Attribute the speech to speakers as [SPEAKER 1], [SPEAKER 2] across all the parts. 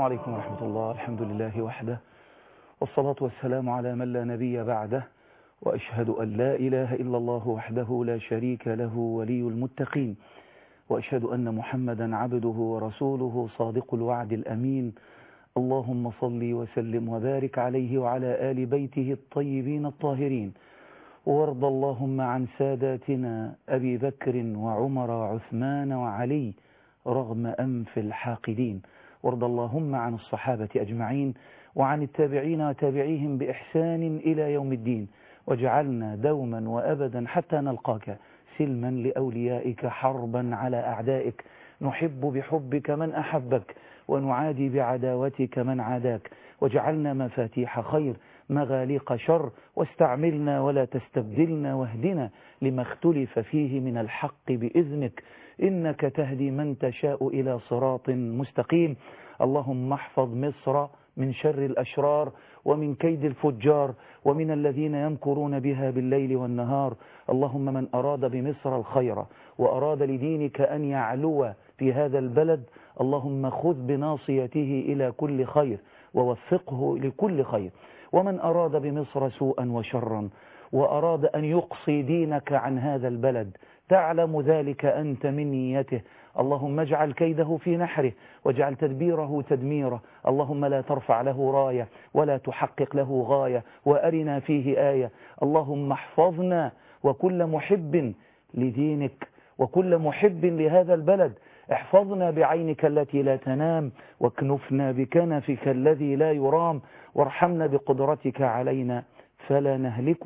[SPEAKER 1] عليكم ورحمة الله الحمد لله وحده والصلاة والسلام على من لا نبي بعده وأشهد أن لا إله إلا الله وحده لا شريك له ولي المتقين وأشهد أن محمدا عبده ورسوله صادق الوعد الأمين اللهم صل وسلم وبارك عليه وعلى آل بيته الطيبين الطاهرين وارض اللهم عن ساداتنا أبي بكر وعمر وعثمان وعلي رغم أنف الحاقدين وارض اللهم عن الصحابة أجمعين وعن التابعين وتابعيهم بإحسان إلى يوم الدين واجعلنا دوما وأبدا حتى نلقاك سلما لأوليائك حربا على أعدائك نحب بحبك من أحبك ونعادي بعداوتك من عاداك واجعلنا مفاتيح خير مغاليق شر واستعملنا ولا تستبدلنا واهدنا لما اختلف فيه من الحق بإذنك إنك تهدي من تشاء إلى صراط مستقيم اللهم احفظ مصر من شر الأشرار ومن كيد الفجار ومن الذين يمكرون بها بالليل والنهار اللهم من أراد بمصر الخير وأراد لدينك أن يعلو في هذا البلد اللهم خذ بناصيته إلى كل خير ووفقه لكل خير ومن أراد بمصر سوءا وشرا وأراد أن يقصي دينك عن هذا البلد تعلم ذلك أنت من نيته اللهم اجعل كيده في نحره واجعل تدبيره تدميره اللهم لا ترفع له راية ولا تحقق له غاية وأرنا فيه آية اللهم احفظنا وكل محب لدينك وكل محب لهذا البلد احفظنا بعينك التي لا تنام واكنفنا بكنفك الذي لا يرام وارحمنا بقدرتك علينا فلا نهلك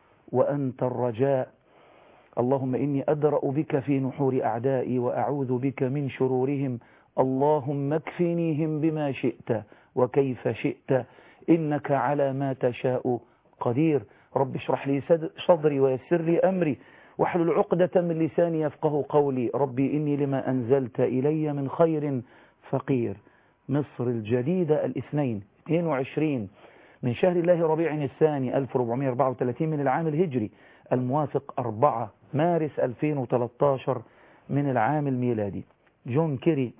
[SPEAKER 1] وأنت الرجاء اللهم إني أدرأ بك في نحور أعدائي وأعوذ بك من شرورهم اللهم اكفنيهم بما شئت وكيف شئت إنك على ما تشاء قدير رب اشرح لي صدري ويسر لي أمري واحلل عقدة من لساني يفقه قولي ربي إني لما أنزلت إلي من خير فقير مصر الجديدة الاثنين 22 من شهر الله ربيع الثاني 1434 من العام الهجري الموافق 4 مارس 2013 من العام الميلادي جون كيري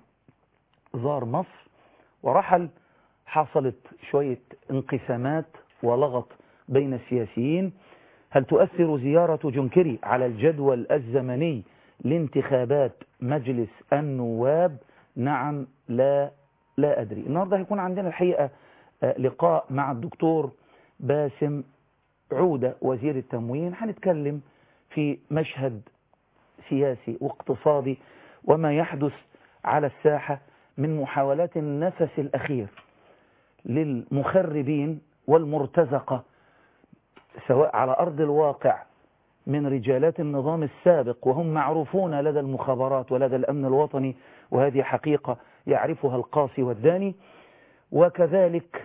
[SPEAKER 1] زار مصر ورحل حصلت شوية انقسامات ولغط بين السياسيين هل تؤثر زيارة جون كيري على الجدول الزمني لانتخابات مجلس النواب نعم لا لا أدري النهاردة هيكون عندنا الحقيقة لقاء مع الدكتور باسم عودة وزير التموين هنتكلم في مشهد سياسي واقتصادي وما يحدث على الساحة من محاولات النفس الأخير للمخربين والمرتزقة سواء على أرض الواقع من رجالات النظام السابق وهم معروفون لدى المخابرات ولدى الأمن الوطني وهذه حقيقة يعرفها القاصي والداني وكذلك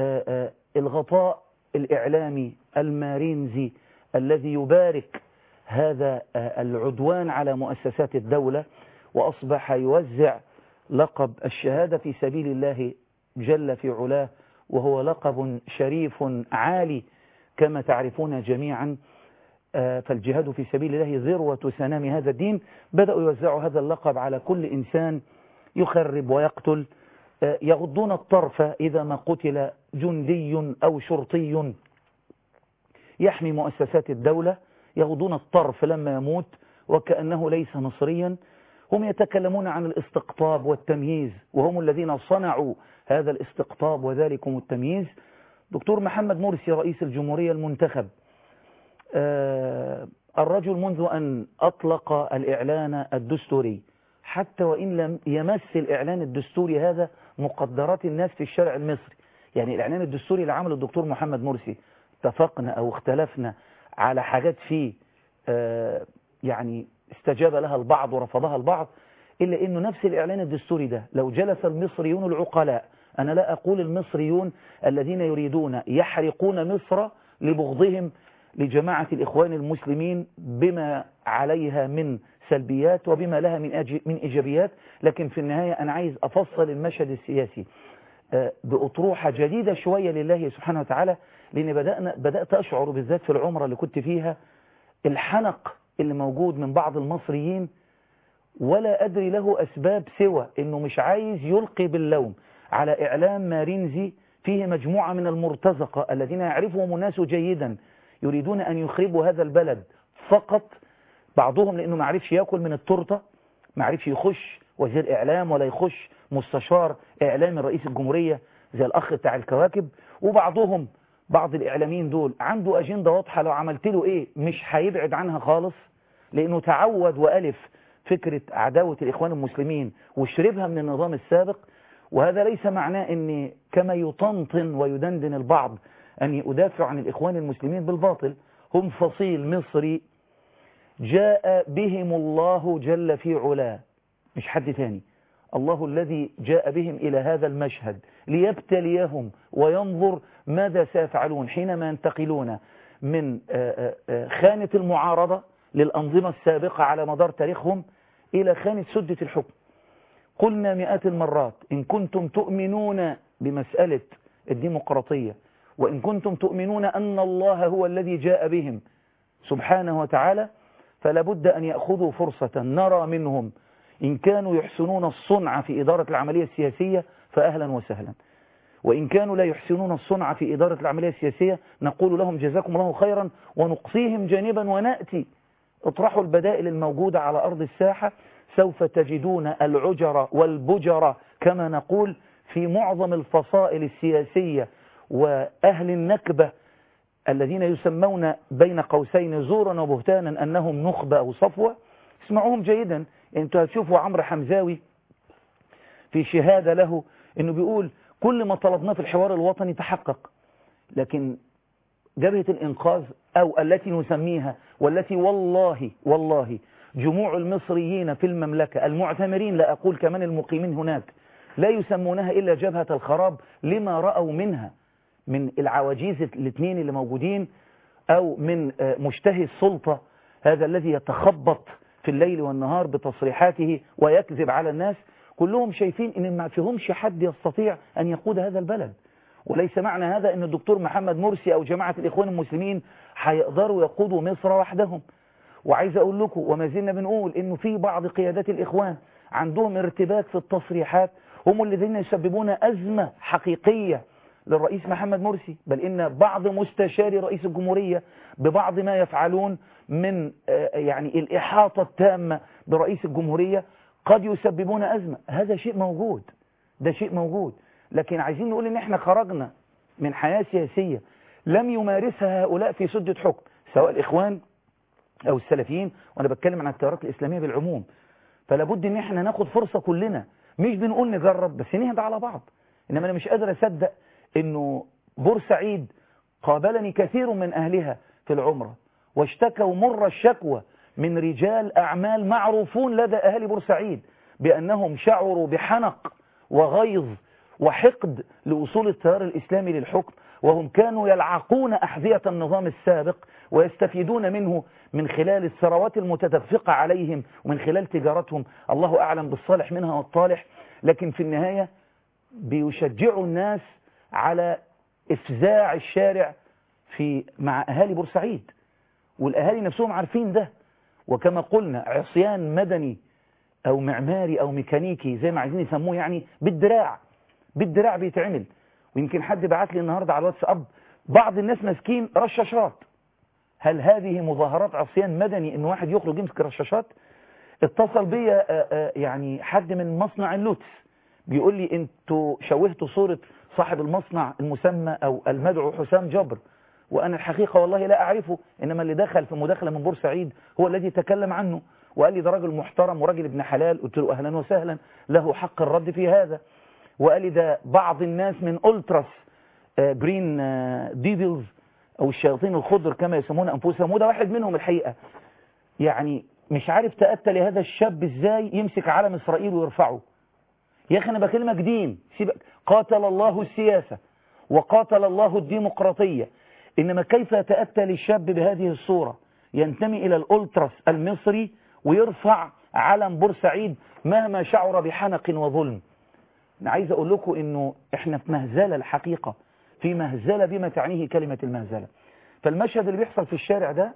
[SPEAKER 1] الغطاء الإعلامي المارينزي الذي يبارك هذا العدوان على مؤسسات الدولة وأصبح يوزع لقب الشهادة في سبيل الله جل في علاه وهو لقب شريف عالي كما تعرفون جميعا فالجهاد في سبيل الله ذروة سنام هذا الدين بدأوا يوزعوا هذا اللقب على كل إنسان يخرب ويقتل يغضون الطرف إذا ما قتل جندي أو شرطي يحمي مؤسسات الدولة يغضون الطرف لما يموت وكأنه ليس مصريا هم يتكلمون عن الاستقطاب والتمييز وهم الذين صنعوا هذا الاستقطاب وذلكم التمييز دكتور محمد مرسي رئيس الجمهورية المنتخب الرجل منذ أن أطلق الإعلان الدستوري حتى وإن لم يمس الإعلان الدستوري هذا مقدرات الناس في الشارع المصري يعني الإعلان الدستوري اللي عمله الدكتور محمد مرسي اتفقنا أو اختلفنا على حاجات فيه يعني استجاب لها البعض ورفضها البعض إلا أنه نفس الإعلان الدستوري ده لو جلس المصريون العقلاء أنا لا أقول المصريون الذين يريدون يحرقون مصر لبغضهم لجماعة الإخوان المسلمين بما عليها من سلبيات وبما لها من من إيجابيات لكن في النهاية أنا عايز أفصل المشهد السياسي بأطروحة جديدة شوية لله سبحانه وتعالى لأن بدأنا بدأت أشعر بالذات في العمرة اللي كنت فيها الحنق اللي موجود من بعض المصريين ولا أدري له أسباب سوى أنه مش عايز يلقي باللوم على إعلام مارينزي فيه مجموعة من المرتزقة الذين يعرفهم الناس جيدا يريدون أن يخربوا هذا البلد فقط بعضهم لأنه ما عرفش يأكل من التورته ما عرفش يخش وزير إعلام ولا يخش مستشار إعلام رئيس الجمهورية زي الأخ بتاع الكواكب وبعضهم بعض الإعلاميين دول عنده أجندة واضحة لو عملت له إيه مش هيبعد عنها خالص لأنه تعود وألف فكرة عداوة الإخوان المسلمين وشربها من النظام السابق وهذا ليس معناه أني كما يطنطن ويدندن البعض أني أدافع عن الإخوان المسلمين بالباطل هم فصيل مصري جاء بهم الله جل في علاه مش حد تاني الله الذي جاء بهم إلى هذا المشهد ليبتليهم وينظر ماذا سيفعلون حينما ينتقلون من خانة المعارضة للأنظمة السابقة على مدار تاريخهم إلى خانة سدة الحكم قلنا مئات المرات إن كنتم تؤمنون بمسألة الديمقراطية وإن كنتم تؤمنون أن الله هو الذي جاء بهم سبحانه وتعالى فلا بد أن يأخذوا فرصة نرى منهم إن كانوا يحسنون الصنع في إدارة العملية السياسية فأهلا وسهلا وإن كانوا لا يحسنون الصنع في إدارة العملية السياسية نقول لهم جزاكم الله خيرا ونقصيهم جانبا ونأتي اطرحوا البدائل الموجودة على أرض الساحة سوف تجدون العجر والبجر كما نقول في معظم الفصائل السياسية وأهل النكبة الذين يسمون بين قوسين زورا وبهتانا أنهم نخبة أو صفوة اسمعوهم جيدا انتوا هتشوفوا عمرو حمزاوي في شهادة له انه بيقول كل ما طلبناه في الحوار الوطني تحقق لكن جبهة الإنقاذ أو التي نسميها والتي والله والله جموع المصريين في المملكة المعتمرين لا أقول كمان المقيمين هناك لا يسمونها إلا جبهة الخراب لما رأوا منها من العواجيز الاثنين اللي موجودين أو من مشتهي السلطة هذا الذي يتخبط في الليل والنهار بتصريحاته ويكذب على الناس كلهم شايفين ان ما فيهمش حد يستطيع ان يقود هذا البلد وليس معنى هذا ان الدكتور محمد مرسي او جماعة الاخوان المسلمين هيقدروا يقودوا مصر وحدهم وعايز اقول لكم وما زلنا بنقول انه في بعض قيادات الاخوان عندهم ارتباك في التصريحات هم الذين يسببون ازمة حقيقية للرئيس محمد مرسي بل إن بعض مستشاري رئيس الجمهورية ببعض ما يفعلون من يعني الإحاطة التامة برئيس الجمهورية قد يسببون أزمة هذا شيء موجود ده شيء موجود لكن عايزين نقول إن إحنا خرجنا من حياة سياسية لم يمارسها هؤلاء في سدة حكم سواء الإخوان أو السلفيين وأنا بتكلم عن التيارات الإسلامية بالعموم فلا بد إن إحنا ناخد فرصة كلنا مش بنقول نجرب بس نهدى على بعض إنما أنا مش قادر أصدق انه بورسعيد قابلني كثير من اهلها في العمرة واشتكوا مر الشكوى من رجال اعمال معروفون لدى اهالي بورسعيد بانهم شعروا بحنق وغيظ وحقد لأصول التيار الإسلامي للحكم وهم كانوا يلعقون أحذية النظام السابق ويستفيدون منه من خلال الثروات المتدفقة عليهم ومن خلال تجارتهم الله أعلم بالصالح منها والطالح لكن في النهاية بيشجعوا الناس على إفزاع الشارع في مع أهالي بورسعيد والأهالي نفسهم عارفين ده وكما قلنا عصيان مدني أو معماري أو ميكانيكي زي ما عايزين يسموه يعني بالدراع بالدراع بيتعمل ويمكن حد بعت لي النهاردة على الواتساب بعض الناس ماسكين رشاشات هل هذه مظاهرات عصيان مدني ان واحد يخرج يمسك رشاشات اتصل بيا يعني حد من مصنع اللوتس بيقول لي انتوا شوهتوا صورة صاحب المصنع المسمى او المدعو حسام جبر وانا الحقيقة والله لا اعرفه انما اللي دخل في مداخلة من بورسعيد هو الذي تكلم عنه وقال لي ده راجل محترم وراجل ابن حلال قلت له اهلا وسهلا له حق الرد في هذا وقال لي ده بعض الناس من ألتراس جرين ديفلز أو الشياطين الخضر كما يسمون أنفسهم وده واحد منهم الحقيقة يعني مش عارف تأتى لهذا الشاب ازاي يمسك علم إسرائيل ويرفعه يا أخي أنا بكلمك دين سيبك قاتل الله السياسة وقاتل الله الديمقراطية إنما كيف يتأتى للشاب بهذه الصورة ينتمي إلى الألتراس المصري ويرفع علم بورسعيد مهما شعر بحنق وظلم أنا عايز أقول لكم إنه إحنا في مهزلة الحقيقة في مهزلة بما تعنيه كلمة المهزلة فالمشهد اللي بيحصل في الشارع ده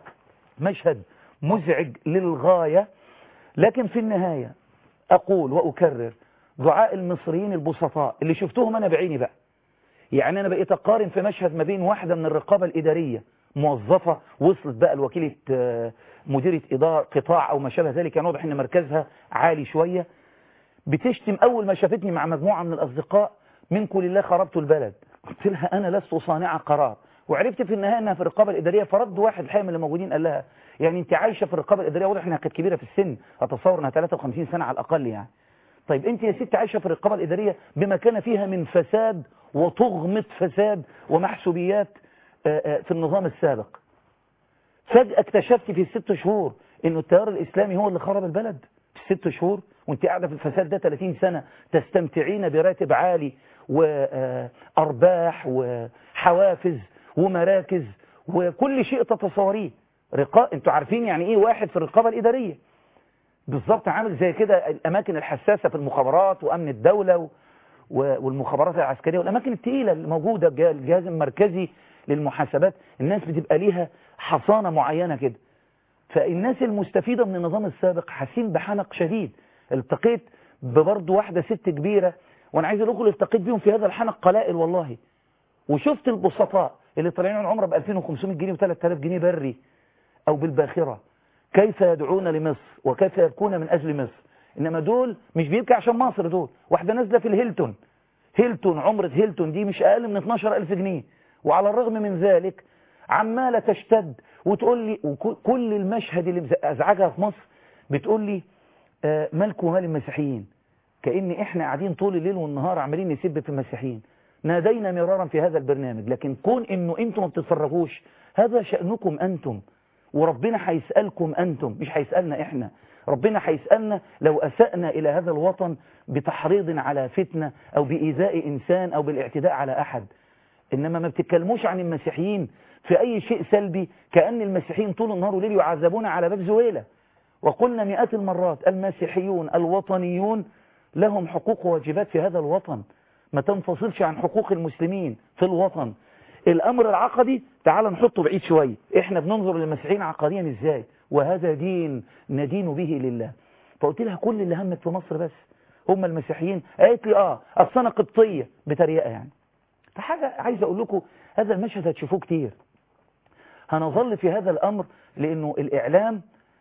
[SPEAKER 1] مشهد مزعج للغاية لكن في النهاية أقول وأكرر دعاء المصريين البسطاء اللي شفتهم أنا بعيني بقى يعني أنا بقيت أقارن في مشهد ما بين واحدة من الرقابة الإدارية موظفة وصلت بقى لوكيلة مديرة إدارة قطاع أو ما شابه ذلك كان واضح إن مركزها عالي شوية بتشتم أول ما شافتني مع مجموعة من الأصدقاء منكم لله خربتوا البلد قلت لها أنا لست صانعة قرار وعرفت في النهاية أنها في الرقابة الإدارية فرد واحد الحقيقة من اللي موجودين قال لها يعني أنت عايشة في الرقابة الإدارية واضح إنها كانت كبيرة في السن أتصور أنها 53 سنة على الأقل يعني طيب أنت يا ست عايشة في الرقابة الإدارية بما كان فيها من فساد وتغمط فساد ومحسوبيات في النظام السابق فجأة اكتشفت في الست شهور انه التيار الاسلامي هو اللي خرب البلد في الست شهور وانت قاعدة في الفساد ده 30 سنة تستمتعين براتب عالي وارباح وحوافز ومراكز وكل شيء تتصوريه رقاء انتوا عارفين يعني ايه واحد في الرقابة الادارية بالظبط عامل زي كده الاماكن الحساسة في المخابرات وامن الدولة و... والمخابرات العسكرية والأماكن التقيلة الموجودة الجهاز المركزي للمحاسبات الناس بتبقى ليها حصانة معينة كده فالناس المستفيدة من النظام السابق حاسين بحنق شديد التقيت ببرضه واحدة ست كبيرة وانا عايز اقول التقيت بيهم في هذا الحنق قلائل والله وشفت البسطاء اللي طالعين العمره ب 2500 جنيه و3000 جنيه بري او بالباخرة كيف يدعون لمصر وكيف يبكون من اجل مصر انما دول مش بيبكي عشان مصر دول واحدة نازلة في الهيلتون هيلتون عمرة هيلتون دي مش اقل من 12000 جنيه وعلى الرغم من ذلك عمالة تشتد وتقول لي وكل المشهد اللي ازعجها في مصر بتقول لي آه مالكم مال المسيحيين كأن احنا قاعدين طول الليل والنهار عمالين نسب في المسيحيين نادينا مرارا في هذا البرنامج لكن كون انه انتم ما بتتفرجوش هذا شأنكم انتم وربنا هيسألكم انتم مش هيسألنا احنا ربنا هيسألنا لو أسأنا إلى هذا الوطن بتحريض على فتنة أو بإيذاء إنسان أو بالاعتداء على أحد إنما ما بتتكلموش عن المسيحيين في أي شيء سلبي كأن المسيحيين طول النهار وليل يعذبون على باب زويلة وقلنا مئات المرات المسيحيون الوطنيون لهم حقوق وواجبات في هذا الوطن ما تنفصلش عن حقوق المسلمين في الوطن الأمر العقدي تعال نحطه بعيد شوية احنا بننظر للمسيحيين عقديا ازاي وهذا دين ندين به لله فقلت لها كل اللي همك في مصر بس هم المسيحيين قالت لي اه اصل انا قبطيه بتريقه يعني فحاجه عايز اقول لكم هذا المشهد هتشوفوه كتير هنظل في هذا الامر لانه الاعلام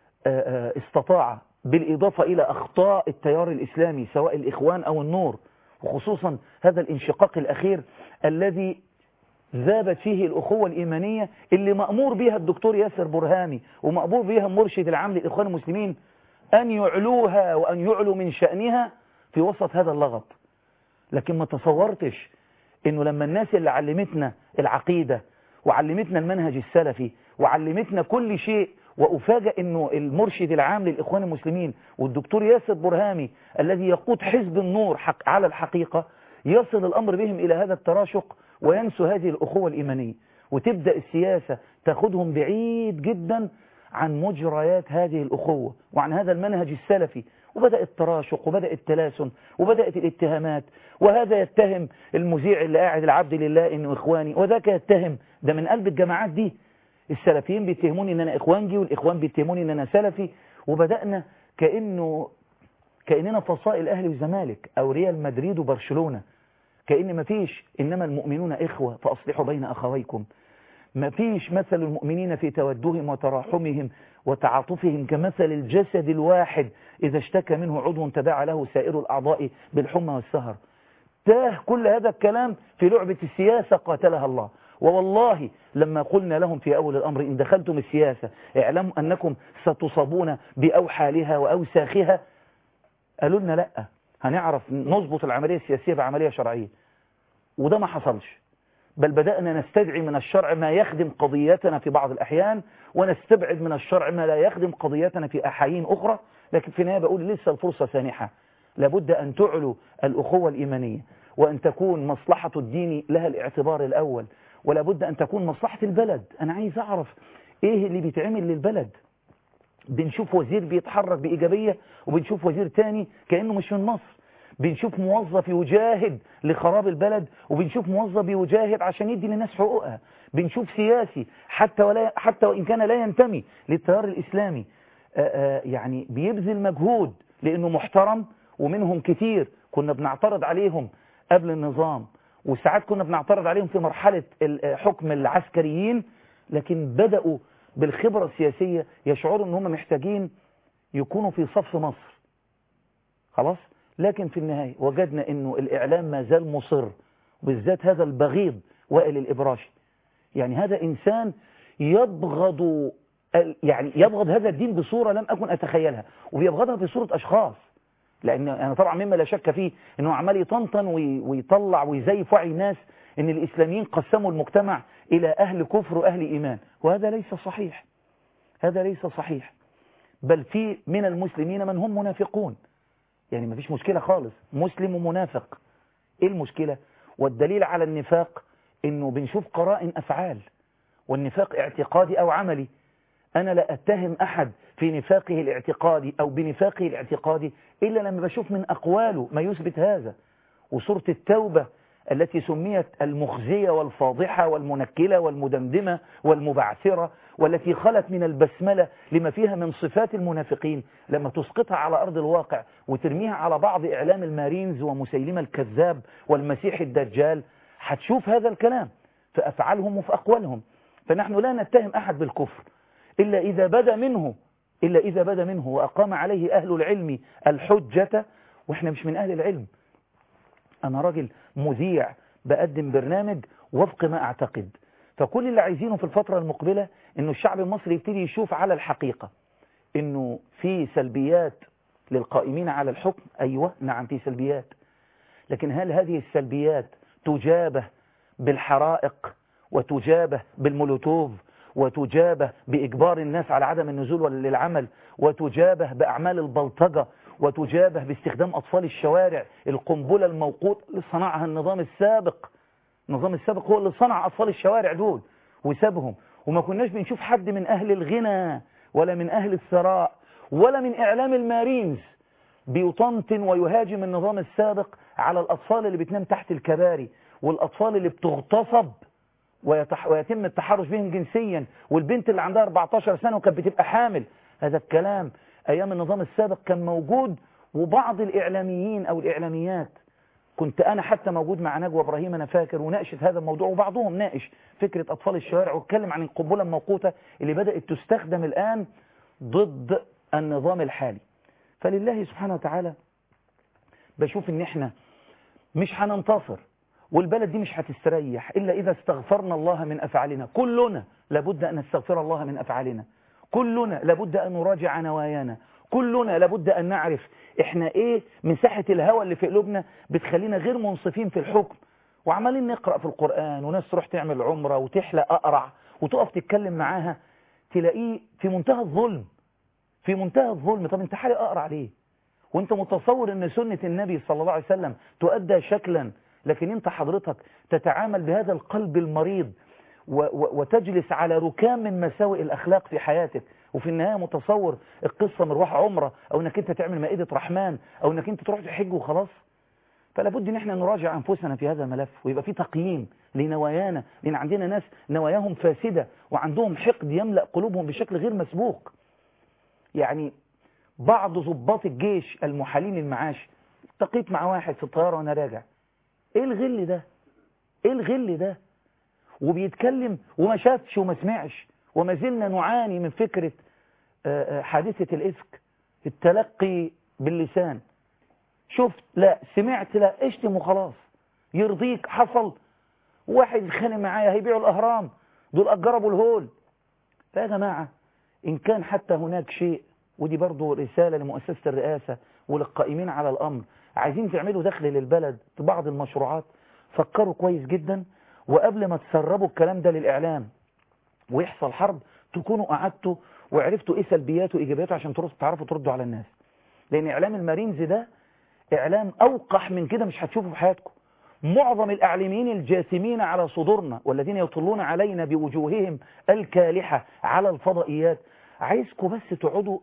[SPEAKER 1] استطاع بالاضافه الى اخطاء التيار الاسلامي سواء الاخوان او النور وخصوصا هذا الانشقاق الاخير الذي ذابت فيه الأخوة الإيمانية اللي مأمور بها الدكتور ياسر برهامي ومأمور بها مرشد العام للإخوان المسلمين أن يعلوها وأن يعلوا من شأنها في وسط هذا اللغط لكن ما تصورتش أنه لما الناس اللي علمتنا العقيدة وعلمتنا المنهج السلفي وعلمتنا كل شيء وأفاجأ أنه المرشد العام للإخوان المسلمين والدكتور ياسر برهامي الذي يقود حزب النور حق على الحقيقة يصل الأمر بهم إلى هذا التراشق وينسوا هذه الأخوة الإيمانية وتبدأ السياسة تاخدهم بعيد جدا عن مجريات هذه الأخوة وعن هذا المنهج السلفي وبدأ التراشق وبدأ التلاسن وبدأت الاتهامات وهذا يتهم المذيع اللي قاعد العبد لله إنه إخواني وذاك يتهم ده من قلب الجماعات دي السلفيين بيتهموني إن أنا إخوانجي والإخوان بيتهموني إن أنا سلفي وبدأنا كأنه كأننا فصائل أهلي وزمالك أو ريال مدريد وبرشلونة كأن ما فيش إنما المؤمنون إخوة فأصلحوا بين أخويكم ما فيش مثل المؤمنين في تودهم وتراحمهم وتعاطفهم كمثل الجسد الواحد إذا اشتكى منه عضو تداعى له سائر الأعضاء بالحمى والسهر تاه كل هذا الكلام في لعبة السياسة قاتلها الله ووالله لما قلنا لهم في أول الأمر إن دخلتم السياسة اعلموا أنكم ستصابون بأوحالها وأوساخها قالوا لنا لأ هنعرف نظبط العملية السياسية بعملية شرعية وده ما حصلش بل بدأنا نستدعي من الشرع ما يخدم قضيتنا في بعض الأحيان ونستبعد من الشرع ما لا يخدم قضيتنا في أحايين أخرى لكن في النهاية بقول لسه الفرصة سانحة لابد أن تعلو الأخوة الإيمانية وأن تكون مصلحة الدين لها الاعتبار الأول ولابد أن تكون مصلحة البلد أنا عايز أعرف إيه اللي بيتعمل للبلد بنشوف وزير بيتحرك بإيجابية وبنشوف وزير تاني كأنه مش من مصر بنشوف موظف يجاهد لخراب البلد وبنشوف موظف يجاهد عشان يدي للناس حقوقها بنشوف سياسي حتى ولا حتى وإن كان لا ينتمي للتيار الإسلامي آآ آآ يعني بيبذل مجهود لأنه محترم ومنهم كتير كنا بنعترض عليهم قبل النظام وساعات كنا بنعترض عليهم في مرحلة حكم العسكريين لكن بدأوا بالخبرة السياسية يشعروا ان هم محتاجين يكونوا في صف مصر خلاص لكن في النهاية وجدنا انه الاعلام ما زال مصر بالذات هذا البغيض وائل الابراشي يعني هذا انسان يبغض يعني يبغض هذا الدين بصورة لم اكن اتخيلها وبيبغضها بصورة اشخاص لان انا طبعا مما لا شك فيه انه عمال يطنطن ويطلع ويزيف وعي الناس ان الاسلاميين قسموا المجتمع الى اهل كفر واهل ايمان وهذا ليس صحيح هذا ليس صحيح بل في من المسلمين من هم منافقون يعني ما فيش مشكلة خالص مسلم ومنافق ايه المشكلة والدليل على النفاق انه بنشوف قرائن افعال والنفاق اعتقادي او عملي انا لا اتهم احد في نفاقه الاعتقادي او بنفاقه الاعتقادي الا لما بشوف من اقواله ما يثبت هذا وسورة التوبة التي سميت المخزية والفاضحة والمنكلة والمدمدمة والمبعثرة والتي خلت من البسملة لما فيها من صفات المنافقين لما تسقطها على أرض الواقع وترميها على بعض إعلام المارينز ومسيلمة الكذاب والمسيح الدجال هتشوف هذا الكلام في أفعالهم وفي أقوالهم فنحن لا نتهم أحد بالكفر إلا إذا بدا منه إلا إذا بدا منه وأقام عليه أهل العلم الحجة وإحنا مش من أهل العلم أنا راجل مذيع بقدم برنامج وفق ما أعتقد فكل اللي عايزينه في الفترة المقبلة إنه الشعب المصري يبتدي يشوف على الحقيقة إنه في سلبيات للقائمين على الحكم أيوة نعم في سلبيات لكن هل هذه السلبيات تجابه بالحرائق وتجابه بالمولوتوف وتجابه بإجبار الناس على عدم النزول للعمل وتجابه بأعمال البلطجة وتجابه باستخدام أطفال الشوارع القنبلة الموقوت اللي صنعها النظام السابق النظام السابق هو اللي صنع أطفال الشوارع دول وسابهم وما كناش بنشوف حد من أهل الغنى ولا من أهل الثراء ولا من إعلام المارينز بيطنطن ويهاجم النظام السابق على الأطفال اللي بتنام تحت الكباري والأطفال اللي بتغتصب ويتح... ويتم التحرش بهم جنسيا والبنت اللي عندها 14 سنة وكانت بتبقى حامل هذا الكلام أيام النظام السابق كان موجود وبعض الإعلاميين أو الإعلاميات كنت أنا حتى موجود مع نجوى إبراهيم أنا فاكر وناقشت هذا الموضوع وبعضهم ناقش فكرة أطفال الشوارع واتكلم عن القنبلة الموقوتة اللي بدأت تستخدم الآن ضد النظام الحالي فلله سبحانه وتعالى بشوف ان احنا مش هننتصر والبلد دي مش هتستريح إلا إذا استغفرنا الله من أفعالنا كلنا لابد أن نستغفر الله من أفعالنا كلنا لابد أن نراجع نوايانا كلنا لابد أن نعرف إحنا إيه مساحة الهوى اللي في قلوبنا بتخلينا غير منصفين في الحكم وعمالين نقرأ في القرآن وناس تروح تعمل عمرة وتحلق أقرع وتقف تتكلم معاها تلاقيه في منتهى الظلم في منتهى الظلم طب انت حالق أقرع ليه وانت متصور ان سنة النبي صلى الله عليه وسلم تؤدى شكلا لكن انت حضرتك تتعامل بهذا القلب المريض و و وتجلس على ركام من مساوئ الأخلاق في حياتك وفي النهاية متصور القصة مروح عمرة أو أنك أنت تعمل مائدة رحمن أو أنك أنت تروح تحج وخلاص فلا بد ان احنا نراجع أنفسنا في هذا الملف ويبقى في تقييم لنوايانا لأن عندنا ناس نواياهم فاسدة وعندهم حقد يملأ قلوبهم بشكل غير مسبوق يعني بعض ضباط الجيش المحالين المعاش التقيت مع واحد في الطيارة وأنا راجع ايه الغل ده ايه الغل ده وبيتكلم وما شافش وما سمعش وما زلنا نعاني من فكرة حادثة الإفك التلقي باللسان شفت لا سمعت لا اشتم وخلاص يرضيك حصل واحد يتخانق معايا هيبيعوا الأهرام دول أجربوا الهول فيا جماعة إن كان حتى هناك شيء ودي برضو رسالة لمؤسسة الرئاسة وللقائمين على الأمر عايزين تعملوا دخل للبلد في بعض المشروعات فكروا كويس جدا وقبل ما تسربوا الكلام ده للإعلام ويحصل حرب تكونوا قعدتوا وعرفتوا ايه سلبياته وايجابياته عشان تعرفوا تردوا على الناس لان اعلام المارينز ده اعلام اوقح من كده مش هتشوفوا في حياتكم معظم الاعلاميين الجاثمين على صدورنا والذين يطلون علينا بوجوههم الكالحة على الفضائيات عايزكم بس تقعدوا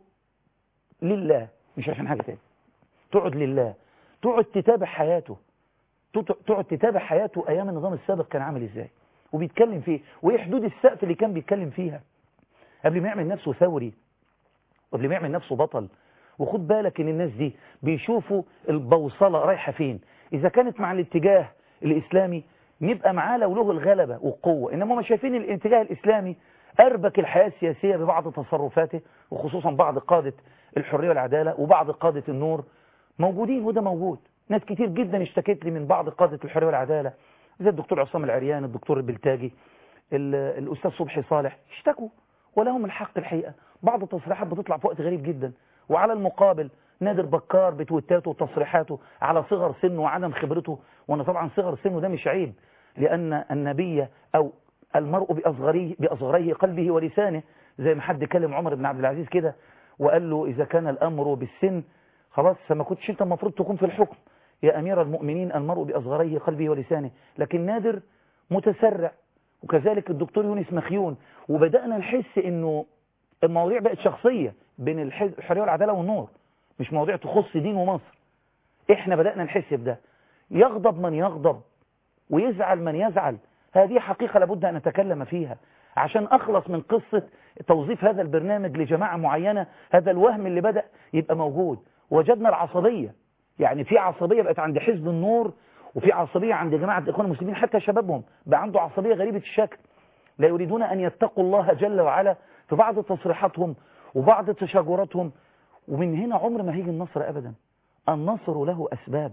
[SPEAKER 1] لله مش عشان حاجة تاني تقعد لله تقعد تتابع حياته تقعد تتابع حياته ايام النظام السابق كان عامل ازاي وبيتكلم فيه وايه حدود السقف اللي كان بيتكلم فيها قبل ما يعمل نفسه ثوري قبل ما يعمل نفسه بطل وخد بالك ان الناس دي بيشوفوا البوصلة رايحة فين اذا كانت مع الاتجاه الاسلامي نبقى معاه لو له الغلبة والقوة انما هم شايفين الاتجاه الاسلامي اربك الحياة السياسية ببعض تصرفاته وخصوصا بعض قادة الحرية والعدالة وبعض قادة النور موجودين وده موجود ناس كتير جدا اشتكت لي من بعض قادة الحرية والعدالة زي الدكتور عصام العريان الدكتور البلتاجي الأستاذ صبحي صالح اشتكوا ولهم الحق الحقيقة بعض التصريحات بتطلع في وقت غريب جدا وعلى المقابل نادر بكار بتويتاته وتصريحاته على صغر سنه وعدم خبرته وانا طبعا صغر سنه ده مش عيب لأن النبي أو المرء بأصغريه, بأصغريه قلبه ولسانه زي ما حد كلم عمر بن عبد العزيز كده وقال له إذا كان الأمر بالسن خلاص فما كنتش انت المفروض تكون في الحكم يا أمير المؤمنين المرء بأصغريه قلبه ولسانه لكن نادر متسرع وكذلك الدكتور يونس مخيون وبدأنا نحس انه المواضيع بقت شخصية بين الحرية والعدالة والنور مش مواضيع تخص دين ومصر احنا بدأنا نحس بده يغضب من يغضب ويزعل من يزعل هذه حقيقة لابد أن نتكلم فيها عشان أخلص من قصة توظيف هذا البرنامج لجماعة معينة هذا الوهم اللي بدأ يبقى موجود وجدنا العصبية يعني في عصبية بقت عند حزب النور وفي عصبية عند جماعة الإخوان المسلمين حتى شبابهم بقى عنده عصبية غريبة الشكل لا يريدون أن يتقوا الله جل وعلا في بعض تصريحاتهم وبعض تشاجراتهم ومن هنا عمر ما هيجي النصر أبدا النصر له أسباب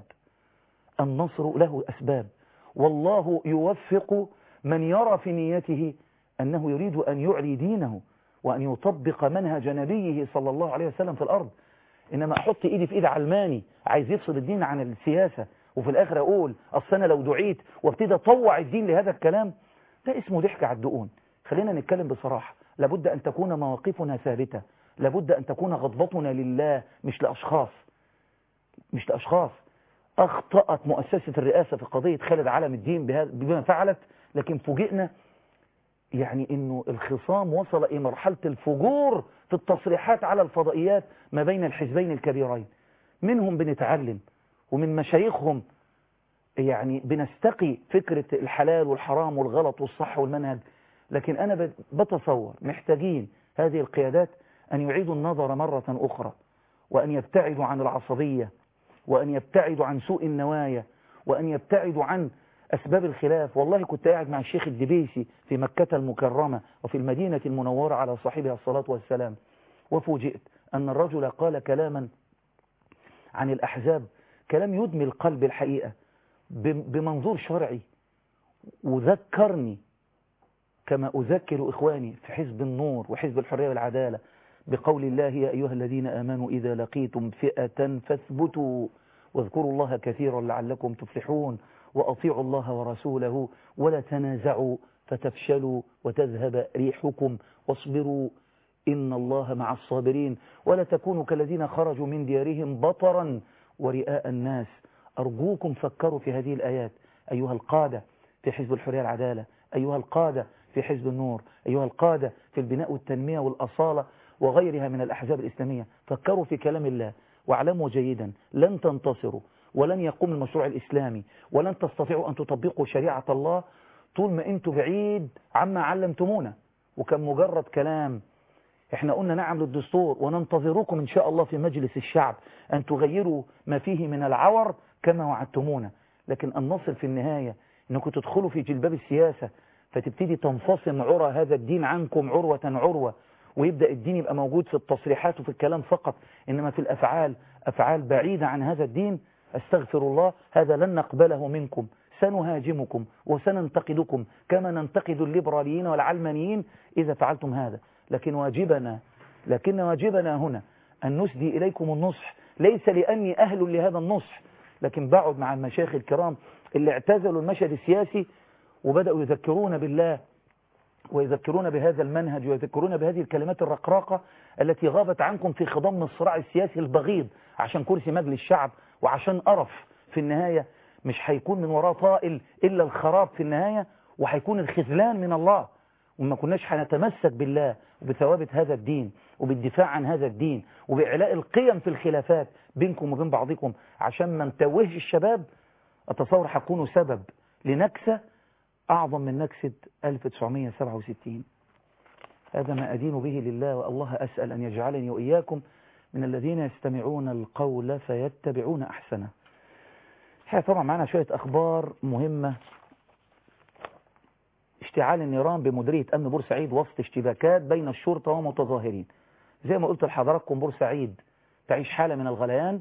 [SPEAKER 1] النصر له أسباب والله يوفق من يرى في نيته أنه يريد أن يعلي دينه وأن يطبق منهج نبيه صلى الله عليه وسلم في الأرض إنما أحط إيدي في إيد علماني عايز يفصل الدين عن السياسة وفي الآخر أقول أصل أنا لو دعيت وابتدى أطوع الدين لهذا الكلام ده اسمه ضحك على الدقون خلينا نتكلم بصراحة لابد أن تكون مواقفنا ثابتة لابد أن تكون غضبتنا لله مش لأشخاص مش لأشخاص أخطأت مؤسسة الرئاسة في قضية خالد علم الدين بما فعلت لكن فوجئنا يعني انه الخصام وصل الى مرحلة الفجور في التصريحات على الفضائيات ما بين الحزبين الكبيرين منهم بنتعلم ومن مشايخهم يعني بنستقي فكرة الحلال والحرام والغلط والصح والمنهج لكن أنا بتصور محتاجين هذه القيادات أن يعيدوا النظر مرة أخرى وأن يبتعدوا عن العصبية وأن يبتعدوا عن سوء النوايا وأن يبتعدوا عن أسباب الخلاف والله كنت قاعد مع الشيخ الدبيسي في مكة المكرمة وفي المدينة المنورة على صاحبها الصلاة والسلام وفوجئت أن الرجل قال كلاما عن الأحزاب كلام يدمي القلب الحقيقة بمنظور شرعي وذكرني كما أذكر إخواني في حزب النور وحزب الحرية والعدالة بقول الله يا أيها الذين آمنوا إذا لقيتم فئة فاثبتوا واذكروا الله كثيرا لعلكم تفلحون وأطيعوا الله ورسوله ولا تنازعوا فتفشلوا وتذهب ريحكم واصبروا إن الله مع الصابرين ولا تكونوا كالذين خرجوا من ديارهم بطرا ورئاء الناس أرجوكم فكروا في هذه الآيات أيها القادة في حزب الحرية العدالة أيها القادة في حزب النور أيها القادة في البناء والتنمية والأصالة وغيرها من الأحزاب الإسلامية فكروا في كلام الله واعلموا جيدا لن تنتصروا ولن يقوم المشروع الإسلامي ولن تستطيعوا أن تطبقوا شريعة الله طول ما أنتوا بعيد عما علمتمونا وكان مجرد كلام احنا قلنا نعم للدستور وننتظركم ان شاء الله في مجلس الشعب ان تغيروا ما فيه من العور كما وعدتمونا لكن ان نصل في النهاية انكم تدخلوا في جلباب السياسة فتبتدي تنفصم عرى هذا الدين عنكم عروة عروة ويبدأ الدين يبقى موجود في التصريحات وفي الكلام فقط إنما في الأفعال أفعال بعيدة عن هذا الدين أستغفر الله هذا لن نقبله منكم سنهاجمكم وسننتقدكم كما ننتقد الليبراليين والعلمانيين إذا فعلتم هذا لكن واجبنا لكن واجبنا هنا أن نسدي إليكم النصح ليس لأني أهل لهذا النصح لكن بقعد مع المشايخ الكرام اللي اعتزلوا المشهد السياسي وبدأوا يذكرون بالله ويذكرون بهذا المنهج ويذكرون بهذه الكلمات الرقراقة التي غابت عنكم في خضم الصراع السياسي البغيض عشان كرسي مجلس الشعب وعشان قرف في النهاية مش هيكون من وراه طائل إلا الخراب في النهاية وهيكون الخذلان من الله وما كناش هنتمسك بالله وبثوابت هذا الدين وبالدفاع عن هذا الدين وبإعلاء القيم في الخلافات بينكم وبين بعضكم عشان ما نتوهش الشباب أتصور هتكونوا سبب لنكسة أعظم من نكسة 1967 هذا ما أدين به لله والله أسأل أن يجعلني وإياكم من الذين يستمعون القول فيتبعون أحسنه الحقيقة طبعا معنا شوية أخبار مهمة اشتعال النيران بمديرية أمن بورسعيد وسط اشتباكات بين الشرطة ومتظاهرين زي ما قلت لحضراتكم بورسعيد تعيش حالة من الغليان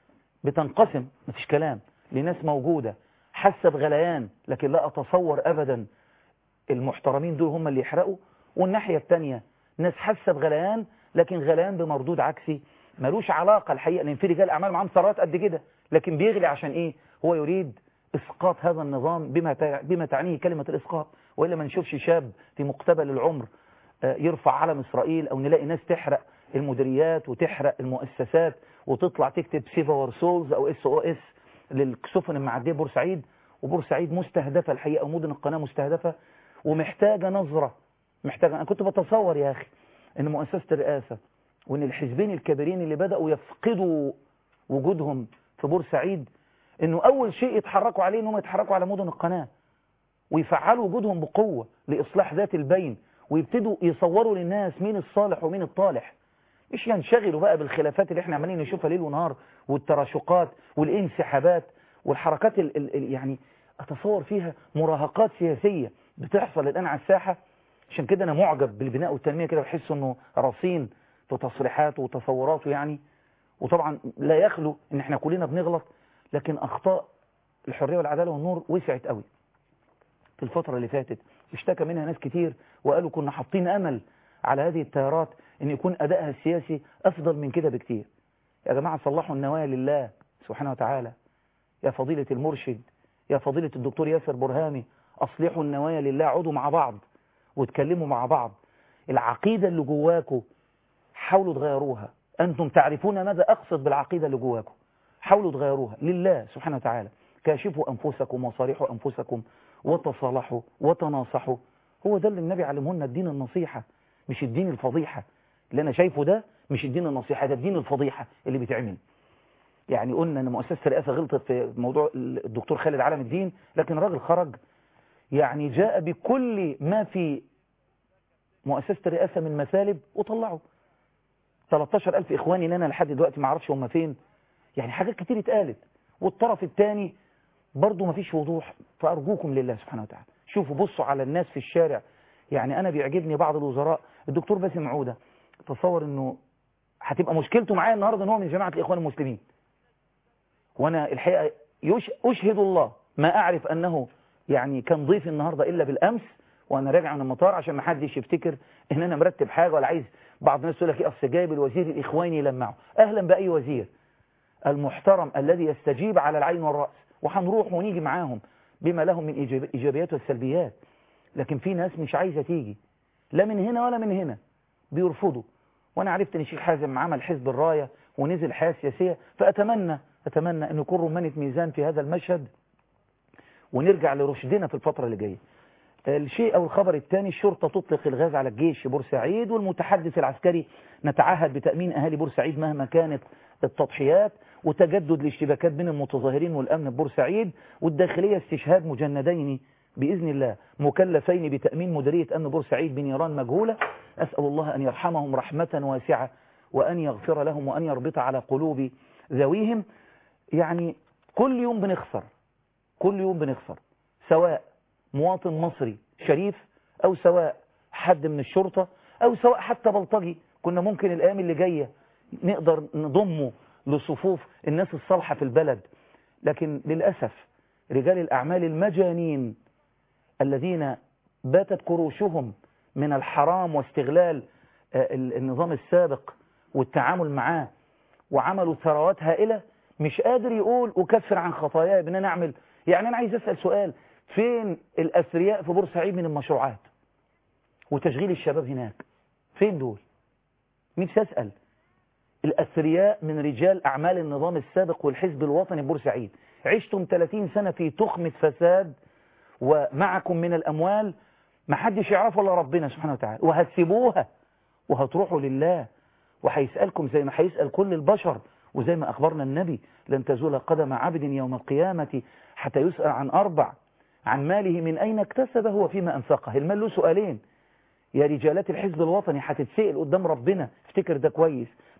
[SPEAKER 1] بتنقسم مفيش كلام لناس موجودة حاسة بغليان لكن لا أتصور أبدا المحترمين دول هم اللي يحرقوا والناحية التانية ناس حاسة بغليان لكن غليان بمردود عكسي ملوش علاقة الحقيقة لأن في رجال أعمال معاهم ثروات قد كده لكن بيغلي عشان إيه هو يريد إسقاط هذا النظام بما بما تعنيه كلمة الإسقاط وإلا ما نشوفش شاب في مقتبل العمر يرفع علم إسرائيل أو نلاقي ناس تحرق المديريات وتحرق المؤسسات وتطلع تكتب سيفا سولز أو اس او اس للسفن المعدية بورسعيد وبورسعيد مستهدفة الحقيقة ومدن القناة مستهدفة ومحتاجة نظرة محتاجة أنا كنت بتصور يا أخي أن مؤسسة الرئاسة وأن الحزبين الكبيرين اللي بدأوا يفقدوا وجودهم في بورسعيد أنه أول شيء يتحركوا عليه أنهم يتحركوا على مدن القناة ويفعلوا وجودهم بقوة لإصلاح ذات البين ويبتدوا يصوروا للناس مين الصالح ومين الطالح مش ينشغلوا بقى بالخلافات اللي احنا عمالين نشوفها ليل ونهار والتراشقات والانسحابات والحركات ال ال يعني اتصور فيها مراهقات سياسية بتحصل الآن على الساحة عشان كده أنا معجب بالبناء والتنمية كده بحس أنه رصين في تصريحاته وتصوراته يعني وطبعا لا يخلو ان احنا كلنا بنغلط لكن أخطاء الحرية والعدالة والنور وسعت قوي في الفترة اللي فاتت اشتكى منها ناس كتير وقالوا كنا حاطين أمل على هذه التيارات ان يكون أدائها السياسي أفضل من كده بكتير يا جماعة صلحوا النوايا لله سبحانه وتعالى يا فضيلة المرشد يا فضيلة الدكتور ياسر برهامي أصلحوا النوايا لله عودوا مع بعض واتكلموا مع بعض العقيدة اللي جواكوا حاولوا تغيروها أنتم تعرفون ماذا أقصد بالعقيدة اللي جواكم حاولوا تغيروها لله سبحانه وتعالى كاشفوا أنفسكم وصارحوا أنفسكم وتصالحوا وتناصحوا هو ده اللي النبي علمهنا الدين النصيحة مش الدين الفضيحة اللي أنا شايفه ده مش الدين النصيحة ده الدين الفضيحة اللي بيتعمل يعني قلنا أن مؤسسة الرئاسة غلطت في موضوع الدكتور خالد علم الدين لكن الراجل خرج يعني جاء بكل ما في مؤسسة الرئاسة من مثالب وطلعه 13000 إخواني لنا لحد دلوقتي ما اعرفش هم فين يعني حاجات كتير اتقالت والطرف الثاني برضه ما فيش وضوح فأرجوكم لله سبحانه وتعالى شوفوا بصوا على الناس في الشارع يعني أنا بيعجبني بعض الوزراء الدكتور باسم عودة تصور أنه هتبقى مشكلته معايا النهاردة أن هو من جماعة الإخوان المسلمين وأنا الحقيقة يش... أشهد الله ما أعرف أنه يعني كان ضيفي النهاردة إلا بالأمس وأنا راجع من المطار عشان ما حدش يفتكر إن أنا مرتب حاجة ولا عايز بعض الناس يقول لك إيه أصل جايب الوزير الإخواني يلمعه أهلا بأي وزير المحترم الذي يستجيب على العين والرأس وهنروح ونيجي معاهم بما لهم من إيجابيات والسلبيات لكن في ناس مش عايزة تيجي لا من هنا ولا من هنا بيرفضوا وأنا عرفت أن الشيخ حازم عمل حزب الراية ونزل حياة سياسية فأتمنى أتمنى أن يكون رمانة ميزان في هذا المشهد ونرجع لرشدنا في الفترة اللي جاية الشيء أو الخبر الثاني الشرطة تطلق الغاز على الجيش في بورسعيد والمتحدث العسكري نتعهد بتأمين أهالي بورسعيد مهما كانت التضحيات وتجدد الاشتباكات بين المتظاهرين والأمن ببورسعيد والداخلية استشهاد مجندين بإذن الله مكلفين بتأمين مديرية أمن بورسعيد بنيران مجهولة أسأل الله أن يرحمهم رحمة واسعة وأن يغفر لهم وأن يربط على قلوب ذويهم يعني كل يوم بنخسر كل يوم بنخسر سواء مواطن مصري شريف أو سواء حد من الشرطة أو سواء حتى بلطجي كنا ممكن الأيام اللي جاية نقدر نضمه لصفوف الناس الصالحة في البلد لكن للأسف رجال الأعمال المجانين الذين باتت كروشهم من الحرام واستغلال النظام السابق والتعامل معاه وعملوا ثروات هائلة مش قادر يقول أكفر عن خطاياي بأن أنا أعمل يعني أنا عايز أسأل سؤال فين الأثرياء في بورسعيد من المشروعات وتشغيل الشباب هناك فين دول نفسي أسأل الأثرياء من رجال أعمال النظام السابق والحزب الوطني بورسعيد عشتم 30 سنة في تخمة فساد ومعكم من الأموال ما حدش يعرفه إلا ربنا سبحانه وتعالى وهتسيبوها وهتروحوا لله وهيسألكم زي ما هيسأل كل البشر وزي ما أخبرنا النبي لن تزول قدم عبد يوم القيامة حتى يسأل عن أربع عن ماله من أين اكتسبه وفيما أنفقه المال له سؤالين يا رجالات الحزب الوطني هتتسأل قدام ربنا افتكر ده كويس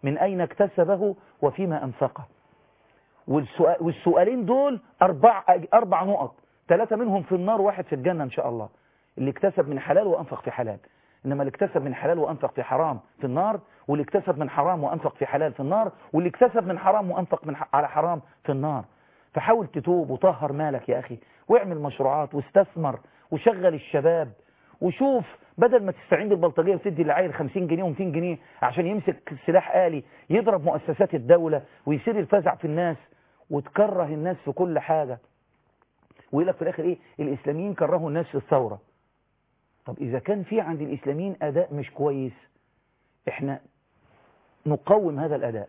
[SPEAKER 1] من أين اكتسبه وفيما أنفقه والسؤال والسؤالين دول أربع, أربع نقط ثلاثة منهم في النار واحد في الجنة إن شاء الله اللي اكتسب من حلال وأنفق في حلال إنما اللي اكتسب من حلال وأنفق في حرام في النار واللي اكتسب من حرام وأنفق في حلال في النار واللي اكتسب من حرام وأنفق من على حرام في النار فحاول تتوب وطهر مالك يا أخي واعمل مشروعات واستثمر وشغل الشباب وشوف بدل ما تستعين بالبلطجية وتدي للعيل 50 جنيه و200 جنيه عشان يمسك سلاح آلي يضرب مؤسسات الدولة ويصير الفزع في الناس وتكره الناس في كل حاجة ويقول لك في الآخر إيه الإسلاميين كرهوا الناس في الثورة طب إذا كان في عند الإسلاميين أداء مش كويس إحنا نقوم هذا الأداء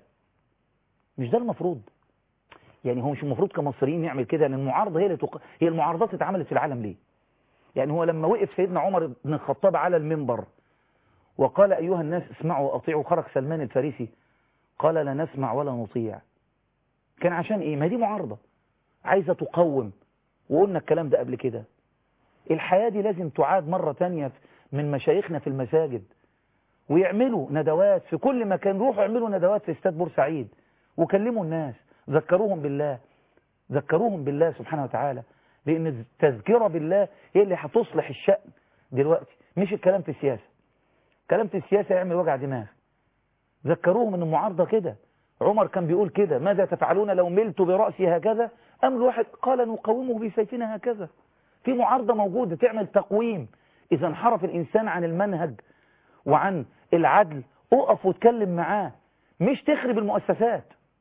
[SPEAKER 1] مش ده المفروض يعني هو مش المفروض كمصريين نعمل كده لأن المعارضة هي اللي تق... هي المعارضات اتعملت في العالم ليه يعني هو لما وقف سيدنا عمر بن الخطاب على المنبر وقال أيها الناس اسمعوا وأطيعوا خرج سلمان الفارسي قال لا نسمع ولا نطيع كان عشان إيه ما دي معارضة عايزة تقوم وقلنا الكلام ده قبل كده الحياة دي لازم تعاد مرة تانية من مشايخنا في المساجد ويعملوا ندوات في كل مكان روحوا اعملوا ندوات في استاد بورسعيد وكلموا الناس ذكروهم بالله ذكروهم بالله سبحانه وتعالى لأن التذكرة بالله هي اللي هتصلح الشأن دلوقتي مش الكلام في السياسة كلام في السياسة يعمل وجع دماغ ذكروهم ان المعارضة كده عمر كان بيقول كده ماذا تفعلون لو ملت برأسي هكذا أم الواحد قال نقومه بسيفنا هكذا في معارضة موجودة تعمل تقويم إذا انحرف الإنسان عن المنهج وعن العدل اقف واتكلم معاه مش تخرب المؤسسات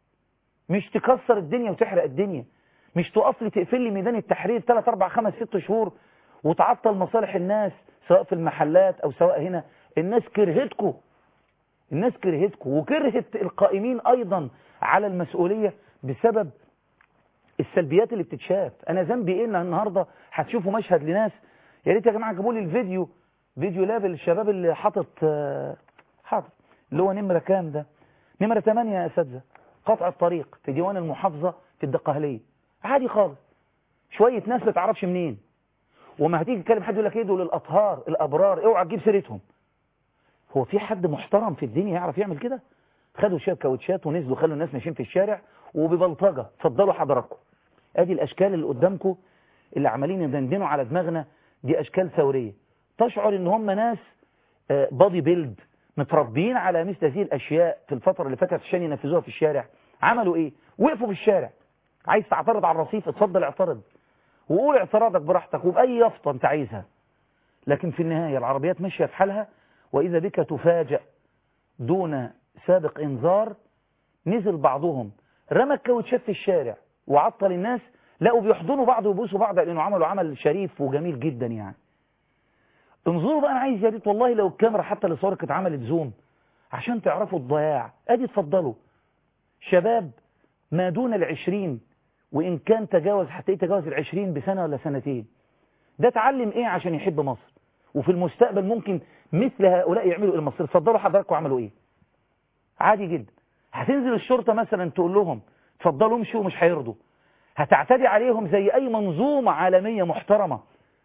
[SPEAKER 1] مش تكسر الدنيا وتحرق الدنيا مش تقف لي تقفل لي ميدان التحرير 3 4 5 6 شهور وتعطل مصالح الناس سواء في المحلات او سواء هنا الناس كرهتكم الناس كرهتكم وكرهت القائمين ايضا على المسؤولية بسبب السلبيات اللي بتتشاف انا ذنبي ايه ان النهارده هتشوفوا مشهد لناس يا ريت يا جماعه جيبوا لي الفيديو فيديو لاب الشباب اللي حاطط حاطط اللي هو نمره كام ده نمره 8 يا اساتذه قطع الطريق في ديوان المحافظه في الدقهليه عادي خالص شويه ناس ما تعرفش منين وما هتيجي تكلم حد يقول لك ايه دول الاطهار الابرار اوعى تجيب سيرتهم هو في حد محترم في الدنيا يعرف يعمل كده خدوا شويه كاوتشات ونزلوا خلوا الناس ماشيين في الشارع وببلطجه اتفضلوا حضراتكم ادي الاشكال اللي قدامكم اللي عمالين يدندنوا على دماغنا دي اشكال ثوريه تشعر ان هم ناس بادي بيلد متربيين على مثل هذه الاشياء في الفتره اللي فاتت عشان ينفذوها في الشارع عملوا ايه وقفوا في الشارع عايز تعترض على الرصيف اتفضل اعترض وقول اعتراضك براحتك وباي يافطه انت عايزها لكن في النهايه العربيات ماشيه في حالها واذا بك تفاجأ دون سابق انذار نزل بعضهم رمى الكاوتشات في الشارع وعطل الناس لقوا بيحضنوا بعض ويبوسوا بعض لانه عملوا عمل شريف وجميل جدا يعني انظروا بقى انا عايز يا ريت والله لو الكاميرا حتى اللي صورك اتعملت زوم عشان تعرفوا الضياع ادي اتفضلوا شباب ما دون العشرين وان كان تجاوز حتى تجاوز العشرين بسنة ولا سنتين ده اتعلم ايه عشان يحب مصر وفي المستقبل ممكن مثل هؤلاء يعملوا ايه مصر اتفضلوا حضراتكم عملوا ايه عادي جدا هتنزل الشرطة مثلا تقول لهم اتفضلوا امشوا ومش هيرضوا هتعتدي عليهم زي اي منظومة عالمية محترمة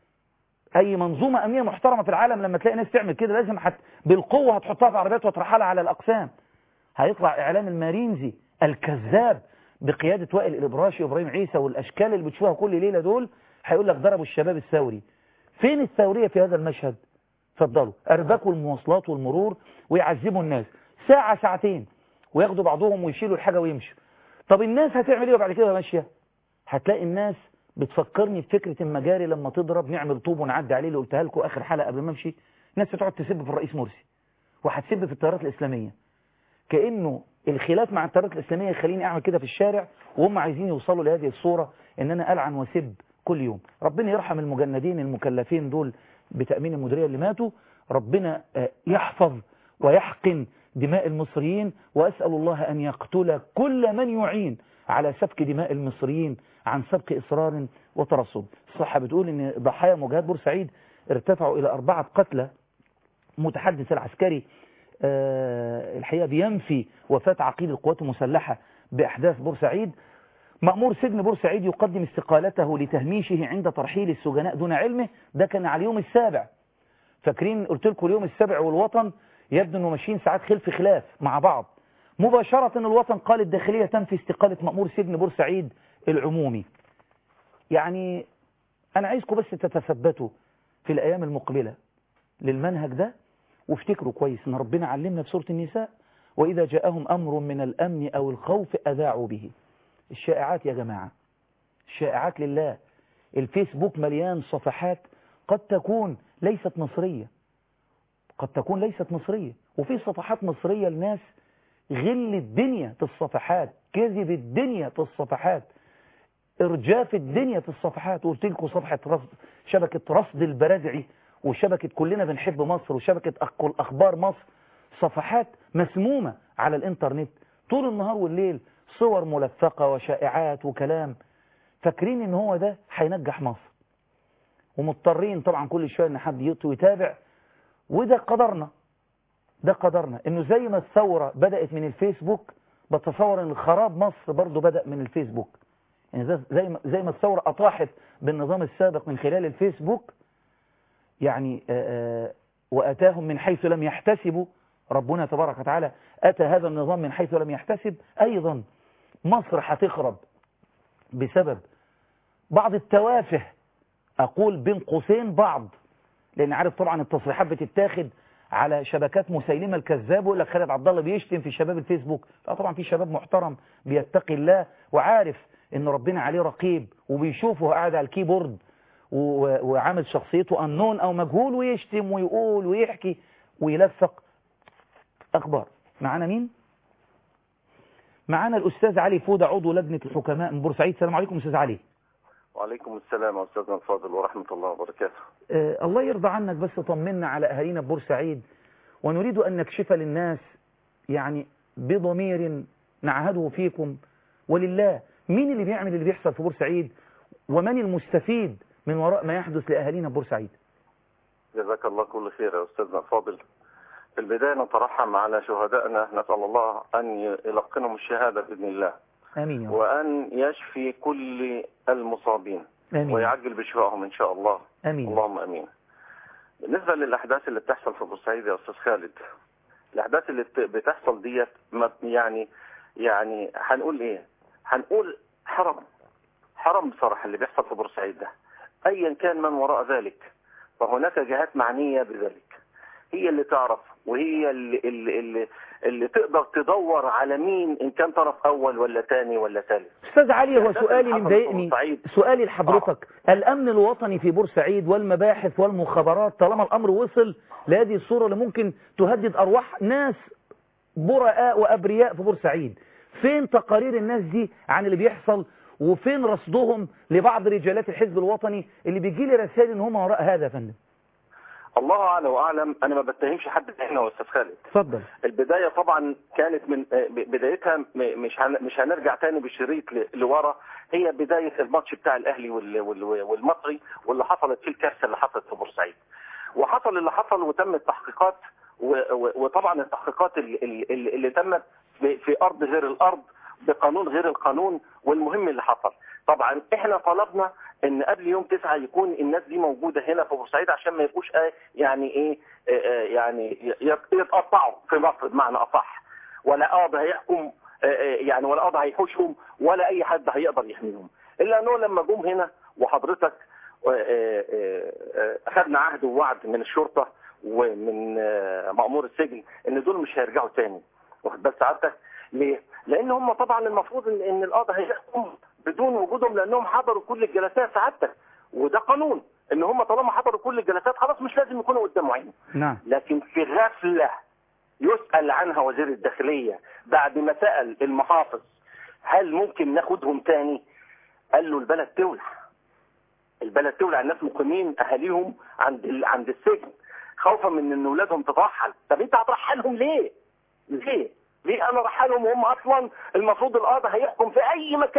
[SPEAKER 1] اي منظومة امنية محترمة في العالم لما تلاقي ناس تعمل كده لازم حت بالقوة هتحطها في عربيات وترحلها على الاقسام هيطلع اعلام المارينزي الكذاب بقيادة وائل الابراشي وابراهيم عيسى والاشكال اللي بتشوفها كل ليلة دول هيقول لك ضربوا الشباب الثوري فين الثورية في هذا المشهد اتفضلوا اربكوا المواصلات والمرور ويعذبوا الناس ساعة ساعتين وياخدوا بعضهم ويشيلوا الحاجة ويمشوا طب الناس هتعمل ايه بعد كده ماشية هتلاقي الناس بتفكرني بفكرة المجاري لما تضرب نعمل طوب ونعدي عليه اللي قلتها لكم اخر حلقة قبل ما امشي الناس بتقعد تسب في الرئيس مرسي وهتسب في التيارات الاسلامية كأنه الخلاف مع التيارات الاسلامية يخليني اعمل كده في الشارع وهم عايزين يوصلوا لهذه الصورة ان انا العن واسب كل يوم ربنا يرحم المجندين المكلفين دول بتأمين المديرية اللي ماتوا ربنا يحفظ ويحقن دماء المصريين وأسأل الله أن يقتل كل من يعين على سفك دماء المصريين عن سبق إصرار وترصد الصحة بتقول أن ضحايا مجاهد بورسعيد ارتفعوا إلى أربعة قتلى متحدث العسكري أه الحقيقة بينفي وفاة عقيد القوات المسلحة بأحداث بورسعيد مأمور سجن بورسعيد يقدم استقالته لتهميشه عند ترحيل السجناء دون علمه ده كان على اليوم السابع فاكرين قلت لكم اليوم السابع والوطن يبدو انه ماشيين ساعات خلف خلاف مع بعض مباشرة الوطن قال الداخلية تنفي استقالة مأمور سجن بورسعيد العمومي يعني أنا عايزكم بس تتثبتوا في الأيام المقبلة للمنهج ده وافتكروا كويس ان ربنا علمنا في سورة النساء وإذا جاءهم أمر من الأمن أو الخوف أذاعوا به الشائعات يا جماعة الشائعات لله الفيسبوك مليان صفحات قد تكون ليست مصرية قد تكون ليست مصرية وفي صفحات مصرية لناس غل الدنيا في الصفحات كذب الدنيا في الصفحات ارجاف الدنيا في الصفحات قلت لكم صفحة رصد شبكة رصد البرادعي وشبكة كلنا بنحب مصر وشبكة أخبار مصر صفحات مسمومة على الانترنت طول النهار والليل صور ملفقة وشائعات وكلام فاكرين ان هو ده هينجح مصر ومضطرين طبعا كل شوية ان حد يتابع وده قدرنا ده قدرنا انه زي ما الثورة بدأت من الفيسبوك بتصور ان خراب مصر برضو بدأ من الفيسبوك يعني زي ما زي ما الثورة اطاحت بالنظام السابق من خلال الفيسبوك يعني آآ واتاهم من حيث لم يحتسبوا ربنا تبارك وتعالى اتى هذا النظام من حيث لم يحتسب ايضا مصر هتخرب بسبب بعض التوافه اقول بين قوسين بعض لان عارف طبعا التصريحات بتتاخد على شبكات مسيلمة الكذاب ويقول لك خالد عبد الله بيشتم في شباب الفيسبوك لا طبعا في شباب محترم بيتقي الله وعارف ان ربنا عليه رقيب وبيشوفه قاعد على الكيبورد وعامل شخصيته أنون أو مجهول ويشتم ويقول ويحكي ويلفق أخبار معانا مين؟ معانا الأستاذ علي فودة عضو لجنة الحكماء من بورسعيد السلام عليكم أستاذ علي
[SPEAKER 2] وعليكم السلام أستاذنا الفاضل ورحمة الله وبركاته
[SPEAKER 1] آه الله يرضى عنك بس طمنا على أهالينا بورسعيد ونريد أن نكشف للناس يعني بضمير نعهده فيكم ولله مين اللي بيعمل اللي بيحصل في بورسعيد ومن المستفيد من وراء ما يحدث لأهالينا بورسعيد
[SPEAKER 2] جزاك الله كل خير يا أستاذنا الفاضل في البداية نترحم على شهدائنا نسأل الله أن يلقنهم الشهادة بإذن الله
[SPEAKER 1] آمين يا رب.
[SPEAKER 2] وأن يشفي كل المصابين
[SPEAKER 1] آمين.
[SPEAKER 2] ويعجل بشفائهم إن شاء الله
[SPEAKER 1] آمين
[SPEAKER 2] اللهم أمين بالنسبة للأحداث اللي بتحصل في بورسعيد يا أستاذ خالد الأحداث اللي بت- بتحصل ديت ما- يعني يعني هنقول إيه هنقول حرم حرم بصراحة اللي بيحصل في بورسعيد ده أيا كان من وراء ذلك فهناك جهات معنية بذلك هي اللي تعرف وهي اللي, اللي, اللي, اللي تقدر تدور على مين إن كان طرف أول ولا تاني ولا ثالث
[SPEAKER 1] أستاذ علي هو
[SPEAKER 2] الأحداث
[SPEAKER 1] سؤالي
[SPEAKER 2] اللي
[SPEAKER 1] اللي
[SPEAKER 2] حصلت في
[SPEAKER 1] مضايقني
[SPEAKER 2] بورسعيد.
[SPEAKER 1] سؤالي لحضرتك الأمن الوطني في بورسعيد والمباحث والمخابرات طالما الأمر وصل لهذه الصورة اللي ممكن تهدد أرواح ناس براء وأبرياء في بورسعيد فين تقارير الناس دي عن اللي بيحصل وفين رصدهم لبعض رجالات الحزب الوطني اللي بيجي لي رسائل ان هم وراء هذا يا فندم
[SPEAKER 2] الله أعلى وأعلم أنا ما بتهمش حد هنا يا أستاذ خالد
[SPEAKER 1] اتفضل
[SPEAKER 2] البداية طبعا كانت من آه، ب- بدايتها م- مش هن- مش هنرجع تاني بالشريط ل- لورا هي بداية الماتش بتاع الأهلي وال- وال- والمصري واللي حصلت فيه الكارثة اللي حصلت في بورسعيد وحصل اللي حصل وتم التحقيقات و- و- وطبعا التحقيقات اللي, اللي, اللي تمت في في أرض غير الأرض بقانون غير القانون والمهم اللي حصل طبعا احنا طلبنا ان قبل يوم تسعة يكون الناس دي موجودة هنا في بورسعيد عشان ما يبقوش آه يعني ايه آه آه يعني ي- يتقطعوا في مصر بمعنى اصح ولا قاضي هيحكم آه آه يعني ولا قاضي هيحوشهم ولا اي حد هيقدر يحميهم الا انه لما جم هنا وحضرتك آه، آه، آه، اخذنا عهد ووعد من الشرطة ومن آه، مأمور السجن ان دول مش هيرجعوا تاني واخد بال سعادتك ليه؟ لان هم طبعا المفروض ان ان القاضي هيحكم بدون وجودهم لانهم حضروا كل الجلسات سعادتك وده قانون ان هم طالما حضروا كل الجلسات خلاص مش لازم يكونوا قدام عينه
[SPEAKER 1] نعم
[SPEAKER 2] لكن في غفلة يسأل عنها وزير الداخلية بعد ما سأل المحافظ هل ممكن ناخدهم تاني قال له البلد تولع البلد تولع الناس مقيمين اهاليهم عند ال... عند السجن خوفا من ان اولادهم تترحل طب انت هترحلهم ليه ليه ليه انا رحلهم وهم اصلا المفروض القاضي هيحكم في اي مكان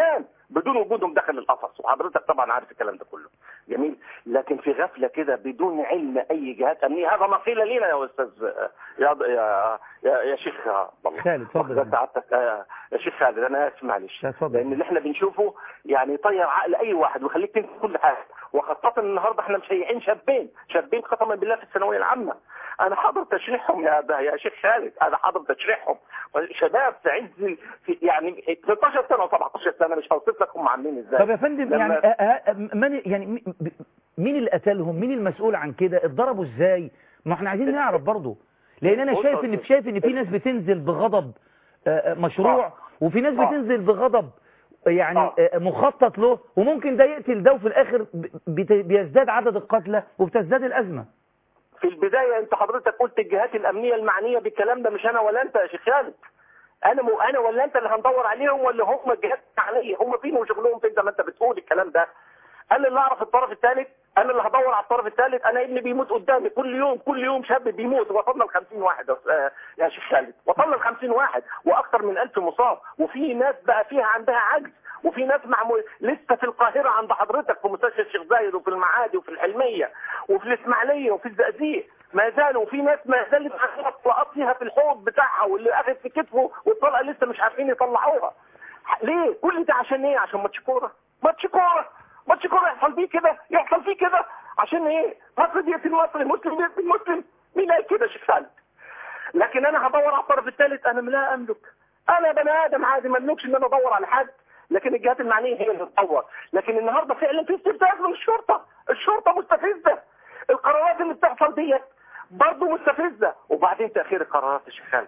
[SPEAKER 2] بدون وجودهم داخل القفص وحضرتك طبعا عارف الكلام ده كله جميل لكن في غفله كده بدون علم اي جهات امنيه هذا ما قيل لنا يا استاذ يا يا يا, يا شيخ والله
[SPEAKER 1] خالد اتفضل
[SPEAKER 2] واخد سعادتك آه، يا شيخ خالد انا اسف معلش
[SPEAKER 1] لا، اتفضل.
[SPEAKER 2] لان اللي احنا بنشوفه يعني يطير عقل اي واحد ويخليك تنسى كل حاجه وخاصه النهارده احنا مشيعين شابين شابين قسما بالله في الثانويه العامه انا حاضر تشريحهم يا ده يا شيخ خالد انا حاضر تشريحهم شباب في عز في يعني 16 سنه و17 سنه مش هوصف لك هم عاملين ازاي
[SPEAKER 1] طب يا فندم
[SPEAKER 2] لما-
[SPEAKER 1] يعني آه، آه، من يعني م- ب- مين اللي قتلهم مين المسؤول عن كده اتضربوا ازاي ما احنا عايزين نعرف برضه لان انا
[SPEAKER 2] بص
[SPEAKER 1] شايف
[SPEAKER 2] يا
[SPEAKER 1] ان
[SPEAKER 2] أستاذ.
[SPEAKER 1] شايف ان في ناس بتنزل بغضب آه، آه، مشروع
[SPEAKER 2] آه.
[SPEAKER 1] وفي ناس
[SPEAKER 2] آه.
[SPEAKER 1] بتنزل بغضب يعني
[SPEAKER 2] آه.
[SPEAKER 1] آه، مخطط له وممكن ده يقتل ده وفي الاخر ب- بت- بيزداد عدد القتلى وبتزداد الازمه
[SPEAKER 2] في البدايه انت حضرتك قلت الجهات الامنيه المعنيه بالكلام ده مش انا ولا انت يا شيخ خالد انا مو انا ولا انت اللي هندور عليهم ولا هم الجهات المعنيه هم فين وشغلهم فين زي ما انت بتقول الكلام ده انا اللي اعرف الطرف الثالث انا اللي هدور على الطرف الثالث انا ابني بيموت قدامي كل يوم كل يوم شاب بيموت وصلنا ل 50 واحد يا أس- آه، يا شيخ خالد وصلنا ل 50 واحد واكثر من 1000 مصاب وفي ناس بقى فيها عندها عجز وفي ناس معمول لسه في القاهره عند حضرتك في مستشفى الشيخ زايد وفي المعادي وفي الحلميه وفي الاسماعيليه وفي الزقازيق ما زالوا وفي ناس ما زالت عندها طلقات فيها في الحوض بتاعها واللي اخذ في كتفه والطلقه لسه مش عارفين يطلعوها ليه كل ده عشان ايه عشان ماتش كوره ماتش كوره ماتش كوره يحصل فيه كده يحصل فيه كده عشان ايه مصري يقتل مصري مسلم يقتل مسلم مين قال كده يا شيخ خالد لكن انا هدور على الطرف الثالث انا لا املك انا بني ادم عادي ما املكش ان انا ادور على حد لكن الجهات المعنيه هي اللي تدور لكن النهارده فعلا في استفزاز من الشرطه الشرطه مستفزه القرارات اللي بتحصل ديت برضه مستفزه وبعدين تاخير القرارات يا شيخ خالد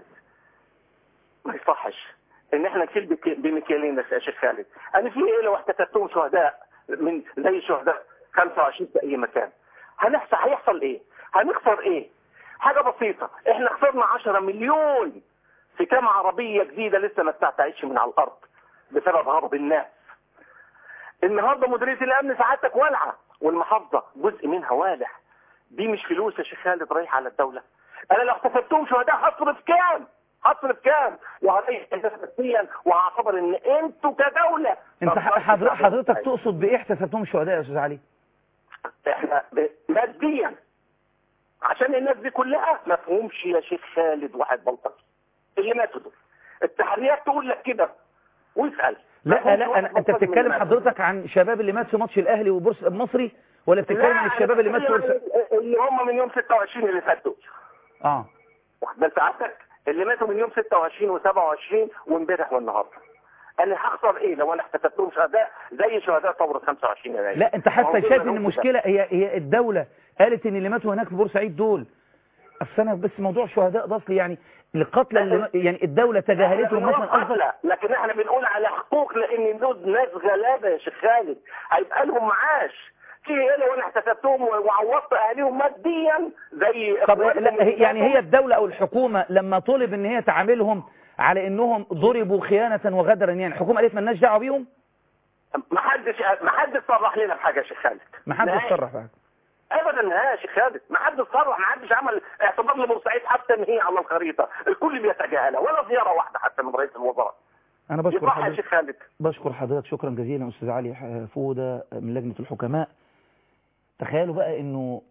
[SPEAKER 2] ما يصحش ان احنا نشيل بك- بمكيالين يا شيخ خالد انا في ايه لو احتسبتهم شهداء من زي شهداء 25 في اي مكان هنحصل هيحصل ايه هنخسر ايه حاجه بسيطه احنا خسرنا 10 مليون في كام عربيه جديده لسه ما بتعتعدش من على الارض بسبب هرب الناس النهارده مديريه الامن سعادتك والعه والمحافظه جزء منها والع دي مش فلوس يا شيخ خالد رايحه على الدوله انا لو احتسبتهم شهداء هصرف كام هصرف كام وهريح الناس نفسيا وهعتبر ان انتوا كدوله
[SPEAKER 1] انت
[SPEAKER 2] طب
[SPEAKER 1] ح- حضر-
[SPEAKER 2] طب-
[SPEAKER 1] حضرتك تقصد بايه احتسبتهم شهداء يا استاذ علي
[SPEAKER 2] احنا ب- ماديا عشان الناس دي كلها ما فهمش يا شيخ خالد واحد بلطجي اللي ماتوا دول التحريات تقول لك كده واسال ما
[SPEAKER 1] لا
[SPEAKER 2] فهمش
[SPEAKER 1] لا
[SPEAKER 2] واحد
[SPEAKER 1] أنا انت
[SPEAKER 2] بلطجي
[SPEAKER 1] بتتكلم
[SPEAKER 2] اللي مات.
[SPEAKER 1] حضرتك عن شباب اللي مات في ماتش الاهلي وبورس المصري ولا بتتكلم عن
[SPEAKER 2] لا،
[SPEAKER 1] الشباب اللي مات في
[SPEAKER 2] أنا
[SPEAKER 1] بورس
[SPEAKER 2] بتكلم اللي هم من يوم 26 اللي فاتوا
[SPEAKER 1] اه
[SPEAKER 2] واخد بال سعادتك اللي ماتوا من يوم 26 و27 وامبارح والنهارده انا هخسر ايه لو انا احتسبتهم شهداء زي شهداء ثوره 25 يناير
[SPEAKER 1] لا انت حتى
[SPEAKER 2] موضوع
[SPEAKER 1] شايف ان
[SPEAKER 2] ملوش
[SPEAKER 1] المشكله هي هي الدوله قالت ان اللي ماتوا هناك في بورسعيد دول اصل انا بس موضوع شهداء ده اصل يعني القتلى اللي يعني الدوله تجاهلتهم مثلا قصدك
[SPEAKER 2] لا لكن احنا بنقول على حقوق لان دول ناس غلابه يا شيخ خالد هيبقى لهم معاش في ايه لو انا احتسبتهم وعوضت اهاليهم ماديا زي
[SPEAKER 1] طب
[SPEAKER 2] إخوانهم
[SPEAKER 1] لا هي- يعني
[SPEAKER 2] اللي
[SPEAKER 1] هي الدوله او الحكومه لما طلب ان هي تعاملهم على انهم ضربوا خيانه وغدرا يعني الحكومه قالت مالناش دعوه بيهم
[SPEAKER 2] ما حدش ما حدش صرح لنا بحاجه يا شيخ خالد
[SPEAKER 1] ما حدش
[SPEAKER 2] نهائي.
[SPEAKER 1] صرح بقى
[SPEAKER 2] ابدا يا شيخ خالد ما حدش صرح ما حدش عمل اعتبار لبورسعيد حتى ان هي على الخريطه الكل بيتجاهلها ولا زياره واحده حتى من رئيس الوزراء
[SPEAKER 1] انا بشكر
[SPEAKER 2] يصح يا
[SPEAKER 1] حضرتك
[SPEAKER 2] شيخ خالد
[SPEAKER 1] بشكر حضرتك شكرا جزيلا استاذ علي ح- فوده من لجنه الحكماء تخيلوا بقى انه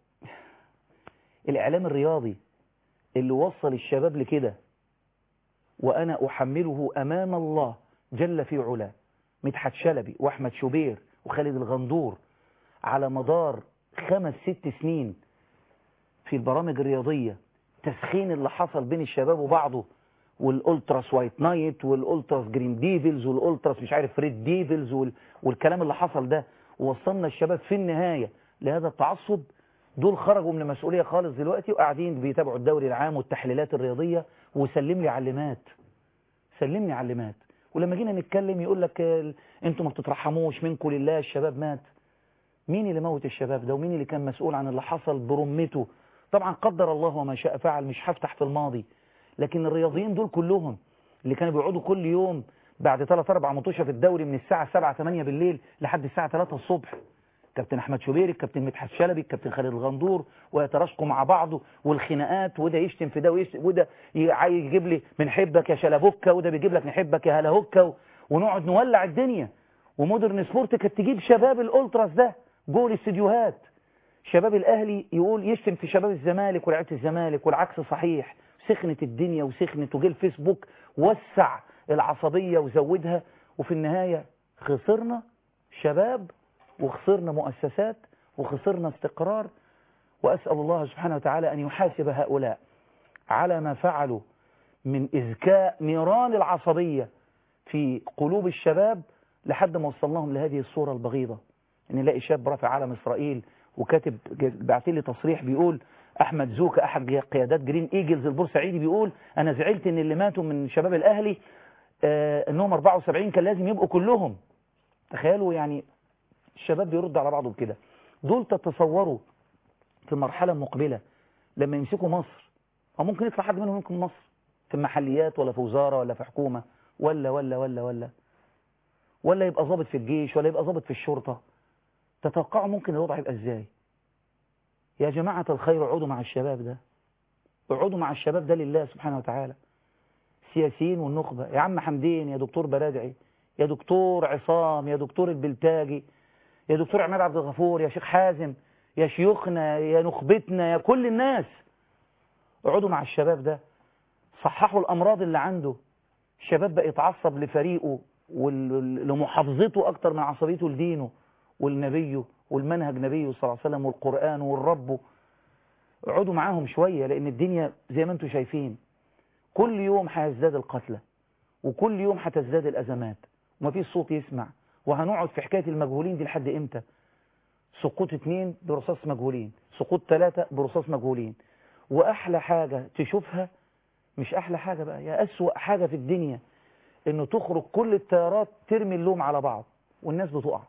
[SPEAKER 1] الاعلام الرياضي اللي وصل الشباب لكده وانا احمله امام الله جل في علاه مدحت شلبي واحمد شوبير وخالد الغندور على مدار خمس ست سنين في البرامج الرياضيه تسخين اللي حصل بين الشباب وبعضه والالتراس وايت نايت والالتراس جرين ديفلز والالتراس مش عارف ريد ديفلز وال... والكلام اللي حصل ده ووصلنا الشباب في النهايه لهذا التعصب دول خرجوا من المسؤوليه خالص دلوقتي وقاعدين بيتابعوا الدوري العام والتحليلات الرياضيه وسلم لي علمات سلمني علمات ولما جينا نتكلم يقول لك آه، انتوا ما بتترحموش منكم لله الشباب مات مين اللي موت الشباب ده ومين اللي كان مسؤول عن اللي حصل برمته طبعا قدر الله وما شاء فعل مش هفتح في الماضي لكن الرياضيين دول كلهم اللي كانوا بيقعدوا كل يوم بعد 3 4 ماتشات في الدوري من الساعه 7 8 بالليل لحد الساعه 3 الصبح كابتن احمد شوبيري الكابتن مدحت شلبي الكابتن خالد الغندور ويتراشقوا مع بعض والخناقات وده يشتم في ده ويشتم وده ي- عايز يجيب لي بنحبك يا شلبوكه وده بيجيب لك نحبك يا هلاهوكه و- ونقعد نولع الدنيا ومودرن سبورت كانت تجيب شباب الالتراس ده جوه الاستديوهات شباب الاهلي يقول يشتم في شباب الزمالك ولعيبه الزمالك والعكس صحيح سخنت الدنيا وسخنت وجه الفيسبوك وسع العصبيه وزودها وفي النهايه خسرنا شباب وخسرنا مؤسسات وخسرنا استقرار واسال الله سبحانه وتعالى ان يحاسب هؤلاء على ما فعلوا من إذكاء نيران العصبية في قلوب الشباب لحد ما وصلناهم لهذه الصورة البغيضة ان نلاقي شاب رافع علم إسرائيل وكاتب بعت لي تصريح بيقول أحمد زوكا أحد قيادات جرين إيجلز البورسعيدي بيقول أنا زعلت إن اللي ماتوا من شباب الأهلي آه إنهم 74 كان لازم يبقوا كلهم تخيلوا يعني الشباب بيرد على بعضه بكده دول تتصوروا في المرحلة المقبلة لما يمسكوا مصر أو ممكن يطلع حد منهم يمكن مصر في محليات ولا في وزارة ولا في حكومة ولا ولا ولا ولا ولا يبقى ضابط في الجيش ولا يبقى ضابط في الشرطة تتوقعوا ممكن الوضع يبقى ازاي يا جماعة الخير اقعدوا مع الشباب ده اقعدوا مع الشباب ده لله سبحانه وتعالى السياسيين والنخبة يا عم حمدين يا دكتور برادعي يا دكتور عصام يا دكتور البلتاجي يا دكتور عماد عبد الغفور يا شيخ حازم يا شيوخنا يا نخبتنا يا كل الناس اقعدوا مع الشباب ده صححوا الأمراض اللي عنده الشباب بقى يتعصب لفريقه ولمحافظته أكتر من عصبيته لدينه والنبيه والمنهج نبيه صلى الله عليه وسلم والقرآن والرب اقعدوا معاهم شوية لأن الدنيا زي ما انتم شايفين كل يوم هيزداد القتلى وكل يوم هتزداد الأزمات ومفيش صوت يسمع وهنقعد في حكاية المجهولين دي لحد امتى سقوط اتنين برصاص مجهولين سقوط ثلاثة برصاص مجهولين وأحلى حاجة تشوفها مش أحلى حاجة بقى يا أسوأ حاجة في الدنيا إنه تخرج كل التيارات ترمي اللوم على بعض والناس بتقع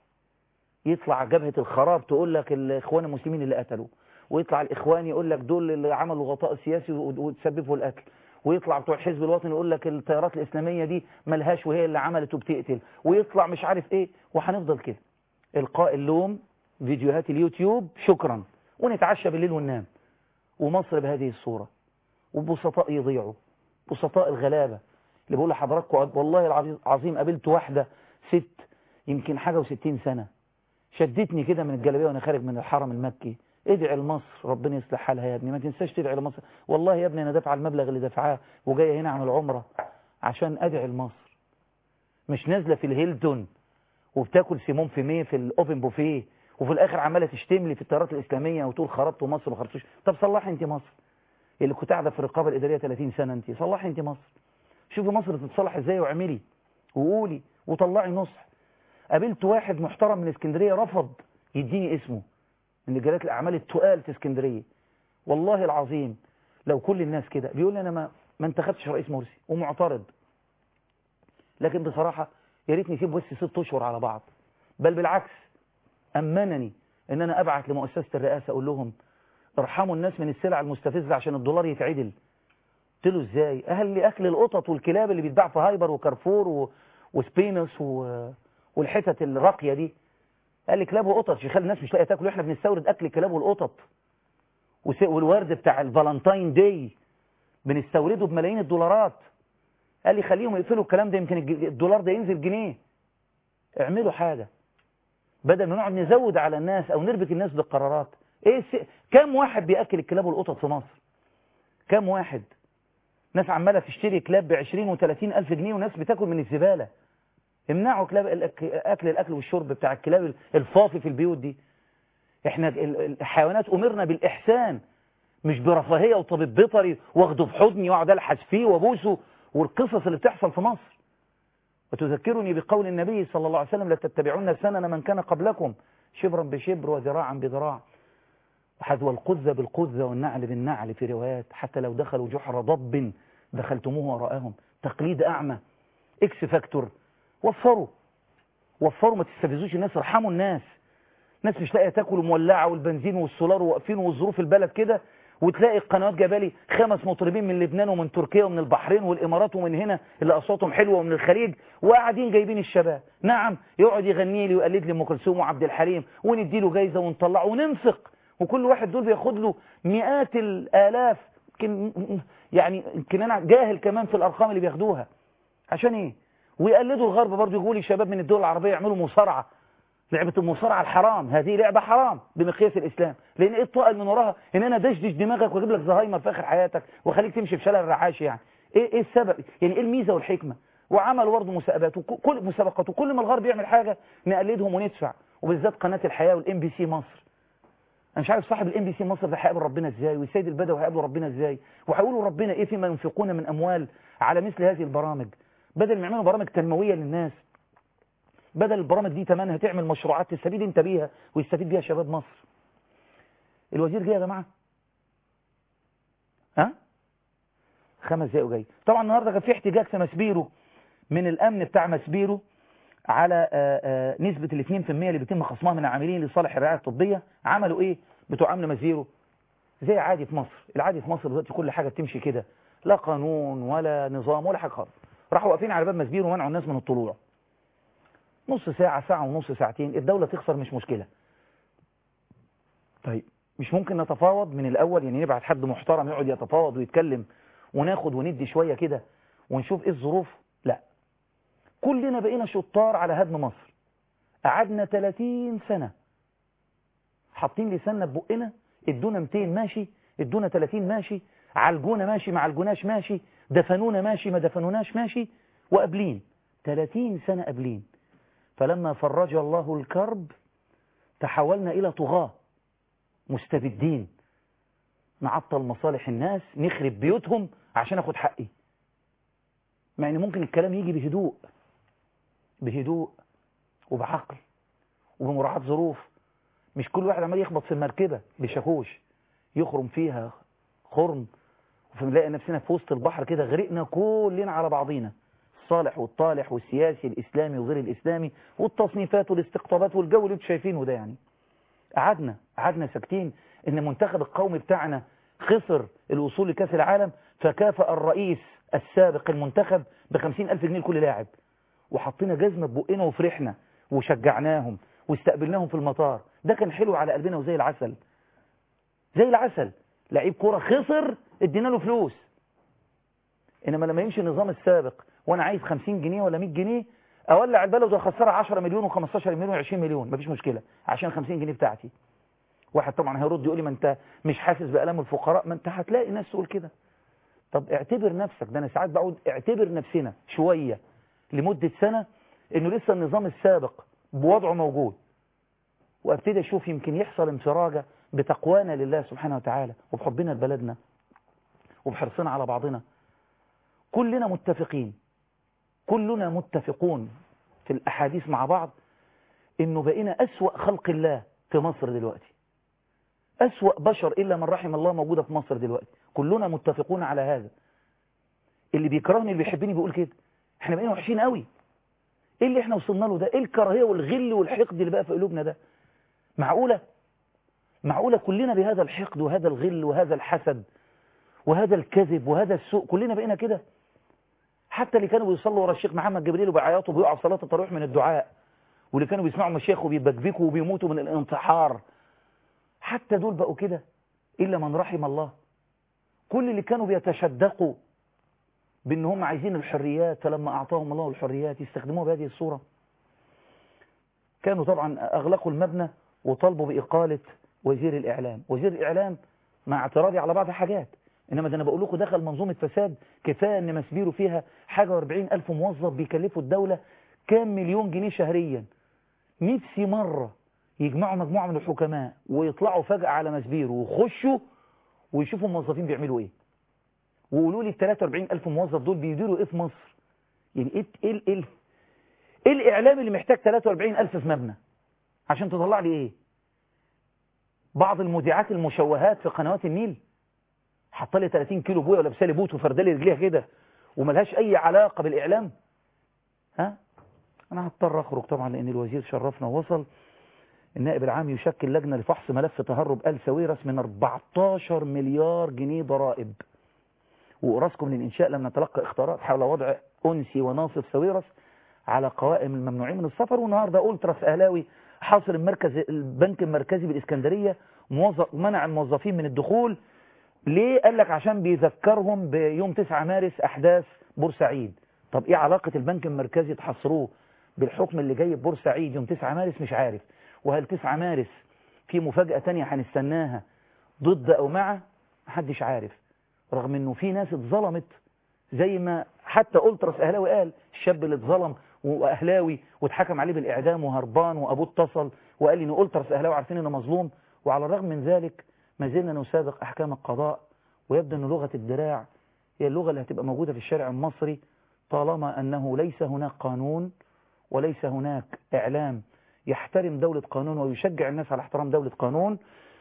[SPEAKER 1] يطلع جبهة الخراب تقول لك الإخوان المسلمين اللي قتلوا ويطلع الإخوان يقول لك دول اللي عملوا غطاء سياسي وتسببوا القتل ويطلع بتوع الحزب الوطني يقول لك التيارات الإسلامية دي ملهاش وهي اللي عملت وبتقتل ويطلع مش عارف إيه وهنفضل كده إلقاء اللوم فيديوهات اليوتيوب شكرا ونتعشى بالليل وننام ومصر بهذه الصورة وبسطاء يضيعوا بسطاء الغلابة اللي بقول لحضراتكم والله العظيم قابلت واحدة ست يمكن حاجة وستين سنة شدتني كده من الجلابية وانا خارج من الحرم المكي ادعي لمصر ربنا يصلح حالها يا ابني ما تنساش تدعي لمصر والله يا ابني انا دافع المبلغ اللي دفعاه وجايه هنا اعمل عمره عشان ادعي لمصر مش نازله في الهيلتون وبتاكل سيمون في ميه في الاوبن بوفيه وفي الاخر عماله تشتم لي في التيارات الاسلاميه وتقول خربتوا مصر وما خربتوش طب صلحي انت مصر اللي كنت قاعده في الرقابه الاداريه 30 سنه انت صلحي انت مصر شوفي مصر تتصلح ازاي واعملي وقولي وطلعي نصح قابلت واحد محترم من اسكندريه رفض يديني اسمه من رجالات الاعمال التقال في اسكندريه والله العظيم لو كل الناس كده بيقول لي انا ما ما انتخبتش رئيس مرسي ومعترض لكن بصراحه يا ريت نسيب بس ست اشهر على بعض بل بالعكس امنني ان انا ابعت لمؤسسه الرئاسه اقول لهم ارحموا الناس من السلع المستفزه عشان الدولار يتعدل قلت له ازاي اهل لي اكل القطط والكلاب اللي بيتباع في هايبر وكارفور و... وسبينس و... والحتت الراقيه دي قال لي كلاب وقطط يخلي الناس مش لاقيه تاكل واحنا بنستورد اكل الكلاب والقطط وس... والورد بتاع الفالنتاين داي بنستورده بملايين الدولارات قال لي خليهم يقفلوا الكلام ده يمكن الدولار ده ينزل جنيه اعملوا حاجه بدل ما نقعد نزود على الناس او نربك الناس بالقرارات ايه الس... كم واحد بياكل الكلاب والقطط في مصر كم واحد ناس عماله تشتري كلاب ب 20 و30 الف جنيه وناس بتاكل من الزباله امنعوا كلاب اكل الاكل والشرب بتاع الكلاب الفافي في البيوت دي احنا الحيوانات امرنا بالاحسان مش برفاهيه وطبيب بيطري واخده في حضني واقعد الحس فيه وابوسه والقصص اللي بتحصل في مصر وتذكرني بقول النبي صلى الله عليه وسلم لتتبعون سنن من كان قبلكم شبرا بشبر وذراعا بذراع وحذو القذة بالقذة والنعل بالنعل في روايات حتى لو دخلوا جحر ضب دخلتموه وراءهم تقليد أعمى إكس فاكتور وفروا وفروا ما تستفزوش الناس ارحموا الناس ناس مش لاقيه تاكل مولعه والبنزين والسولار واقفين والظروف البلد كده وتلاقي القنوات جايبه خمس مطربين من لبنان ومن تركيا ومن البحرين والامارات ومن هنا اللي اصواتهم حلوه ومن الخليج وقاعدين جايبين الشباب نعم يقعد يغني لي ويقلد لي ام كلثوم وعبد الحليم وندي له جايزه ونطلعه وننفق وكل واحد دول بياخد له مئات الالاف يمكن يعني يمكن انا جاهل كمان في الارقام اللي بياخدوها عشان ايه ويقلدوا الغرب برضه يقولوا لي شباب من الدول العربية يعملوا مصارعة لعبة المصارعة الحرام هذه لعبة حرام بمقياس الإسلام لأن إيه الطائل من وراها إن أنا دشدش دماغك وأجيب لك زهايمر في آخر حياتك وأخليك تمشي في شارع الرعاش يعني إيه إيه السبب يعني إيه الميزة والحكمة وعملوا برضه مسابقات وكل مسابقات وكل ما الغرب يعمل حاجة نقلدهم وندفع وبالذات قناة الحياة والام بي سي مصر انا مش عارف صاحب الام بي سي مصر ده هيقابل ربنا ازاي والسيد البدوي هيقابلوا ربنا ازاي وهيقولوا ربنا ايه فيما ينفقون من اموال على مثل هذه البرامج بدل ما يعملوا برامج تنمويه للناس بدل البرامج دي تمنها تعمل مشروعات تستفيد انت بيها ويستفيد بيها شباب مصر الوزير جه يا جماعه ها خمس دقايق وجاي طبعا النهارده كان في احتجاج في مسبيرو من الامن بتاع مسبيرو على آآ آآ نسبة ال 2% اللي بيتم خصمها من العاملين لصالح الرعاية الطبية عملوا ايه بتوع امن مزيرو زي عادي في مصر العادي في مصر دلوقتي كل حاجة بتمشي كده لا قانون ولا نظام ولا حاجة خالص راحوا واقفين على باب مزبيرو ومنعوا الناس من الطلوع نص ساعة ساعة ونص ساعتين الدولة تخسر مش مشكلة طيب مش ممكن نتفاوض من الأول يعني نبعت حد محترم يقعد يتفاوض ويتكلم وناخد وندي شوية كده ونشوف ايه الظروف لا كلنا بقينا شطار على هدم مصر قعدنا 30 سنة حاطين لساننا ببقنا ادونا 200 ماشي ادونا 30 ماشي عالجونا ماشي ما عالجوناش ماشي دفنونا ماشي ما دفنوناش ماشي وقابلين 30 سنة قابلين فلما فرج الله الكرب تحولنا إلى طغاة مستبدين نعطل مصالح الناس نخرب بيوتهم عشان اخد حقي مع ان ممكن الكلام يجي بهدوء بهدوء وبعقل وبمراعاة ظروف مش كل واحد عمال يخبط في المركبة بشاكوش يخرم فيها خرم وفنلاقي نفسنا في وسط البحر كده غرقنا كلنا على بعضينا الصالح والطالح والسياسي الإسلامي وغير الإسلامي والتصنيفات والاستقطابات والجو اللي انتوا شايفينه ده يعني قعدنا قعدنا ساكتين ان المنتخب القومي بتاعنا خسر الوصول لكاس العالم فكافأ الرئيس السابق المنتخب بخمسين ألف جنيه لكل لاعب وحطينا جزمة ببقنا وفرحنا وشجعناهم واستقبلناهم في المطار ده كان حلو على قلبنا وزي العسل زي العسل لعيب كرة خسر ادينا له فلوس انما لما يمشي النظام السابق وانا عايز 50 جنيه ولا 100 جنيه اولع البلد واخسرها 10 مليون و15 مليون و20 مليون مفيش مشكلة عشان 50 جنيه بتاعتي واحد طبعا هيرد يقول لي ما انت مش حاسس بألام الفقراء ما انت هتلاقي ناس تقول كده طب اعتبر نفسك ده انا ساعات بقعد اعتبر نفسنا شوية لمدة سنة انه لسه النظام السابق بوضعه موجود وابتدي اشوف يمكن يحصل انفراجة بتقوانا لله سبحانه وتعالى وبحبنا لبلدنا وبحرصنا على بعضنا كلنا متفقين كلنا متفقون في الأحاديث مع بعض إنه بقينا أسوأ خلق الله في مصر دلوقتي أسوأ بشر إلا من رحم الله موجودة في مصر دلوقتي كلنا متفقون على هذا اللي بيكرهني اللي بيحبني بيقول كده احنا بقينا وحشين قوي ايه اللي احنا وصلنا له ده ايه الكراهيه والغل والحقد اللي بقى في قلوبنا ده معقوله معقوله كلنا بهذا الحقد وهذا الغل وهذا الحسد وهذا الكذب وهذا السوء كلنا بقينا كده حتى اللي كانوا بيصلوا ورا الشيخ محمد جبريل وبيعيطوا وبيقعوا في صلاه التراويح من الدعاء واللي كانوا بيسمعوا مشايخ وبيبكبكوا وبيموتوا من الانتحار حتى دول بقوا كده الا من رحم الله كل اللي كانوا بيتشدقوا بان هم عايزين الحريات فلما اعطاهم الله الحريات يستخدموها بهذه الصوره كانوا طبعا اغلقوا المبنى وطالبوا باقاله وزير الاعلام وزير الاعلام مع اعتراضي على بعض الحاجات انما ده انا بقول لكم دخل منظومه فساد كفايه ان مسبيرو فيها حاجه و40 الف موظف بيكلفوا الدوله كام مليون جنيه شهريا نفسي مره يجمعوا مجموعه من الحكماء ويطلعوا فجاه على مسبيرو ويخشوا ويشوفوا الموظفين بيعملوا ايه وقولوا لي ال 43 الف موظف دول بيديروا ايه في مصر يعني ايه ايه ايه, إيه الاعلام اللي محتاج 43 الف في مبنى عشان تطلع لي ايه بعض المذيعات المشوهات في قنوات النيل حاطه لي 30 كيلو بويه ولابسه لي بوت وفردالي رجليها كده وملهاش اي علاقه بالاعلام ها انا هضطر اخرج طبعا لان الوزير شرفنا ووصل النائب العام يشكل لجنه لفحص ملف تهرب ال سويرس من 14 مليار جنيه ضرائب وأراسكم للإنشاء لم نتلقى اختارات حول وضع أنسي وناصف سويرس على قوائم الممنوعين من السفر والنهاردة ألتراس أهلاوي حاصر المركز البنك المركزي بالإسكندرية موظف منع الموظفين من الدخول ليه قال لك عشان بيذكرهم بيوم 9 مارس أحداث بورسعيد طب ايه علاقة البنك المركزي تحصروه بالحكم اللي جاي ببورسعيد يوم 9 مارس مش عارف وهل 9 مارس في مفاجأة تانية هنستناها ضد او مع محدش عارف رغم انه في ناس اتظلمت زي ما حتى ألتراس أهلاوي قال الشاب اللي اتظلم وأهلاوي واتحكم عليه بالإعدام وهربان وأبوه اتصل وقال لي إن ألتراس أهلاوي عارفين إنه مظلوم وعلى الرغم من ذلك ما زلنا نسابق أحكام القضاء ويبدو أن لغة الدراع هي اللغة اللي هتبقى موجودة في الشارع المصري طالما أنه ليس هناك قانون وليس هناك إعلام يحترم دولة قانون ويشجع الناس على احترام دولة قانون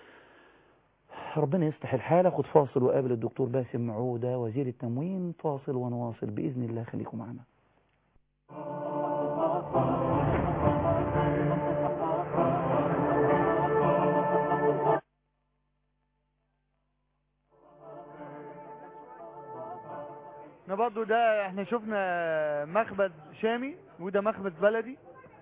[SPEAKER 1] ربنا يصلح الحال خد فاصل وقابل الدكتور باسم معودة وزير التموين فاصل ونواصل بإذن الله خليكم معنا
[SPEAKER 3] احنا برضو ده احنا شفنا مخبز شامي وده مخبز بلدي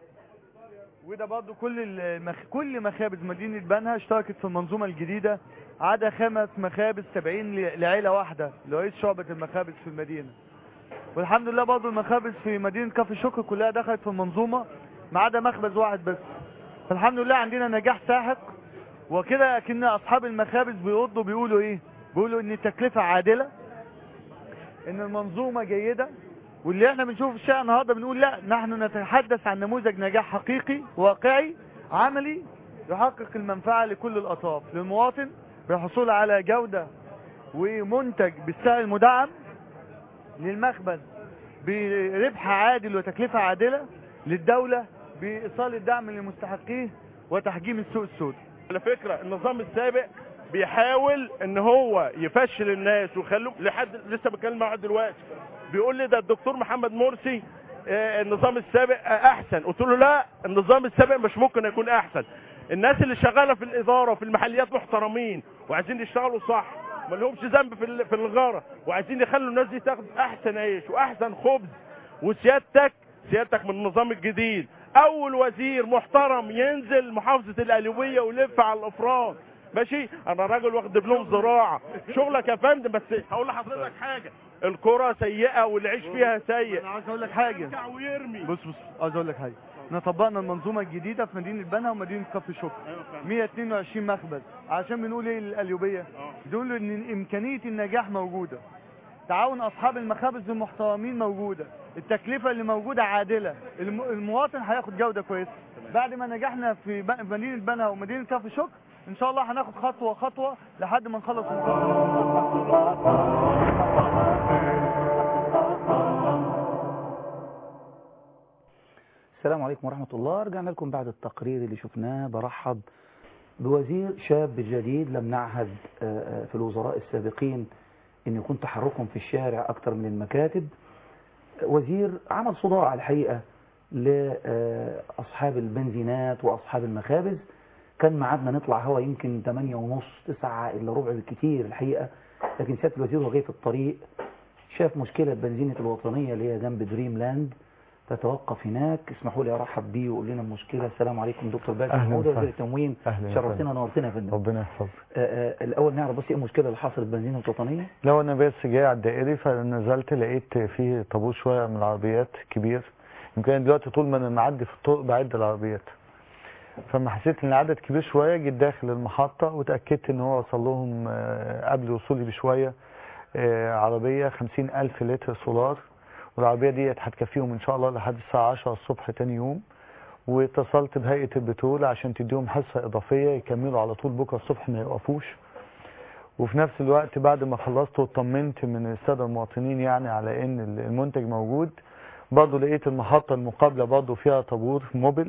[SPEAKER 3] وده برضو كل المخ... كل مخابز مدينة بنها اشتركت في المنظومة الجديدة عدا خمس مخابز تابعين ل... لعيلة واحدة لرئيس شعبة المخابز في المدينة والحمد لله برضو المخابز في مدينة كفر شكر كلها دخلت في المنظومة ما عدا مخبز واحد بس فالحمد لله عندنا نجاح ساحق وكده كنا اصحاب المخابز بيردوا بيقولوا ايه بيقولوا ان التكلفة عادلة ان المنظومة جيدة واللي احنا بنشوفه في الشارع النهارده بنقول لا نحن نتحدث عن نموذج نجاح حقيقي واقعي عملي يحقق المنفعة لكل الأطراف للمواطن بالحصول على جودة ومنتج بالسعر المدعم للمخبز بربح عادل وتكلفة عادلة للدولة بإيصال الدعم لمستحقيه وتحجيم السوق السوداء
[SPEAKER 4] على فكرة النظام السابق بيحاول ان هو يفشل الناس ويخلوهم لحد لسه بتكلم معاه دلوقتي بيقول لي ده الدكتور محمد مرسي آه، النظام السابق آه، احسن قلت له لا النظام السابق مش ممكن يكون احسن الناس اللي شغاله في الاداره وفي المحليات محترمين وعايزين يشتغلوا صح ما لهمش ذنب في ال- في الغاره وعايزين يخلوا الناس دي تاخد احسن عيش واحسن خبز وسيادتك سيادتك من النظام الجديد اول وزير محترم ينزل محافظه القليوبيه ويلف على الافراد ماشي انا راجل واخد دبلوم زراعه شغلك يا فندم بس هقول لحضرتك حاجه الكره سيئه والعيش فيها سيء
[SPEAKER 3] انا عايز اقول لك حاجة
[SPEAKER 4] يرجع ويرمي
[SPEAKER 3] بص بص عايز اقول لك حاجة احنا طبقنا المنظومة الجديدة في مدينة بنها ومدينة كفر شكر 122 مخبز عشان بنقول ايه للقليوبية بنقول ان امكانية النجاح موجودة تعاون اصحاب المخابز المحترمين موجودة التكلفة اللي موجودة عادلة الم- المواطن هياخد جودة كويسة بعد ما نجحنا في ب- مدينة بنها ومدينة كفر شكر ان شاء الله هناخد خطوة خطوة لحد ما نخلص المنظومة
[SPEAKER 1] السلام عليكم ورحمة الله رجعنا لكم بعد التقرير اللي شفناه برحب بوزير شاب جديد لم نعهد آه، آه، في الوزراء السابقين أن يكون تحركهم في الشارع أكثر من المكاتب وزير عمل صداع الحقيقة لأصحاب البنزينات وأصحاب المخابز كان ميعادنا نطلع هوا يمكن 8 ونص 9 إلا ربع بالكتير الحقيقة لكن سيادة الوزير وهو جاي في الطريق شاف مشكلة بنزينة الوطنية اللي هي جنب دريم لاند تتوقف هناك اسمحوا لي ارحب بيه ويقول لنا المشكله السلام عليكم دكتور باسم
[SPEAKER 5] أهلاً
[SPEAKER 1] محمود وزير
[SPEAKER 5] وسهلاً.
[SPEAKER 1] التموين
[SPEAKER 5] أهلاً
[SPEAKER 1] شرفتنا
[SPEAKER 5] وسهلاً.
[SPEAKER 1] ونورتنا يا فندم
[SPEAKER 5] ربنا يحفظك
[SPEAKER 1] آه، آه، الاول نعرف بس ايه المشكله اللي حصلت بنزينه الوطنيه
[SPEAKER 5] لو انا بس جاي على الدائري فنزلت لقيت فيه طابور شويه من العربيات كبير يمكن دلوقتي طول ما انا معدي في الطرق بعد العربيات فما حسيت ان العدد كبير شويه جيت داخل المحطه وتاكدت ان هو وصل لهم آه، قبل وصولي بشويه آه، عربيه 50000 لتر سولار والعربيه ديت هتكفيهم ان شاء الله لحد الساعه 10 الصبح تاني يوم واتصلت بهيئه البترول عشان تديهم حصه اضافيه يكملوا على طول بكره الصبح ما يوقفوش وفي نفس الوقت بعد ما خلصت واطمنت من الساده المواطنين يعني على ان المنتج موجود برضه لقيت المحطه المقابله برضه فيها طابور موبل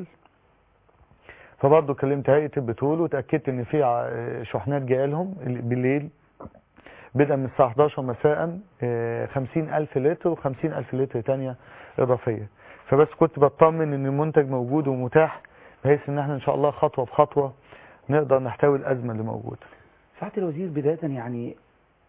[SPEAKER 5] فبرضه كلمت هيئه البترول وتاكدت ان في ع- شحنات جايه لهم بالليل بدءا من الساعه 11 مساء آه، 50000 لتر و50000 لتر تانية اضافيه فبس كنت بطمن ان المنتج موجود ومتاح بحيث ان احنا ان شاء الله خطوه بخطوه نقدر نحتوي الازمه اللي موجوده
[SPEAKER 1] سعاده الوزير بدايه يعني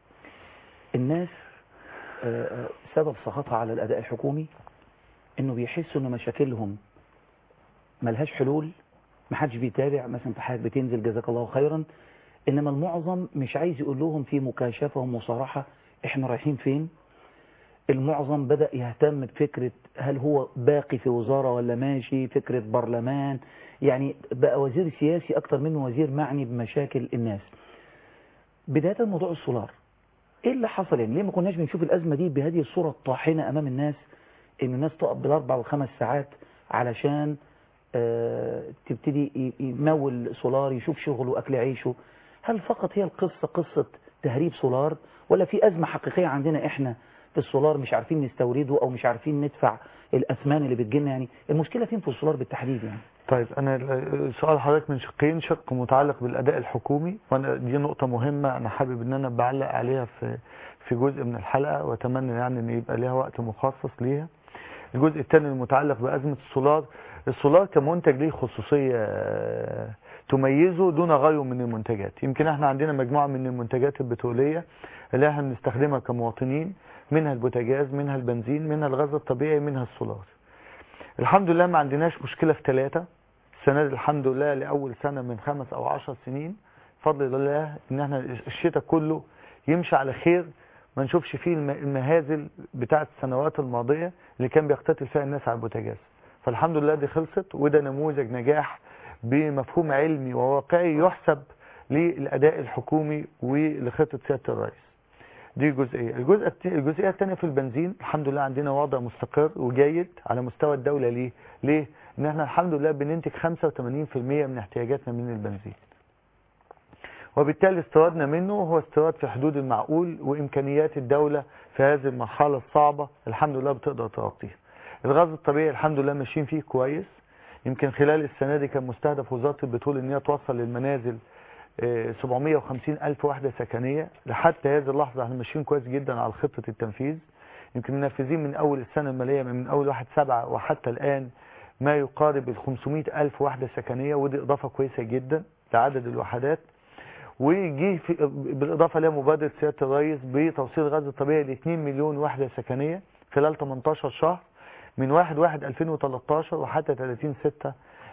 [SPEAKER 1] الناس آه، آه، سبب سخطها على الاداء الحكومي انه بيحسوا ان مشاكلهم ملهاش حلول محدش بيتابع مثلا في حاجه بتنزل جزاك الله خيرا انما المعظم مش عايز يقول لهم في مكاشفه ومصارحه احنا رايحين فين المعظم بدأ يهتم بفكرة هل هو باقي في وزارة ولا ماشي فكرة برلمان يعني بقى وزير سياسي أكتر منه وزير معني بمشاكل الناس بداية موضوع السولار ايه اللي حصل يعني ليه ما كناش بنشوف الأزمة دي بهذه الصورة الطاحنة أمام الناس ان الناس تقف بالاربع والخمس ساعات علشان آه، تبتدي ي- يمول سولار يشوف شغله واكل عيشه هل فقط هي القصة قصة تهريب سولار ولا في أزمة حقيقية عندنا احنا في السولار مش عارفين نستورده او مش عارفين ندفع الأثمان اللي بتجيلنا يعني المشكلة فين في السولار بالتحديد يعني
[SPEAKER 5] طيب انا ال- سؤال حضرتك من شقين شق متعلق بالاداء الحكومي وانا دي نقطه مهمه انا حابب ان انا بعلق عليها في في جزء من الحلقه واتمنى يعني ان يبقى ليها وقت مخصص ليها الجزء الثاني المتعلق بازمه السولار السولار كمنتج ليه خصوصيه آه، تميزه دون غيره من المنتجات يمكن احنا عندنا مجموعه من المنتجات البتروليه اللي احنا بنستخدمها كمواطنين منها البوتاجاز منها البنزين منها الغاز الطبيعي منها السولار الحمد لله ما عندناش مشكله في ثلاثه السنه دي الحمد لله لاول سنه من خمس او عشر سنين بفضل الله ان احنا الشتاء كله يمشي على خير ما نشوفش فيه الم- المهازل بتاعه السنوات الماضيه اللي كان بيقتتل فيها الناس على البوتاجاز فالحمد لله دي خلصت وده نموذج نجاح بمفهوم علمي وواقعي يحسب للاداء الحكومي ولخطه سياده الرئيس دي جزئيه الجزء الت- الجزئيه الثانيه في البنزين الحمد لله عندنا وضع مستقر وجيد على مستوى الدوله ليه ليه ان احنا الحمد لله بننتج 85% من احتياجاتنا من البنزين وبالتالي استيرادنا منه هو استيراد في حدود المعقول وامكانيات الدوله في هذه المرحله الصعبه الحمد لله بتقدر تغطيها الغاز الطبيعي الحمد لله ماشيين فيه كويس يمكن خلال السنه دي كان مستهدف وزاره البترول ان هي توصل للمنازل آه، 750 ألف وحدة سكنية لحتى هذه اللحظة احنا ماشيين كويس جدا على خطة التنفيذ يمكن منفذين من أول السنة المالية من أول واحد سبعة وحتى الآن ما يقارب ال 500 ألف وحدة سكنية ودي إضافة كويسة جدا لعدد الوحدات وجي في بالإضافة لها مبادرة سيادة الرئيس بتوصيل الغاز الطبيعي ل 2 مليون وحدة سكنية خلال 18 شهر من 1 1 2013 وحتى 30 6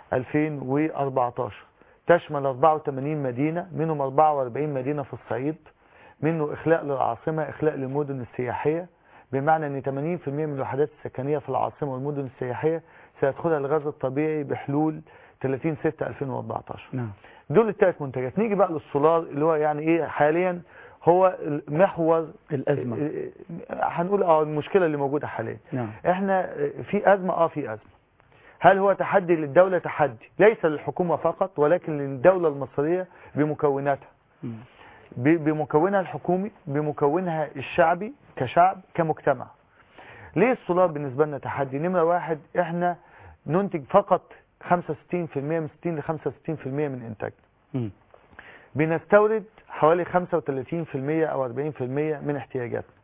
[SPEAKER 5] 2014 تشمل 84 مدينة منهم 44 مدينة في الصعيد منه إخلاء للعاصمة إخلاء للمدن السياحية بمعنى أن 80% من الوحدات السكنية في العاصمة والمدن السياحية سيدخلها الغاز الطبيعي بحلول 30 6 2014
[SPEAKER 1] نعم
[SPEAKER 5] دول الثلاث منتجات نيجي بقى للسولار اللي هو يعني ايه حاليا هو محور
[SPEAKER 1] الأزمة
[SPEAKER 5] هنقول اه المشكله اللي موجوده حاليا
[SPEAKER 1] نعم
[SPEAKER 5] احنا في ازمه اه في ازمه هل هو تحدي للدوله تحدي ليس للحكومه فقط ولكن للدوله المصريه بمكوناتها
[SPEAKER 1] مم.
[SPEAKER 5] ب- بمكونها الحكومي بمكونها الشعبي كشعب كمجتمع ليه السولار بالنسبة لنا تحدي نمرة واحد احنا ننتج فقط 65% من 60 ل 65% من انتاجنا
[SPEAKER 1] مم.
[SPEAKER 5] بنستورد حوالي 35% او 40% من احتياجاتنا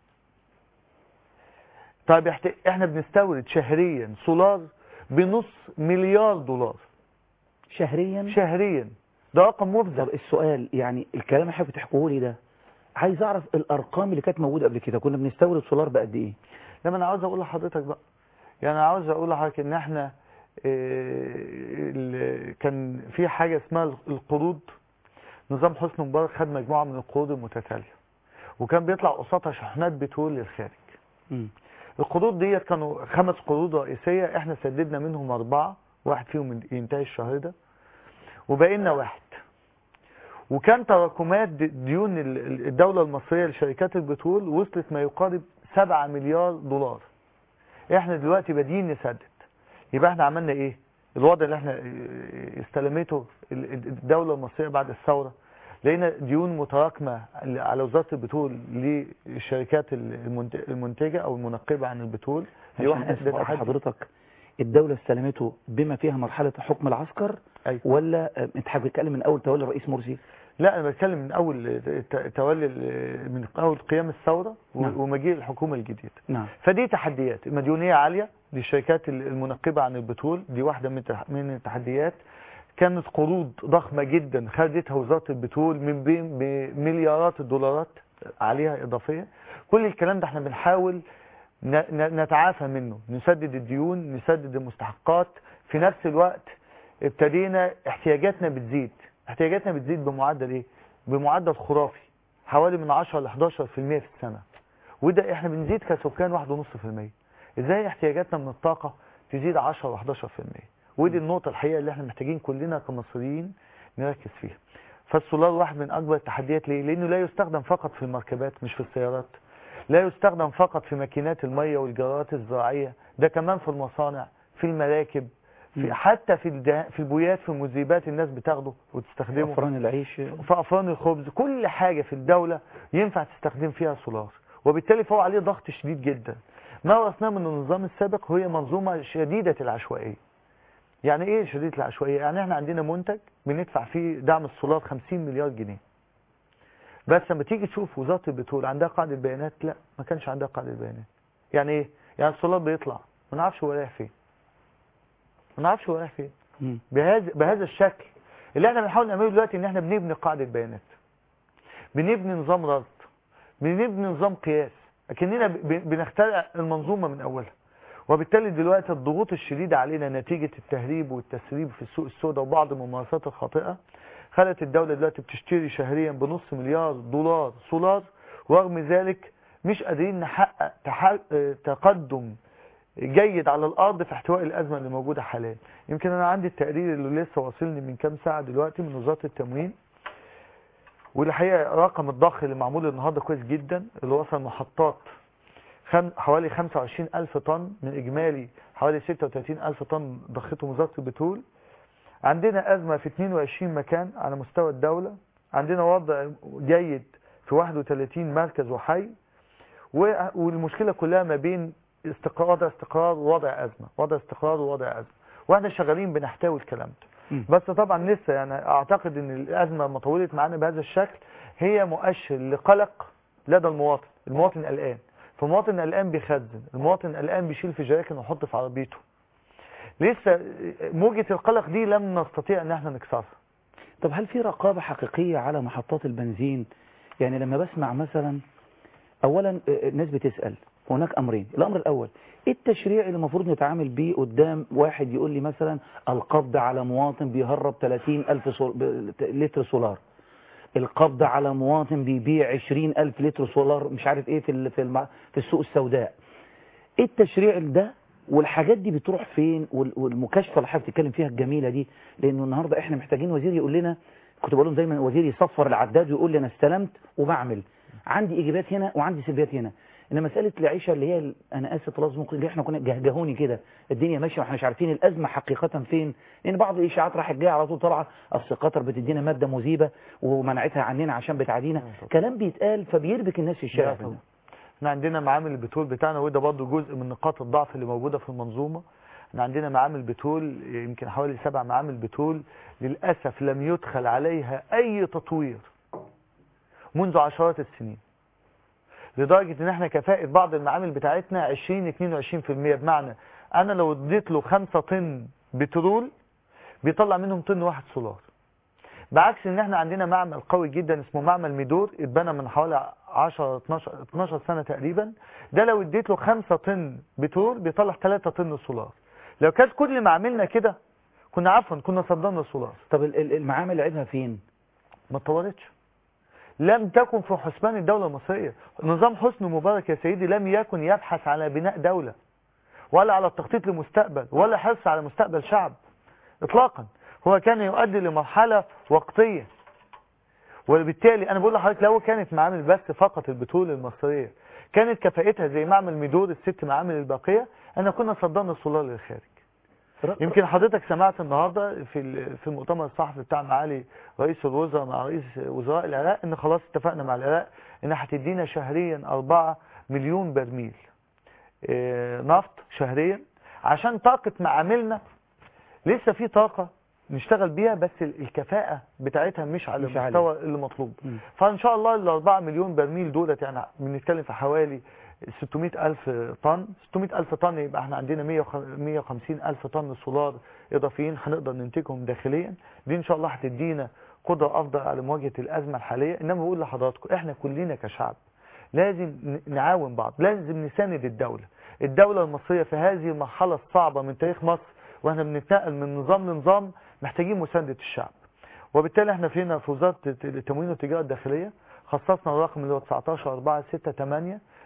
[SPEAKER 5] طيب احت- احنا بنستورد شهريا سولار بنص مليار دولار
[SPEAKER 1] شهريا
[SPEAKER 5] شهريا ده رقم مفزع
[SPEAKER 1] طب السؤال يعني الكلام اللي حضرتك بتحكيه لي ده عايز اعرف الارقام اللي كانت موجوده قبل كده كنا بنستورد سولار بقد ايه
[SPEAKER 5] لما انا عاوز اقول لحضرتك بقى يعني انا عاوز اقول لحضرتك ان احنا آه، ال- كان في حاجه اسمها القروض نظام حسني مبارك خد مجموعه من القروض المتتاليه وكان بيطلع قسطها شحنات بترول للخارج
[SPEAKER 1] مم.
[SPEAKER 5] القروض ديت كانوا خمس قروض رئيسيه احنا سددنا منهم اربعه واحد فيهم ينتهي الشهر ده وباقي لنا واحد وكان تراكمات د- ديون ال- ال- الدولة المصرية لشركات البترول وصلت ما يقارب 7 مليار دولار احنا دلوقتي بادئين نسدد يبقى احنا عملنا ايه الوضع اللي احنا اه، استلمته ال- ال- الدولة المصرية بعد الثورة لقينا ديون متراكمة على وزارة البترول للشركات المنت- المنتجة او المنقبة عن البترول دي
[SPEAKER 1] عشان
[SPEAKER 5] واحد
[SPEAKER 1] اسف
[SPEAKER 5] ده
[SPEAKER 1] أقول
[SPEAKER 5] تحدي.
[SPEAKER 1] حضرتك الدولة استلمته بما فيها مرحلة حكم العسكر
[SPEAKER 5] أيوة.
[SPEAKER 1] ولا آه، انت حابب تتكلم من اول تولي الرئيس مرسي
[SPEAKER 5] لا انا بتكلم من اول ت- تولي ال- من اول قيام الثورة و-
[SPEAKER 1] نعم.
[SPEAKER 5] ومجيء الحكومة الجديدة
[SPEAKER 1] نعم
[SPEAKER 5] فدي تحديات مديونية عالية للشركات المنقبة عن البترول دي واحدة من التح- من التحديات كانت قروض ضخمة جدا خدتها وزارة البترول من بين بمليارات الدولارات عليها إضافية كل الكلام ده احنا بنحاول ن- ن- نتعافى منه نسدد الديون نسدد المستحقات في نفس الوقت ابتدينا احتياجاتنا بتزيد احتياجاتنا بتزيد بمعدل ايه بمعدل خرافي حوالي من 10 ل 11% في السنة وده احنا بنزيد كسكان 1.5% ازاي احتياجاتنا من الطاقه تزيد 10 و11% ودي النقطه الحقيقه اللي احنا محتاجين كلنا كمصريين نركز فيها فالسولار واحد من اكبر التحديات ليه لانه لا يستخدم فقط في المركبات مش في السيارات لا يستخدم فقط في ماكينات الميه والجرارات الزراعيه ده كمان في المصانع في المراكب في
[SPEAKER 1] مم.
[SPEAKER 5] حتى في الده- في البويات في المذيبات الناس بتاخده وتستخدمه
[SPEAKER 1] افران العيش
[SPEAKER 5] في افران الخبز كل حاجة في الدولة ينفع تستخدم فيها سولار وبالتالي فهو عليه ضغط شديد جدا ما ورثناه من النظام السابق هي منظومة شديدة العشوائية يعني ايه شديدة العشوائية يعني احنا عندنا منتج بندفع فيه دعم السولار 50 مليار جنيه بس لما تيجي تشوف وزارة البترول عندها قاعدة بيانات لا ما كانش عندها قاعدة بيانات يعني ايه يعني السولار بيطلع ما نعرفش هو رايح فين ما نعرفش هو رايح فين
[SPEAKER 1] مم.
[SPEAKER 5] بهذا بهذا الشكل اللي احنا بنحاول نعمله دلوقتي ان احنا بنبني قاعده بيانات بنبني نظام رصد بنبني نظام قياس لكننا ب- ب- بنخترع المنظومه من اولها وبالتالي دلوقتي الضغوط الشديده علينا نتيجه التهريب والتسريب في السوق السوداء وبعض الممارسات الخاطئه خلت الدوله دلوقتي بتشتري شهريا بنص مليار دولار سولار ورغم ذلك مش قادرين نحقق تح- اه، تقدم جيد على الارض في احتواء الازمه اللي موجوده حاليا يمكن انا عندي التقرير اللي لسه واصلني من كام ساعه دلوقتي من وزاره التموين والحقيقه رقم الضخ اللي معمول النهارده كويس جدا اللي وصل محطات خم حوالي 25 ألف طن من إجمالي حوالي 36 ألف طن ضختهم وزارة البترول عندنا أزمة في 22 مكان على مستوى الدولة عندنا وضع جيد في 31 مركز وحي و- والمشكلة كلها ما بين استقرار وضع استقرار ووضع أزمة وضع استقرار ووضع أزمة واحنا شغالين بنحتوي الكلام ده
[SPEAKER 1] مم.
[SPEAKER 5] بس طبعا لسه يعني اعتقد ان الازمه لما طولت معانا بهذا الشكل هي مؤشر لقلق لدى المواطن المواطن قلقان فالمواطن قلقان بيخزن المواطن قلقان بيشيل في جراكن ويحط في عربيته لسه موجة القلق دي لم نستطيع ان احنا نكسرها
[SPEAKER 1] طب هل في رقابة حقيقية على محطات البنزين يعني لما بسمع مثلا اولا آه، الناس بتسأل هناك امرين الامر الاول ايه التشريع اللي المفروض نتعامل بيه قدام واحد يقول لي مثلا القبض على مواطن بيهرب 30 الف سول... ب- لتر سولار القبض على مواطن بيبيع 20 الف لتر سولار مش عارف ايه في ال- في, الم... في السوق السوداء ايه التشريع ده والحاجات دي بتروح فين وال- والمكاشفه اللي حضرتك بتتكلم فيها الجميله دي لانه النهارده احنا محتاجين وزير يقول لنا كنت بقول لهم دايما وزير يصفر العداد ويقول لي انا استلمت وبعمل عندي ايجابيات هنا وعندي سلبيات هنا ان مساله العيشه اللي هي ال- انا اسف لفظ ممكن اللي احنا كنا جهجهوني كده الدنيا ماشيه واحنا مش عارفين الازمه حقيقه فين لان بعض الاشاعات راحت جايه على طول طالعه اصل قطر بتدينا ماده مذيبه ومنعتها عننا عشان بتعادينا كلام بيتقال فبيربك الناس في الشارع
[SPEAKER 5] لا طبعا. احنا عندنا معامل البترول بتاعنا وده برضه جزء من نقاط الضعف اللي موجوده في المنظومه احنا عندنا معامل بترول يمكن حوالي سبع معامل بترول للاسف لم يدخل عليها اي تطوير منذ عشرات السنين لدرجه ان احنا كفاءه بعض المعامل بتاعتنا 20 22% بمعنى انا لو اديت له 5 طن بترول بيطلع منهم طن واحد سولار بعكس ان احنا عندنا معمل قوي جدا اسمه معمل ميدور اتبنى من حوالي 10 12 12 سنه تقريبا ده لو اديت له 5 طن بترول بيطلع 3 طن سولار لو كانت كل ما عملنا كده كنا عفوا كنا صدرنا سولار
[SPEAKER 1] طب ال- ال- المعامل عيبها فين
[SPEAKER 5] ما اتطورتش لم تكن في حسبان الدولة المصرية نظام حسني مبارك يا سيدي لم يكن يبحث على بناء دولة ولا على التخطيط لمستقبل ولا حرص على مستقبل شعب اطلاقا هو كان يؤدي لمرحلة وقتية وبالتالي انا بقول لحضرتك لو كانت معامل بس فقط البترول المصرية كانت كفاءتها زي معمل ميدور الست معامل الباقية انا كنا صدرنا السولار للخارج يمكن حضرتك سمعت النهارده في ال- في المؤتمر الصحفي بتاع معالي رئيس الوزراء مع رئيس وزراء العراق ان خلاص اتفقنا مع العراق ان هتدينا شهريا 4 مليون برميل آه، نفط شهريا عشان طاقة معاملنا لسه في طاقة نشتغل بيها بس ال- الكفاءة بتاعتها مش على
[SPEAKER 1] مش عالية.
[SPEAKER 5] المستوى اللي مطلوب
[SPEAKER 1] مم.
[SPEAKER 5] فان شاء الله ال 4 مليون برميل دولت يعني بنتكلم في حوالي 600 ألف طن 600 ألف طن يبقى احنا عندنا 150 ألف طن سولار إضافيين هنقدر ننتجهم داخليا دي إن شاء الله هتدينا قدرة أفضل على مواجهة الأزمة الحالية إنما بقول لحضراتكم احنا كلنا كشعب لازم ن- نعاون بعض لازم نساند الدولة الدولة المصرية في هذه المرحلة الصعبة من تاريخ مصر واحنا بنتنقل من نظام لنظام محتاجين مساندة الشعب وبالتالي احنا فينا في وزارة التموين والتجارة الداخلية خصصنا الرقم اللي هو 19 4 6 8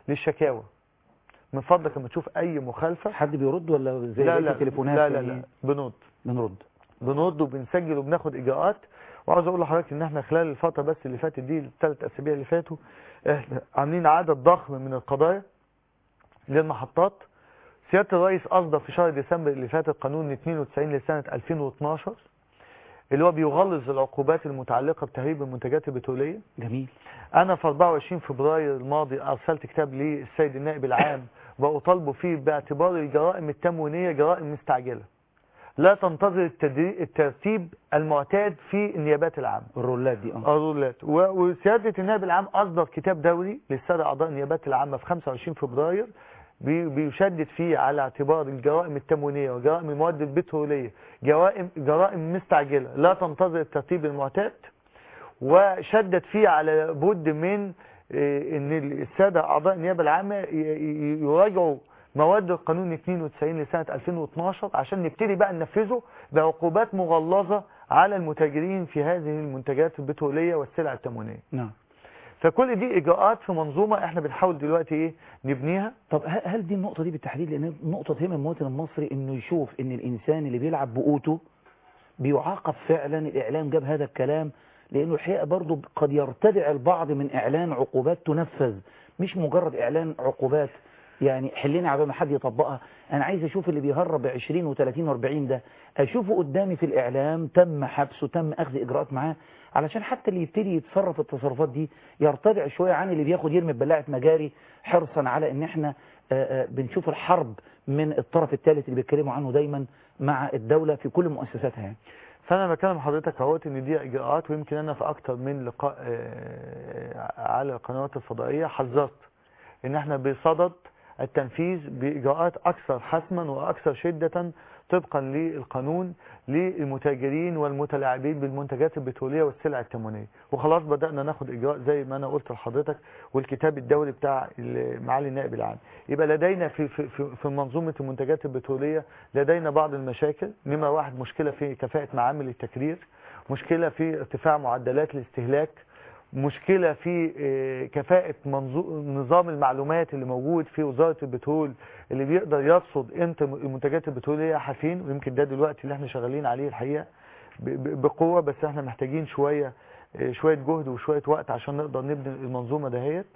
[SPEAKER 5] للشكاوى من فضلك لما تشوف اي مخالفه
[SPEAKER 1] حد بيرد ولا زي
[SPEAKER 5] لا
[SPEAKER 1] بقية
[SPEAKER 5] لا
[SPEAKER 1] التليفونات
[SPEAKER 5] لا لا,
[SPEAKER 1] يعني
[SPEAKER 5] لا بنرد
[SPEAKER 1] بنرد
[SPEAKER 5] بنرد وبنسجل وبناخد اجراءات وعاوز اقول لحضرتك ان احنا خلال الفتره بس اللي فاتت دي الثلاث اسابيع اللي فاتوا احنا عاملين عدد ضخم من القضايا للمحطات سياده الرئيس اصدر في شهر ديسمبر اللي فات قانون 92 لسنه 2012 اللي هو بيغلظ العقوبات المتعلقه بتهريب المنتجات البتروليه
[SPEAKER 1] جميل
[SPEAKER 5] انا في 24 فبراير الماضي ارسلت كتاب للسيد النائب العام واطالبه فيه باعتبار الجرائم التموينيه جرائم مستعجله لا تنتظر التدري- الترتيب المعتاد في النيابات العامه
[SPEAKER 1] الرولات دي اه
[SPEAKER 5] الرولات و- وسياده النائب العام اصدر كتاب دوري للساده اعضاء النيابات العامه في 25 فبراير بي- بيشدد فيه على اعتبار الجرائم التموينيه وجرائم المواد البتروليه جرائم جرائم مستعجله لا تنتظر الترتيب المعتاد وشدد فيه على بد من آه، ان الساده اعضاء النيابه العامه ي- ي- يراجعوا مواد القانون 92 لسنه 2012 عشان نبتدي بقى ننفذه بعقوبات مغلظه على المتاجرين في هذه المنتجات البتروليه والسلع التموينيه
[SPEAKER 1] نعم
[SPEAKER 5] فكل دي اجراءات في منظومه احنا بنحاول دلوقتي ايه نبنيها
[SPEAKER 1] طب ه- هل دي النقطة دي بالتحديد لأن نقطة تهم المواطن المصري إنه يشوف إن الإنسان اللي بيلعب بقوته بيعاقب فعلا الإعلام جاب هذا الكلام لأنه الحقيقة برضه قد يرتدع البعض من إعلان عقوبات تنفذ مش مجرد إعلان عقوبات يعني حلينا على ما حد يطبقها أنا عايز أشوف اللي بيهرب ب 20 و30 و40 ده أشوفه قدامي في الإعلام تم حبسه تم أخذ إجراءات معاه علشان حتى اللي يبتدي يتصرف التصرفات دي يرتدع شوية عن اللي بياخد يرمي ببلاعة مجاري حرصا على ان احنا آه، آه، بنشوف الحرب من الطرف الثالث اللي بيتكلموا عنه دايما مع الدولة في كل مؤسساتها يعني
[SPEAKER 5] فانا بكلم حضرتك اهوت ان دي اجراءات ويمكن انا في اكتر من لقاء آه، على القنوات الفضائيه حذرت ان احنا بصدد التنفيذ باجراءات اكثر حسما واكثر شده طبقا للقانون للمتاجرين والمتلاعبين بالمنتجات البتروليه والسلع التموينيه وخلاص بدانا ناخد اجراء زي ما انا قلت لحضرتك والكتاب الدولي بتاع ال- معالي النائب العام يبقى لدينا في في في في منظومه المنتجات البتروليه لدينا بعض المشاكل نمره واحد مشكله في كفاءه معامل التكرير مشكله في ارتفاع معدلات الاستهلاك مشكلة في آه، كفاءة منظو- نظام المعلومات اللي موجود في وزارة البترول اللي بيقدر يرصد امتى المنتجات البترولية حافين ويمكن ده دلوقتي اللي احنا شغالين عليه الحقيقة ب- ب- بقوة بس احنا محتاجين شوية آه، شوية جهد وشوية وقت عشان نقدر نبني المنظومة دهيت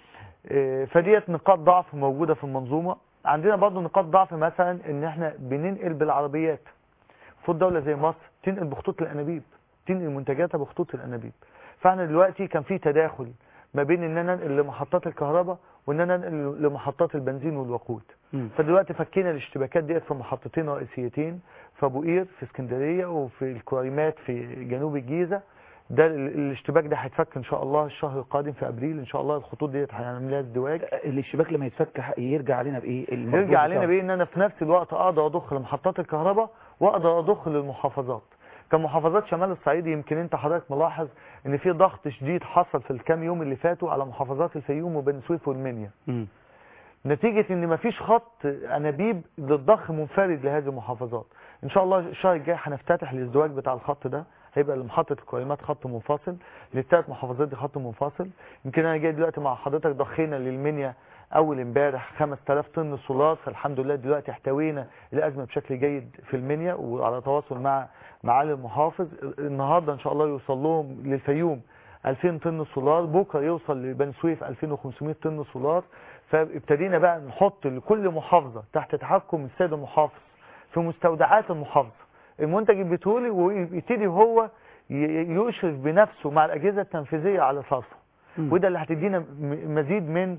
[SPEAKER 5] آه، فديت نقاط ضعف موجودة في المنظومة عندنا برضو نقاط ضعف مثلا ان احنا بننقل بالعربيات المفروض دولة زي مصر تنقل بخطوط الانابيب تنقل منتجاتها بخطوط الانابيب فاحنا دلوقتي كان في تداخل ما بين ان انا انقل لمحطات الكهرباء وان انا انقل لمحطات البنزين والوقود
[SPEAKER 1] مم.
[SPEAKER 5] فدلوقتي فكينا الاشتباكات ديت في محطتين رئيسيتين في ابو قير في اسكندريه وفي الكريمات في جنوب الجيزه ده ال- الاشتباك ده هيتفك ان شاء الله الشهر القادم في ابريل ان شاء الله الخطوط ديت هنعمل لها ازدواج
[SPEAKER 1] الاشتباك لما يتفك ح- يرجع علينا بايه المردود
[SPEAKER 5] يرجع علينا
[SPEAKER 1] بتاعه.
[SPEAKER 5] بايه ان انا في نفس الوقت اقدر اضخ لمحطات الكهرباء واقدر اضخ للمحافظات كمحافظات شمال الصعيد يمكن انت حضرتك ملاحظ ان في ضغط شديد حصل في الكام يوم اللي فاتوا على محافظات الفيوم وبني سويف والمنيا
[SPEAKER 1] مم.
[SPEAKER 5] نتيجة ان مفيش خط انابيب للضخ منفرد لهذه المحافظات ان شاء الله الشهر الجاي هنفتتح الازدواج بتاع الخط ده هيبقى لمحطة الكريمات خط منفصل للثلاث محافظات دي خط منفصل يمكن انا جاي دلوقتي مع حضرتك ضخينا للمنيا اول امبارح 5000 طن سولار فالحمد لله دلوقتي احتوينا الازمه بشكل جيد في المنيا وعلى تواصل مع معالي المحافظ النهارده ان شاء الله يوصل لهم للفيوم 2000 طن سولار بكره يوصل لبني سويف 2500 طن سولار فابتدينا بقى نحط لكل محافظه تحت تحكم السيد المحافظ في مستودعات المحافظه المنتج البترولي ويبتدي هو ي- يشرف بنفسه مع الاجهزه التنفيذيه على صرفه
[SPEAKER 1] مم.
[SPEAKER 5] وده اللي هتدينا م- مزيد من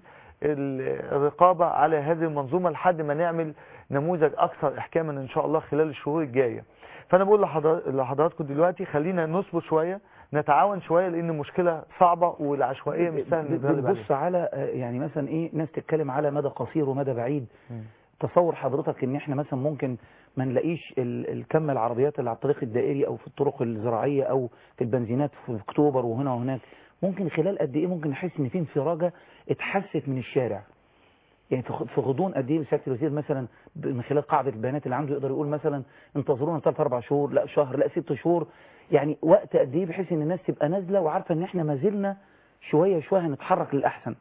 [SPEAKER 5] ال- الرقابه على هذه المنظومه لحد ما نعمل نموذج اكثر احكاما ان شاء الله خلال الشهور الجايه فانا بقول لحضر- لحضراتكم دلوقتي خلينا نصبر شويه نتعاون شويه لان المشكله صعبه والعشوائيه مش سهل نتغلب عليها
[SPEAKER 1] بتبص على آه، يعني مثلا ايه ناس تتكلم على مدى قصير ومدى بعيد
[SPEAKER 5] مم.
[SPEAKER 1] تصور حضرتك ان احنا مثلا ممكن ما نلاقيش ال- الكم العربيات اللي على الطريق الدائري او في الطرق الزراعيه او في البنزينات في اكتوبر وهنا وهناك ممكن خلال قد ايه ممكن نحس ان في انفراجه اتحست من الشارع يعني في خ- في غضون قد ايه سياده الوزير مثلا ب- من خلال قاعده البيانات اللي عنده يقدر يقول مثلا انتظرونا ثلاث اربع شهور لا شهر لا ست شهور يعني وقت قد ايه بحيث ان الناس تبقى نازله وعارفه ان احنا ما زلنا شويه شويه هنتحرك للاحسن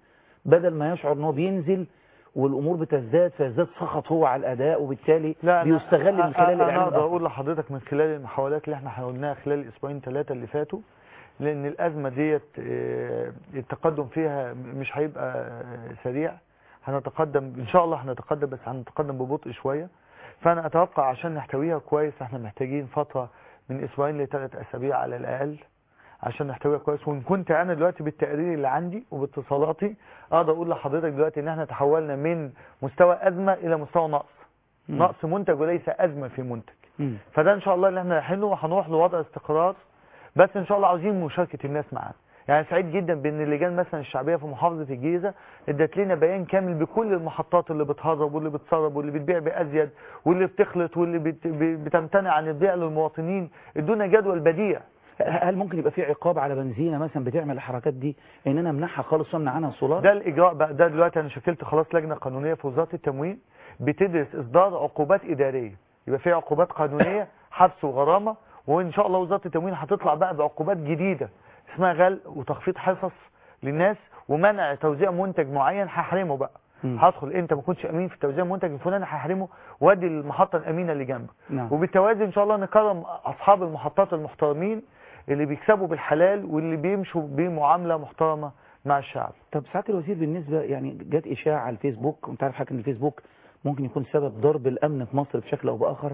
[SPEAKER 1] بدل ما يشعر ان هو بينزل والامور بتزداد فيزداد سخط هو على الاداء وبالتالي
[SPEAKER 5] لا أنا-
[SPEAKER 1] بيستغل من خلال
[SPEAKER 5] انا
[SPEAKER 1] الاعلام
[SPEAKER 5] اقدر
[SPEAKER 1] الآخر.
[SPEAKER 5] اقول لحضرتك من خلال المحاولات اللي احنا حاولناها خلال الاسبوعين ثلاثه اللي فاتوا لان الازمه ديت آه، التقدم فيها مش هيبقى آه، سريع هنتقدم ان شاء الله هنتقدم بس هنتقدم ببطء شويه فانا اتوقع عشان نحتويها كويس احنا محتاجين فتره من اسبوعين لثلاث اسابيع على الاقل عشان نحتويها كويس وان كنت انا دلوقتي بالتقرير اللي عندي وباتصالاتي اقدر اقول لحضرتك دلوقتي ان احنا تحولنا من مستوى ازمه الى مستوى نقص
[SPEAKER 1] مم.
[SPEAKER 5] نقص منتج وليس ازمه في منتج
[SPEAKER 1] مم.
[SPEAKER 5] فده ان شاء الله اللي احنا رايحين له وهنروح لوضع استقرار بس ان شاء الله عاوزين مشاركه الناس معانا يعني سعيد جدا بان اللجان مثلا الشعبيه في محافظه الجيزه ادت لنا بيان كامل بكل المحطات اللي بتهرب واللي بتسرب واللي بتبيع بازيد واللي بتخلط واللي بت- ب- بتمتنع عن البيع للمواطنين ادونا جدول بديع
[SPEAKER 1] هل ممكن يبقى في عقاب على بنزينه مثلا بتعمل الحركات دي ان انا امنعها خالص وامنع عنها السولار
[SPEAKER 5] ده الاجراء بقى ده دلوقتي انا شكلت خلاص لجنه قانونيه في وزاره التموين بتدرس اصدار عقوبات اداريه يبقى في عقوبات قانونيه حبس وغرامه وان شاء الله وزاره التموين هتطلع بقى بعقوبات جديده اسمها غل وتخفيض حصص للناس ومنع توزيع منتج معين هحرمه بقى
[SPEAKER 1] مم.
[SPEAKER 5] هدخل انت ما كنتش امين في توزيع منتج الفلاني هحرمه وادي المحطه الامينه اللي جنبك
[SPEAKER 1] نعم
[SPEAKER 5] وبالتوازي ان شاء الله نكرم اصحاب المحطات المحترمين اللي بيكسبوا بالحلال واللي بيمشوا بمعامله محترمه مع الشعب
[SPEAKER 1] طب سعاده الوزير بالنسبه يعني جت اشاعه على الفيسبوك وانت عارف حضرتك ان الفيسبوك ممكن يكون سبب ضرب الامن في مصر بشكل او باخر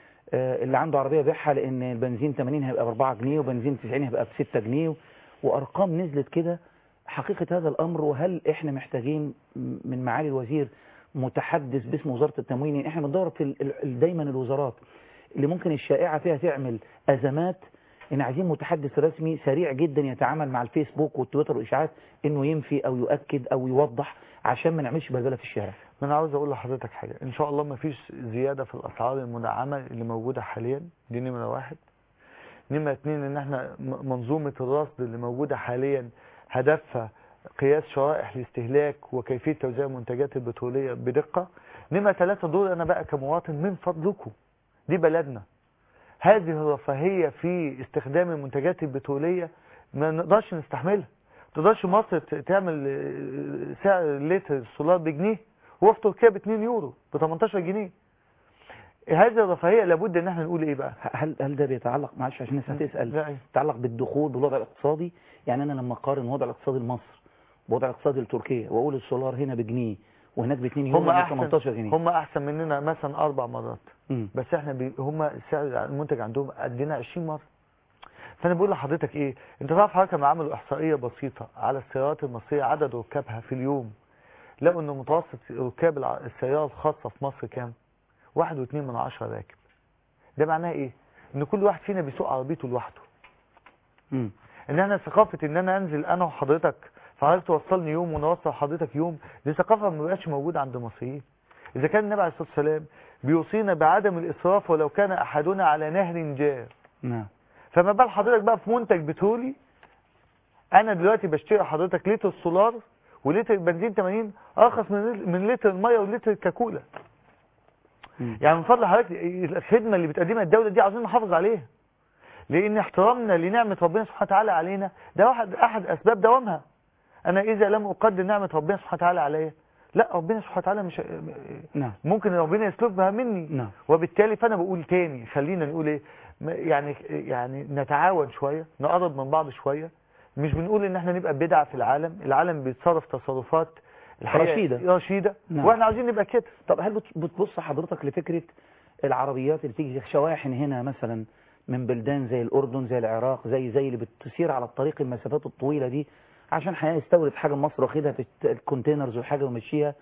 [SPEAKER 1] آه، اللي عنده عربيه بيعها لان البنزين 80 هيبقى ب 4 جنيه وبنزين 90 هيبقى ب 6 جنيه وارقام نزلت كده حقيقه هذا الامر وهل احنا محتاجين من معالي الوزير متحدث باسم وزاره التموين يعني احنا بندور في ال- ال- دايما الوزارات اللي ممكن الشائعه فيها تعمل ازمات ان عايزين متحدث رسمي سريع جدا يتعامل مع الفيسبوك والتويتر والاشاعات انه ينفي او يؤكد او يوضح عشان ما نعملش بلبله في الشارع
[SPEAKER 5] ما انا عاوز اقول لحضرتك حاجه ان شاء الله ما فيش زياده في الاسعار المدعمه اللي موجوده حاليا دي نمره واحد نمره اتنين ان احنا م- منظومه الرصد اللي موجوده حاليا هدفها قياس شرائح الاستهلاك وكيفيه توزيع المنتجات البتروليه بدقه نمره ثلاثه دول انا بقى كمواطن من فضلكم دي بلدنا هذه الرفاهيه في استخدام المنتجات البتروليه ما نقدرش نستحملها ما تقدرش مصر ت- تعمل آه، سعر لتر السولار بجنيه وفي تركيا ب 2 يورو ب 18 جنيه هذه الرفاهيه لابد ان احنا نقول ايه بقى
[SPEAKER 1] هل هل ده بيتعلق معلش عشان الناس هتسال
[SPEAKER 5] لا
[SPEAKER 1] يتعلق بالدخول بالوضع الاقتصادي يعني انا لما اقارن الوضع الاقتصادي لمصر بوضع الاقتصادي لتركيا واقول السولار هنا بجنيه وهناك ب 2 يورو
[SPEAKER 5] هم
[SPEAKER 1] وهنا
[SPEAKER 5] احسن
[SPEAKER 1] 18 جنيه
[SPEAKER 5] هم احسن مننا مثلا اربع مرات
[SPEAKER 1] مم.
[SPEAKER 5] بس احنا بي هم سعر المنتج عندهم قدنا 20 مره فانا بقول لحضرتك ايه انت تعرف حضرتك لما عملوا احصائيه بسيطه على السيارات المصريه عدد ركابها في اليوم لقوا ان متوسط ركاب الع- السياره الخاصه في مصر كام واحد واتنين من عشرة راكب ده معناه ايه ان كل واحد فينا بيسوق عربيته لوحده
[SPEAKER 1] مم.
[SPEAKER 5] ان انا ثقافه ان انا انزل انا وحضرتك فحضرتك توصلني يوم وانا اوصل حضرتك يوم دي ثقافه ما بقتش موجوده عند المصريين اذا كان النبي عليه الصلاه والسلام بيوصينا بعدم الاسراف ولو كان احدنا على نهر جار
[SPEAKER 1] نعم
[SPEAKER 5] فما بال حضرتك بقى في منتج بترولي انا دلوقتي بشتري حضرتك لتر السولار ولتر البنزين 80 ارخص من من لتر الميه ولتر الكاكولا
[SPEAKER 1] مم.
[SPEAKER 5] يعني من فضل حضرتك الخدمه اللي بتقدمها الدوله دي عاوزين نحافظ عليها لان احترامنا لنعمه ربنا سبحانه وتعالى علينا ده واحد احد اسباب دوامها انا اذا لم اقدر نعمه ربنا سبحانه وتعالى عليا لا ربنا سبحانه وتعالى مش
[SPEAKER 1] نعم
[SPEAKER 5] ممكن ربنا يسلبها مني
[SPEAKER 1] نعم
[SPEAKER 5] وبالتالي فانا بقول تاني خلينا نقول ايه ما- يعني يعني نتعاون شويه نقرب من بعض شويه مش بنقول ان احنا نبقى بدع في العالم العالم بيتصرف تصرفات الحقيقة
[SPEAKER 1] رشيدة.
[SPEAKER 5] رشيده
[SPEAKER 1] نعم.
[SPEAKER 5] واحنا عاوزين نبقى كده
[SPEAKER 1] طب هل بت- بتبص حضرتك لفكرة العربيات اللي تيجي شواحن هنا مثلا من بلدان زي الأردن زي العراق زي زي اللي بتسير على الطريق المسافات الطويلة دي عشان هيستورد حاجة من مصر واخدها في الت- الكونتينرز والحاجة ومشيها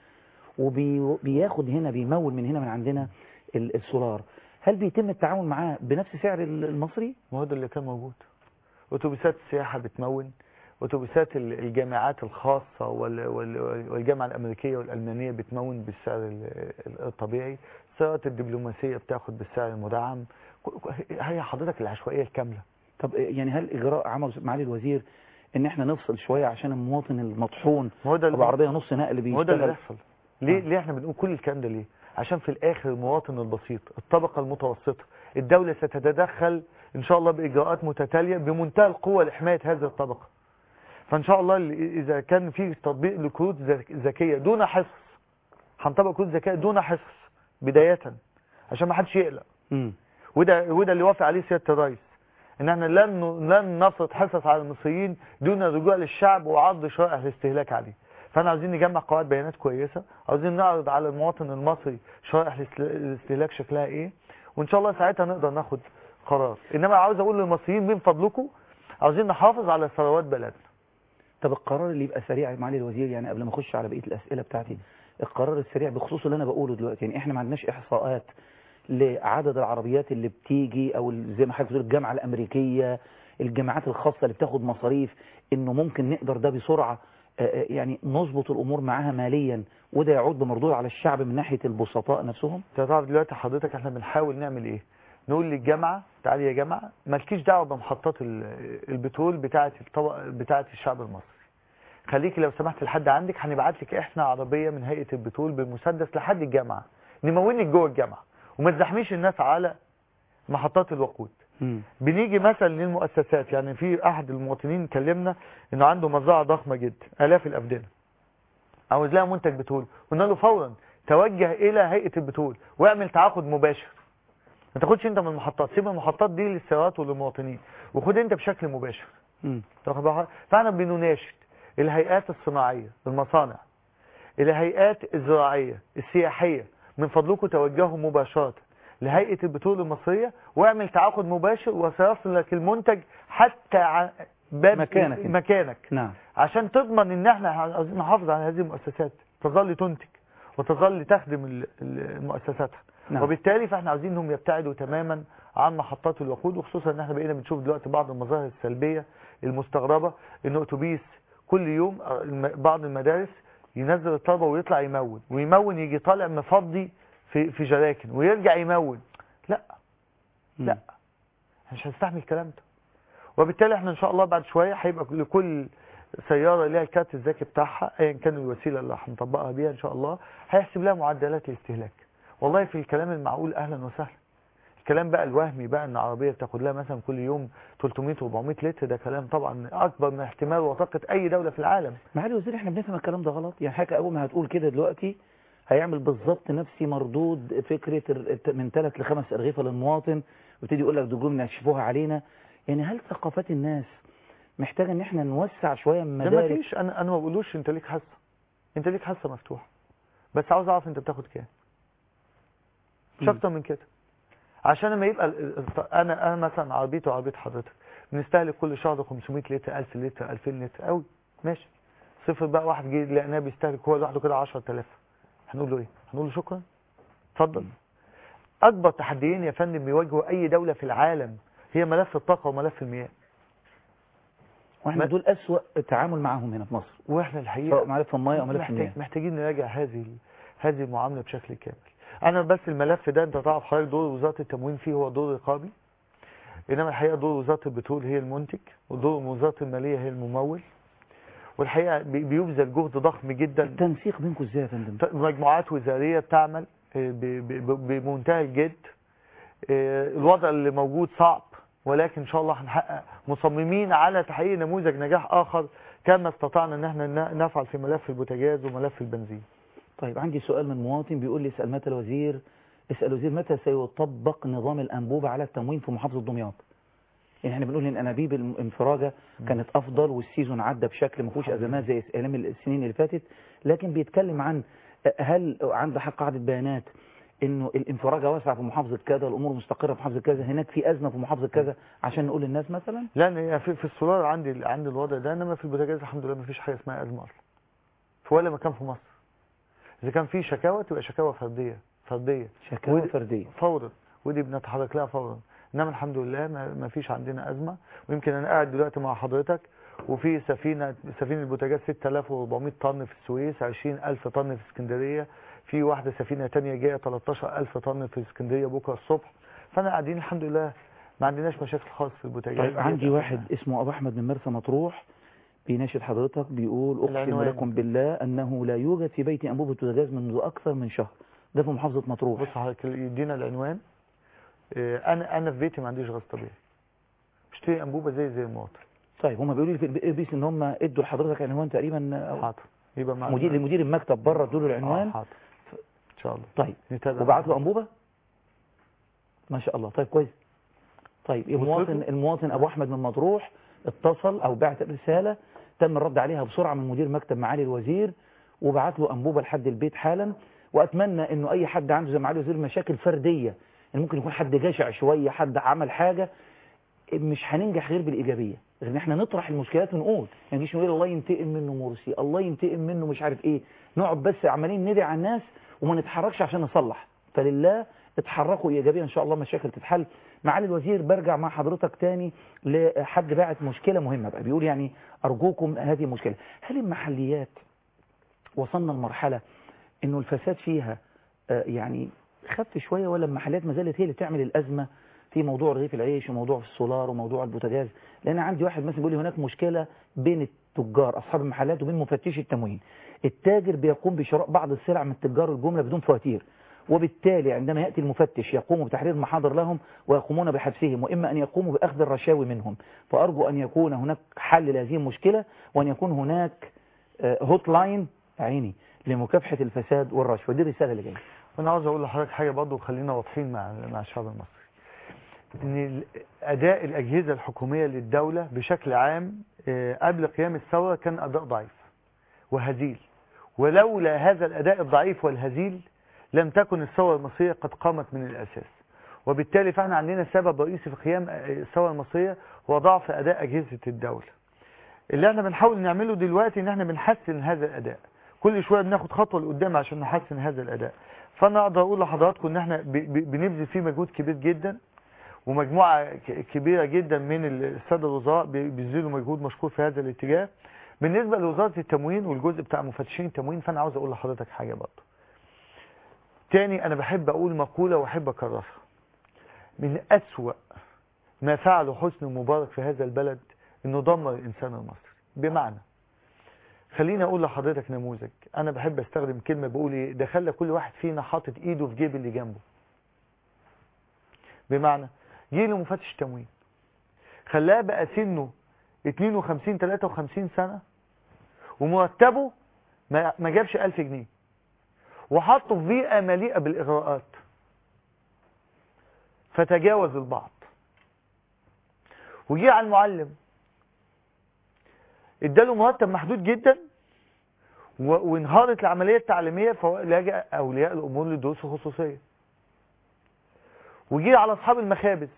[SPEAKER 1] وبياخد هنا بيمول من هنا من عندنا ال- السولار هل بيتم التعامل معاه بنفس سعر ال- المصري؟
[SPEAKER 5] ما هو ده اللي كان موجود اتوبيسات السياحه بتمون اتوبيسات ال- الجامعات الخاصه وال- وال- والجامعه الامريكيه والالمانيه بتمون بالسعر ال- ال- الطبيعي السيارات الدبلوماسيه بتاخد بالسعر المدعم ك- ك- هي حضرتك العشوائيه الكامله
[SPEAKER 1] طب يعني هل إجراء عمل معالي الوزير إن إحنا نفصل شوية عشان المواطن المطحون
[SPEAKER 5] ما هو ده
[SPEAKER 1] أبو
[SPEAKER 5] اللي
[SPEAKER 1] عربية نص نقل
[SPEAKER 5] ما هو ده اللي
[SPEAKER 1] بيشتغل
[SPEAKER 5] بيحصل ليه
[SPEAKER 1] آه.
[SPEAKER 5] ليه احنا بنقول كل الكلام ده ليه عشان في الاخر المواطن البسيط الطبقه المتوسطه الدوله ستتدخل ان شاء الله باجراءات متتاليه بمنتهى القوه لحمايه هذه الطبقه فان شاء الله ال- اذا كان في تطبيق لكروت ذك- ذكيه دون حصص هنطبق كروت ذكيه دون حصص بدايه عشان ما حدش يقلق
[SPEAKER 1] مم.
[SPEAKER 5] وده وده اللي وافق عليه سياده الرئيس ان احنا لن لن نفرض حصص على المصريين دون الرجوع للشعب وعرض شرائح الاستهلاك عليه فاحنا عاوزين نجمع قواعد بيانات كويسه عاوزين نعرض على المواطن المصري شرائح الاست- الاستهلاك شكلها ايه وان شاء الله ساعتها نقدر ناخد قرار انما عاوز اقول للمصريين من فضلكم عاوزين نحافظ على ثروات بلدنا
[SPEAKER 1] طب القرار اللي يبقى سريع معالي الوزير يعني قبل ما اخش على بقيه الاسئله بتاعتي القرار السريع بخصوص اللي انا بقوله دلوقتي يعني احنا ما عندناش احصاءات لعدد العربيات اللي بتيجي او ال- زي ما حضرتك بتقول الجامعه الامريكيه الجامعات الخاصه اللي بتاخد مصاريف انه ممكن نقدر ده بسرعه آه، آه، يعني نظبط الامور معاها ماليا وده يعود بمردود على الشعب من ناحيه البسطاء نفسهم
[SPEAKER 5] انت تعرف دلوقتي حضرتك احنا بنحاول نعمل ايه نقول للجامعه تعالي يا جامعه مالكيش دعوه بمحطات ال- البترول بتاعه الطبق بتاعه الشعب المصري خليكي لو سمحت لحد عندك هنبعت لك احنا عربيه من هيئه البترول بالمسدس لحد الجامعه نمونك جوه الجامعه وما تزحميش الناس على محطات الوقود
[SPEAKER 1] مم.
[SPEAKER 5] بنيجي مثلا للمؤسسات يعني في احد المواطنين كلمنا انه عنده مزرعه ضخمه جدا الاف الافدنه عاوز لها منتج بترول قلنا له فورا توجه الى هيئه البترول واعمل تعاقد مباشر ما تاخدش انت من المحطات سيب المحطات دي للسيارات وللمواطنين وخد انت بشكل مباشر
[SPEAKER 1] مم.
[SPEAKER 5] تاخد بالك؟ فاحنا بنناشد الهيئات الصناعيه المصانع الهيئات الزراعيه السياحيه من فضلكم توجهوا مباشره لهيئه البترول المصريه واعمل تعاقد مباشر وسيصل لك المنتج حتى ع- باب
[SPEAKER 1] مكانك انت.
[SPEAKER 5] مكانك
[SPEAKER 1] نعم
[SPEAKER 5] عشان تضمن ان احنا عايزين نحافظ على هذه المؤسسات تظل تنتج وتظل تخدم ال- ال- مؤسساتها
[SPEAKER 1] نعم.
[SPEAKER 5] وبالتالي فاحنا عايزين انهم يبتعدوا تماما عن محطات الوقود وخصوصا ان احنا بقينا بنشوف دلوقتي بعض المظاهر السلبيه المستغربه ان اتوبيس كل يوم آه، الم- بعض المدارس ينزل الطلبه ويطلع يمون ويمون يجي طالع مفضي في في جراكن ويرجع يمون لا لا
[SPEAKER 1] مم.
[SPEAKER 5] احنا مش هنستحمل الكلام ده وبالتالي احنا ان شاء الله بعد شويه هيبقى لكل سياره ليها الكارت الذكي بتاعها ايا كان الوسيله اللي هنطبقها بيها ان شاء الله هيحسب لها معدلات الاستهلاك والله في الكلام المعقول اهلا وسهلا الكلام بقى الوهمي بقى ان عربيه بتاخد لها مثلا كل يوم 300 400 لتر ده كلام طبعا اكبر من احتمال وطاقه اي دوله في العالم
[SPEAKER 1] معالي الوزير احنا بنفهم الكلام ده غلط يعني حضرتك اول ما هتقول كده دلوقتي هيعمل بالظبط نفسي مردود فكره ال- من ثلاث لخمس ارغفه للمواطن ويبتدي يقول لك دول جمله يكشفوها علينا يعني هل ثقافات الناس محتاجه ان احنا نوسع شويه من
[SPEAKER 5] ده ما
[SPEAKER 1] مدارك
[SPEAKER 5] فيش انا انا ما بقولوش انت ليك حصه انت ليك حصه مفتوحه بس عاوز اعرف انت بتاخد كام مش
[SPEAKER 1] مم.
[SPEAKER 5] اكتر من كده عشان لما يبقى ال- ال- انا انا مثلا عربيتي وعربيه حضرتك بنستهلك كل شهر 500 لتر 1000 لتر 2000 لتر قوي ماشي صفر بقى واحد جه لقيناه بيستهلك هو لوحده كده 10000 هنقول له ايه هنقول له شكرا اتفضل اكبر تحديين يا فندم بيواجهوا اي دوله في العالم هي ملف الطاقه وملف المياه
[SPEAKER 1] واحنا
[SPEAKER 5] ما-
[SPEAKER 1] دول اسوأ التعامل معاهم هنا في مصر
[SPEAKER 5] واحنا الحقيقه
[SPEAKER 1] سواء ملف الميه او ملف
[SPEAKER 5] محتاج
[SPEAKER 1] المياه
[SPEAKER 5] محتاجين نراجع هذه هذه المعامله بشكل كامل انا بس الملف ده انت تعرف حضرتك دور وزاره التموين فيه هو دور رقابي انما الحقيقه دور وزاره البترول هي المنتج ودور وزاره الماليه هي الممول والحقيقه بي- بيبذل جهد ضخم جدا
[SPEAKER 1] التنسيق بينكم ازاي يا فندم
[SPEAKER 5] ت- مجموعات وزاريه بتعمل آه، ب- ب- ب- بمنتهى الجد آه، الوضع اللي موجود صعب ولكن ان شاء الله هنحقق مصممين على تحقيق نموذج نجاح اخر كما استطعنا ان احنا ن- نفعل في ملف البوتاجاز وملف البنزين
[SPEAKER 1] طيب عندي سؤال من مواطن بيقول لي اسال متى الوزير اسال الوزير متى سيطبق نظام الانبوبه على التموين في محافظه دمياط يعني احنا بنقول ان انابيب الانفراجه كانت افضل والسيزون عدى بشكل ما فيهوش ازمات زي ايام السنين اللي فاتت لكن بيتكلم عن هل عنده حق قاعده بيانات انه الانفراجه واسعه في محافظه كذا الامور مستقره في محافظه كذا هناك في ازمه في محافظه كذا عشان نقول للناس مثلا
[SPEAKER 5] لان هي في, في السولار عندي عندي الوضع ده انما في البوتاجاز الحمد لله ما فيش حاجه اسمها ازمه اصلا في ولا مكان في مصر اذا كان في شكاوى تبقى شكاوى فرديه فرديه
[SPEAKER 1] شكاوى
[SPEAKER 5] ودي-
[SPEAKER 1] فرديه
[SPEAKER 5] فورا ودي بنتحرك لها فورا انما الحمد لله ما ما فيش عندنا ازمه ويمكن انا قاعد دلوقتي مع حضرتك وفي سفينه سفينه البوتاجاز 6400 طن في السويس 20000 طن في اسكندريه في واحده سفينه تانية جايه 13000 طن في اسكندريه بكره الصبح فانا قاعدين الحمد لله ما عندناش مشاكل خالص في البوتاجاز
[SPEAKER 1] طيب عندي واحد اسمه ابو احمد من مرسى مطروح بيناشد حضرتك بيقول اقسم
[SPEAKER 5] العنوان.
[SPEAKER 1] لكم بالله انه لا يوجد في بيتي انبوبه بوتاجاز منذ اكثر من شهر ده في محافظه مطروح
[SPEAKER 5] بص حضرتك يدينا العنوان آه، انا انا في بيتي ما عنديش غاز طبيعي بشتري انبوبه زي زي المواطن
[SPEAKER 1] طيب هم بيقولوا لي في الاي بي سي ان هم ادوا لحضرتك عنوان تقريبا أو
[SPEAKER 5] حاضر يبقى مع
[SPEAKER 1] مدير لمدير المكتب بره ادوا له
[SPEAKER 5] آه،
[SPEAKER 1] العنوان
[SPEAKER 5] حاضر ان شاء الله
[SPEAKER 1] طيب
[SPEAKER 5] نتابع
[SPEAKER 1] وبعت له انبوبه ما شاء الله طيب كويس طيب المواطن
[SPEAKER 5] وصلته؟
[SPEAKER 1] المواطن ابو احمد من مطروح اتصل او بعت رساله تم الرد عليها بسرعه من مدير مكتب معالي الوزير وبعت له انبوبه لحد البيت حالا واتمنى انه اي حد عنده زي معالي الوزير مشاكل فرديه يعني ممكن يكون حد جشع شويه حد عمل حاجه مش هننجح غير بالايجابيه غير ان احنا نطرح المشكلات ونقول ما نجيش نقول الله ينتقم منه مرسي الله ينتقم منه مش عارف ايه نقعد بس عمالين ندعي على الناس وما نتحركش عشان نصلح فلله اتحركوا ايجابيا ان شاء الله مشاكل تتحل معالي الوزير برجع مع حضرتك تاني لحد باعت مشكله مهمه بقى بيقول يعني ارجوكم هذه المشكله هل المحليات وصلنا لمرحله انه الفساد فيها آه، يعني خف شويه ولا المحلات ما زالت هي اللي تعمل الازمه في موضوع رغيف العيش وموضوع السولار وموضوع البوتاجاز لان عندي واحد مثلا بيقول لي هناك مشكله بين التجار اصحاب المحلات وبين مفتشي التموين التاجر بيقوم بشراء بعض السلع من تجار الجمله بدون فواتير وبالتالي عندما يأتي المفتش يقوم بتحرير محاضر لهم ويقومون بحبسهم وإما أن يقوموا بأخذ الرشاوي منهم فأرجو أن يكون هناك حل لهذه المشكلة وأن يكون هناك هوت لاين عيني لمكافحة الفساد والرشوة دي الرسالة اللي جاية
[SPEAKER 5] وانا عاوز اقول لحضرتك حاجه برضه وخلينا واضحين مع مع الشعب المصري ان ال- اداء الاجهزه الحكوميه للدوله بشكل عام آه، قبل قيام الثوره كان اداء ضعيف وهزيل ولولا هذا الاداء الضعيف والهزيل لم تكن الثوره المصريه قد قامت من الاساس وبالتالي فاحنا عندنا سبب رئيسي في قيام آه، الثوره المصريه هو ضعف اداء اجهزه الدوله اللي احنا بنحاول نعمله دلوقتي ان احنا بنحسن هذا الاداء كل شويه بناخد خطوه لقدام عشان نحسن هذا الاداء فانا اقدر اقول لحضراتكم ان احنا ب- ب- بنبذل فيه مجهود كبير جدا ومجموعه ك- كبيره جدا من الساده الوزراء بي- بيبذلوا مجهود مشكور في هذا الاتجاه بالنسبه لوزاره التموين والجزء بتاع مفتشين التموين فانا عاوز اقول لحضرتك حاجه برضه تاني انا بحب اقول مقوله واحب اكررها من اسوا ما فعله حسني مبارك في هذا البلد انه دمر الانسان المصري بمعنى خليني اقول لحضرتك نموذج انا بحب استخدم كلمه بقول ايه ده خلى كل واحد فينا حاطط ايده في جيب اللي جنبه بمعنى جه له مفتش تموين خلاه بقى سنه 52 53 سنه ومرتبه ما ما جابش 1000 جنيه وحطه في بيئه مليئه بالاغراءات فتجاوز البعض وجه على المعلم اداله مرتب محدود جدا و- وانهارت العمليه التعليميه فلجأ اولياء الامور للدروس الخصوصيه وجي على اصحاب المخابز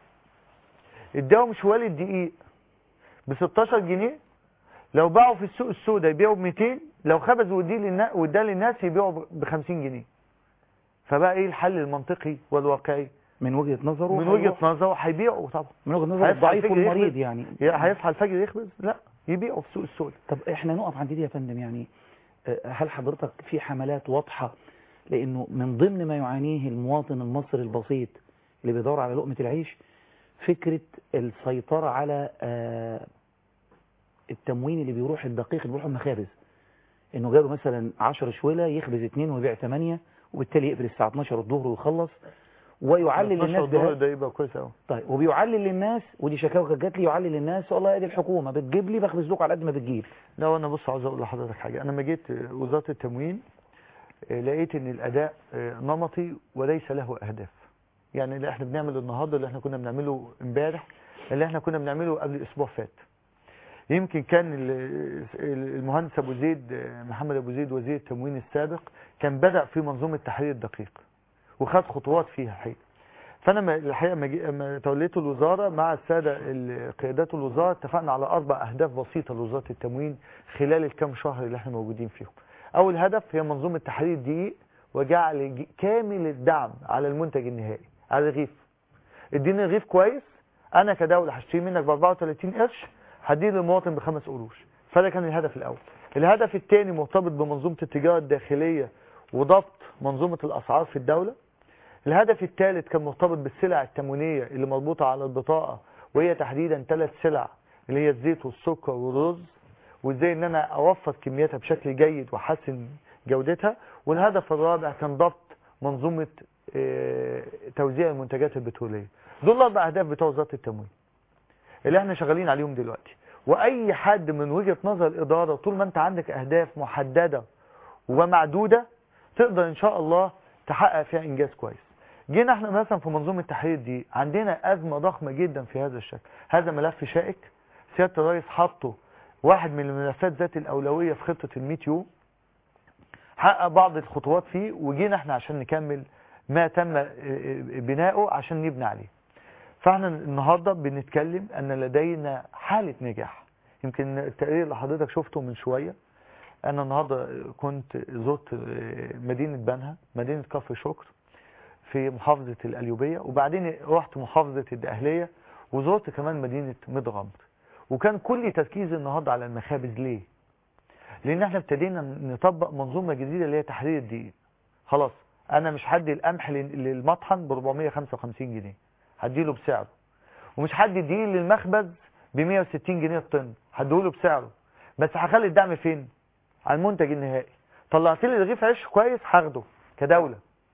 [SPEAKER 5] اداهم شوال الدقيق ب 16 جنيه لو باعوا في السوق السوداء يبيعوا ب 200 لو خبز وديه للناس واداه للناس يبيعوا ب 50 جنيه فبقى ايه الحل المنطقي والواقعي
[SPEAKER 1] من وجهة نظره
[SPEAKER 5] من وجهه
[SPEAKER 1] هيروح-
[SPEAKER 5] نظره هيبيعوا طبعا
[SPEAKER 1] من وجهة نظر
[SPEAKER 5] هيصحى
[SPEAKER 1] الضعيف
[SPEAKER 5] الفجر
[SPEAKER 1] والمريض
[SPEAKER 5] يخبز.
[SPEAKER 1] يعني
[SPEAKER 5] يا- هيصحى الفجر يخبز لا يبيعوا في سوق السوداء
[SPEAKER 1] طب احنا نقف عند دي يا فندم يعني آه، هل حضرتك في حملات واضحة لانه من ضمن ما يعانيه المواطن المصري البسيط اللي بيدور على لقمة العيش فكرة السيطرة على آه، التموين اللي بيروح الدقيق اللي بيروح المخابز انه جاله مثلا 10 شويلة يخبز اتنين ويبيع 8 وبالتالي يقفل الساعة 12 الظهر ويخلص ويعلل
[SPEAKER 5] 12
[SPEAKER 1] للناس
[SPEAKER 5] دولار
[SPEAKER 1] بها
[SPEAKER 5] ده يبقى كويس قوي
[SPEAKER 1] طيب وبيعلل للناس ودي شكاوى كانت جات لي يعلل للناس والله ادي الحكومه بتجيب لي بخبز لكم على قد ما بتجيب
[SPEAKER 5] لا وانا بص عاوز اقول لحضرتك حاجه انا لما جيت وزاره التموين آه، لقيت ان الاداء آه، نمطي وليس له اهداف يعني اللي احنا بنعمله النهارده اللي احنا كنا بنعمله امبارح اللي احنا كنا بنعمله قبل اسبوع فات يمكن كان ال- ال- المهندس ابو زيد آه، محمد ابو زيد وزير التموين السابق كان بدا في منظومه تحرير الدقيق وخد خطوات فيها الحقيقه فانا ما- الحقيقه لما جي- لما توليت الوزاره مع الساده ال- قيادات الوزاره اتفقنا على اربع اهداف بسيطه لوزاره التموين خلال الكام شهر اللي احنا موجودين فيهم اول هدف هي منظومه تحرير الدقيق وجعل ج- كامل الدعم على المنتج النهائي على الرغيف اديني رغيف كويس انا كدوله هشتري منك ب 34 قرش هديه للمواطن بخمس قروش فده كان الهدف الاول الهدف الثاني مرتبط بمنظومه التجاره الداخليه وضبط منظومه الاسعار في الدوله الهدف الثالث كان مرتبط بالسلع التموينيه اللي مربوطه على البطاقه وهي تحديدا ثلاث سلع اللي هي الزيت والسكر والرز وازاي ان انا اوفر كمياتها بشكل جيد واحسن جودتها والهدف الرابع كان ضبط منظومه آه، توزيع المنتجات البتروليه دول الاربع اهداف بتوع وزاره التموين اللي احنا شغالين عليهم دلوقتي واي حد من وجهة نظر الادارة طول ما انت عندك اهداف محددة ومعدودة تقدر ان شاء الله تحقق فيها انجاز كويس جينا احنا مثلا في منظومة التحرير دي عندنا ازمة ضخمة جدا في هذا الشكل هذا ملف شائك سيادة الرئيس حطه واحد من الملفات ذات الاولوية في خطة الميت يوم حقق بعض الخطوات فيه وجينا احنا عشان نكمل ما تم بناؤه عشان نبني عليه فاحنا النهاردة بنتكلم ان لدينا حالة نجاح يمكن التقرير اللي حضرتك شفته من شوية انا النهاردة كنت زرت مدينة بنها مدينة كفر شكر في محافظة القليوبية وبعدين رحت محافظة الدقهلية وزرت كمان مدينة مدغمر وكان كل تركيزي النهاردة على المخابز ليه لان احنا ابتدينا نطبق منظومة جديدة اللي هي تحرير الدقيق خلاص انا مش هدي القمح للمطحن ب 455 جنيه هديله بسعره ومش هدي الدقيق للمخبز ب 160 جنيه الطن هديله بسعره بس هخلي الدعم فين على المنتج النهائي طلعت لي رغيف عيش كويس هاخده كدولة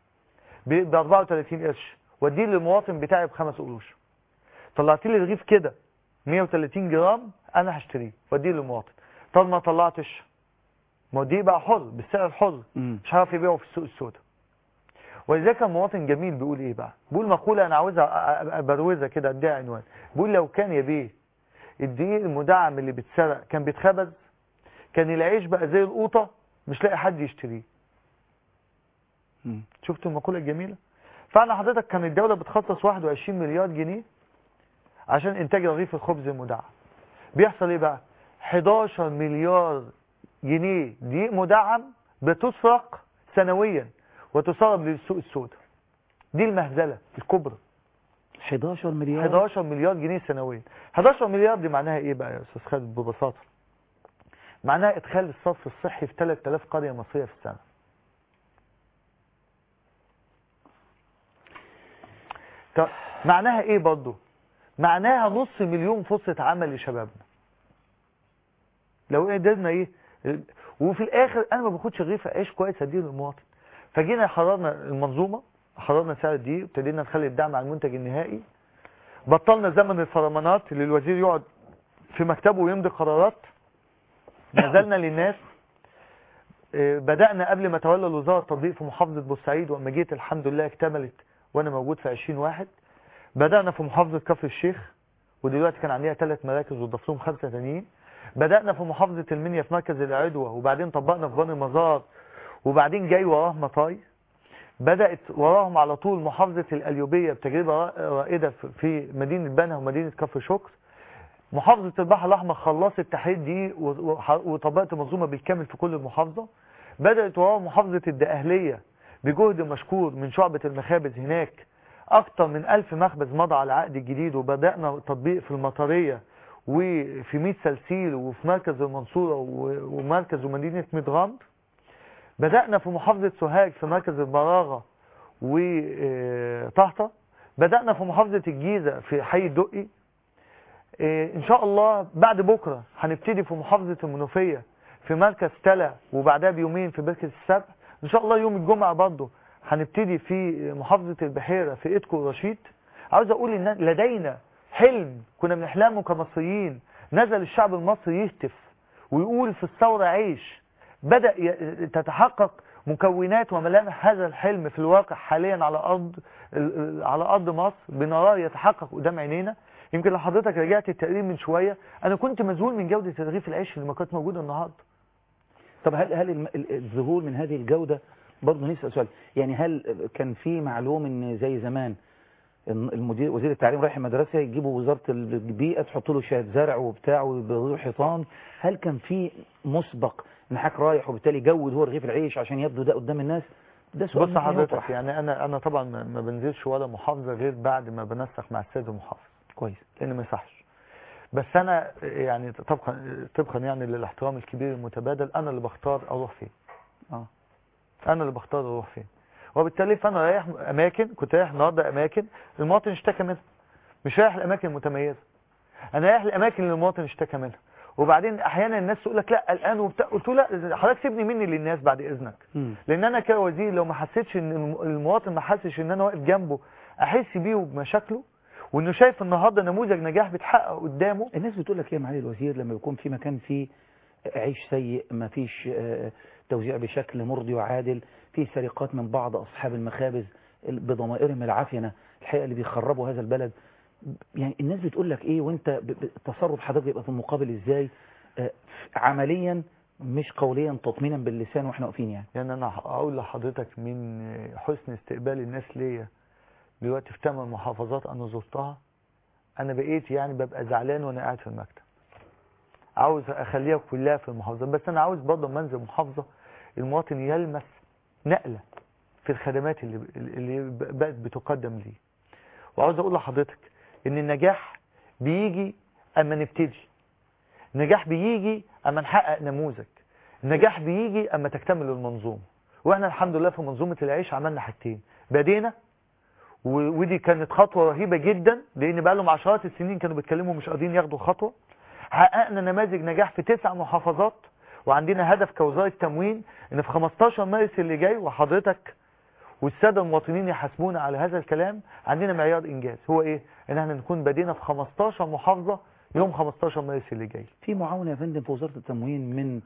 [SPEAKER 5] ب 34 قرش واديه للمواطن بتاعي بخمس قروش طلعت لي رغيف كده 130 جرام انا هشتريه واديه للمواطن طب ما طلعتش ما دي بقى حر بالسعر الحر
[SPEAKER 1] مم.
[SPEAKER 5] مش هعرف يبيعه في السوق السوداء ولذلك المواطن جميل بيقول ايه بقى بيقول مقولة انا عاوزها أ- أ- ابروزها كده اديها عنوان بيقول لو كان يا بيه الدقيق المدعم اللي بيتسرق كان بيتخبز كان العيش بقى زي القوطة مش لاقي حد يشتريه
[SPEAKER 1] مم.
[SPEAKER 5] شفتوا المقولة الجميلة فانا حضرتك كان الدولة بتخصص 21 مليار جنيه عشان انتاج رغيف الخبز المدعم بيحصل ايه بقى 11 مليار جنيه دقيق مدعم بتسرق سنويا وتسرب للسوق السوداء دي المهزلة الكبرى
[SPEAKER 1] 11 مليار
[SPEAKER 5] 11 مليار جنيه سنويا 11 مليار دي معناها ايه بقى يا استاذ خالد ببساطة معناها ادخال الصرف الصحي في 3000 قرية مصرية في السنة طب معناها ايه برضه معناها نص مليون فرصة عمل لشبابنا لو قدرنا ايه وفي الاخر انا ما باخدش رغيف عيش كويس اديه للمواطن فجينا حررنا المنظومه حررنا سعر الدقيق ابتدينا نخلي الدعم على المنتج النهائي بطلنا زمن الفرمانات اللي الوزير يقعد في مكتبه ويمضي قرارات نزلنا للناس آه، بدأنا قبل ما تولى الوزارة التطبيق في محافظة بورسعيد وأما جيت الحمد لله اكتملت وأنا موجود في 20 واحد بدأنا في محافظة كفر الشيخ ودلوقتي كان عندنا ثلاث مراكز وضاف لهم خمسة تانيين بدأنا في محافظة المنيا في مركز العدوى وبعدين طبقنا في بني مزار وبعدين جاي وراه مطاي بدأت وراهم على طول محافظة القليوبية بتجربة را- رائدة في- في مدينة بنها ومدينة كفر شكر محافظة البحر الأحمر خلصت تحرير دي و- وح- وطبقت منظومة بالكامل في كل المحافظة بدأت وراهم محافظة الدقهلية بجهد مشكور من شعبة المخابز هناك أكتر من ألف مخبز مضى على العقد الجديد وبدأنا تطبيق في المطرية وفي ميت سلسيل وفي مركز المنصورة و- ومركز ومدينة مدغمر بدأنا في محافظة سوهاج في مركز البراغة وطهطة بدأنا في محافظة الجيزة في حي الدقي إيه، إن شاء الله بعد بكرة هنبتدي في محافظة المنوفية في مركز تلا وبعدها بيومين في بركة السبع إن شاء الله يوم الجمعة برضه هنبتدي في محافظة البحيرة في إيدكو الرشيد عاوز أقول إن لدينا حلم كنا بنحلمه كمصريين نزل الشعب المصري يهتف ويقول في الثورة عيش بدأ ي- تتحقق مكونات وملامح هذا الحلم في الواقع حاليا على أرض ال- ال- على أرض مصر بنراه يتحقق قدام عينينا يمكن لو حضرتك رجعت التقرير من شوية أنا كنت مذهول من جودة رغيف العيش اللي ما كانت موجودة النهاردة
[SPEAKER 1] طب هل هل الم- ال- الذهول من هذه الجودة برضه نسأل سؤال يعني هل كان في معلوم ان زي زمان إن المدير وزير التعليم رايح المدرسة يجيبوا وزارة البيئة تحط له شهادة زرع وبتاع ويبيضوا حيطان هل كان في مسبق ان حضرتك رايح وبالتالي جود هو رغيف العيش عشان يبدو ده قدام الناس ده سؤال
[SPEAKER 5] بص
[SPEAKER 1] ممكن
[SPEAKER 5] حضرتك
[SPEAKER 1] يطرح.
[SPEAKER 5] يعني أنا أنا طبعا ما ما بنزلش ولا محافظة غير بعد ما بنسق مع السيد المحافظ
[SPEAKER 1] كويس
[SPEAKER 5] لان ما يصحش بس انا يعني طبقا طبقا يعني للاحترام الكبير المتبادل انا اللي بختار اروح فين
[SPEAKER 1] اه
[SPEAKER 5] انا اللي بختار اروح فين وبالتالي فانا رايح اماكن كنت رايح النهارده اماكن المواطن اشتكى منها مش رايح الاماكن المتميزه انا رايح الاماكن اللي المواطن اشتكى منها وبعدين احيانا الناس تقول لك لا الان وبتاع قلت له لا حضرتك سيبني مني للناس بعد اذنك
[SPEAKER 1] مم.
[SPEAKER 5] لان انا كوزير لو ما حسيتش ان الم- المواطن ما حسش ان انا واقف جنبه احس بيه وبمشاكله وانه شايف النهارده نموذج نجاح بيتحقق قدامه
[SPEAKER 1] الناس بتقول لك ايه يا معالي الوزير لما يكون في مكان فيه عيش سيء ما فيش آه، توزيع بشكل مرضي وعادل في سرقات من بعض اصحاب المخابز بضمائرهم العافنه الحقيقه اللي بيخربوا هذا البلد يعني الناس بتقول لك ايه وانت ب- ب- التصرف حضرتك يبقى في المقابل ازاي آه، عمليا مش قوليا تطمينا باللسان واحنا واقفين يعني
[SPEAKER 5] يعني انا اقول لحضرتك من حسن استقبال الناس ليا دلوقتي في ثمان محافظات انا زرتها انا بقيت يعني ببقى زعلان وانا قاعد في المكتب عاوز اخليها كلها في المحافظات بس انا عاوز برضه لما انزل محافظه المواطن يلمس نقله في الخدمات اللي اللي بقت بتقدم ليه وعاوز اقول لحضرتك ان النجاح بيجي اما نبتدي النجاح بيجي اما نحقق نموذج النجاح بيجي اما تكتمل المنظومه واحنا الحمد لله في منظومه العيش عملنا حاجتين بدينا و- ودي كانت خطوه رهيبه جدا لان بقى لهم عشرات السنين كانوا بيتكلموا مش قادرين ياخدوا خطوه حققنا نماذج نجاح في تسع محافظات وعندنا هدف كوزاره تموين ان في 15 مارس اللي جاي وحضرتك والساده المواطنين يحاسبونا على هذا الكلام عندنا معيار انجاز هو ايه ان احنا نكون بدينا في 15 محافظه يوم 15 مارس اللي جاي
[SPEAKER 1] في معاونة يا فندم في وزارة التموين من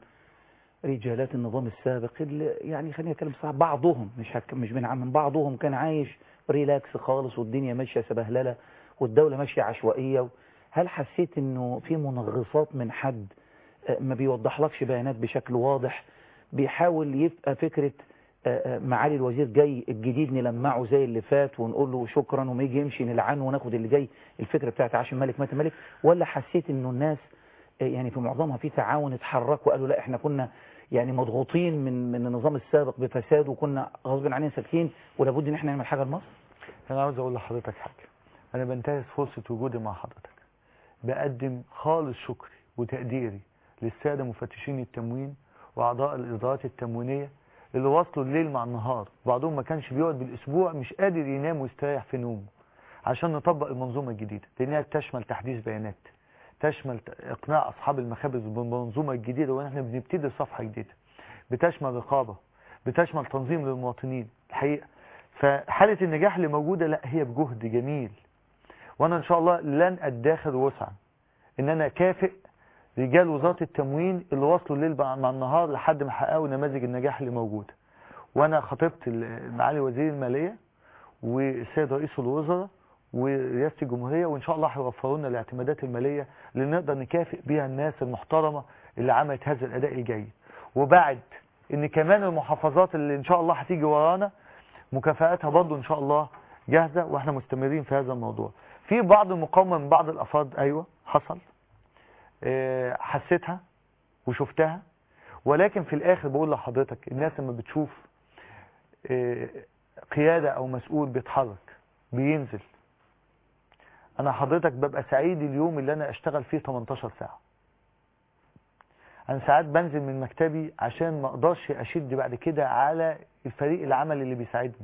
[SPEAKER 1] رجالات النظام السابق اللي يعني خليني اتكلم صح بعضهم مش هك مش بنعمم بعضهم كان عايش ريلاكس خالص والدنيا ماشيه سبهلله والدوله ماشيه عشوائيه هل حسيت انه في منغصات من حد آه، ما بيوضحلكش بيانات بشكل واضح بيحاول يبقى فكره آه، آه، معالي الوزير جاي الجديد نلمعه زي اللي فات ونقول له شكرا وما يجي يمشي نلعنه وناخد اللي جاي الفكره بتاعت عاش الملك مات الملك ولا حسيت انه الناس آه، يعني في معظمها في تعاون اتحركوا وقالوا لا احنا كنا يعني مضغوطين من من النظام السابق بفساد وكنا غصب عننا ساكتين ولابد ان احنا نعمل حاجه لمصر
[SPEAKER 5] انا عاوز اقول لحضرتك حاجه انا بنتهز فرصه وجودي مع حضرتك بقدم خالص شكري وتقديري للساده مفتشين التموين واعضاء الادارات التموينيه اللي وصلوا الليل مع النهار بعضهم ما كانش بيقعد بالاسبوع مش قادر ينام ويستريح في نومه عشان نطبق المنظومه الجديده لانها تشمل تحديث بيانات تشمل ت- اقناع اصحاب المخابز بالمنظومه الجديده وان احنا بنبتدي صفحه جديده بتشمل رقابه بتشمل تنظيم للمواطنين الحقيقه فحاله النجاح اللي موجوده لا هي بجهد جميل وانا ان شاء الله لن ادخر وسعا ان انا اكافئ رجال وزاره التموين اللي وصلوا الليل مع مع النهار لحد ما حققوا نماذج النجاح اللي موجوده وانا خطبت ال- معالي وزير الماليه والسيد رئيس الوزراء ورئاسه الجمهوريه وان شاء الله هيوفروا لنا الاعتمادات الماليه اللي نقدر نكافئ بيها الناس المحترمه اللي عملت هذا الاداء الجيد وبعد ان كمان المحافظات اللي ان شاء الله هتيجي ورانا مكافآتها برضه ان شاء الله جاهزه واحنا مستمرين في هذا الموضوع في بعض المقاومه من بعض الافراد ايوه حصل آه، حسيتها وشفتها ولكن في الاخر بقول لحضرتك الناس لما بتشوف آه، قياده او مسؤول بيتحرك بينزل انا حضرتك ببقى سعيد اليوم اللي انا اشتغل فيه 18 ساعه انا ساعات بنزل من مكتبي عشان ما اقدرش اشد بعد كده على الفريق العمل اللي بيساعدني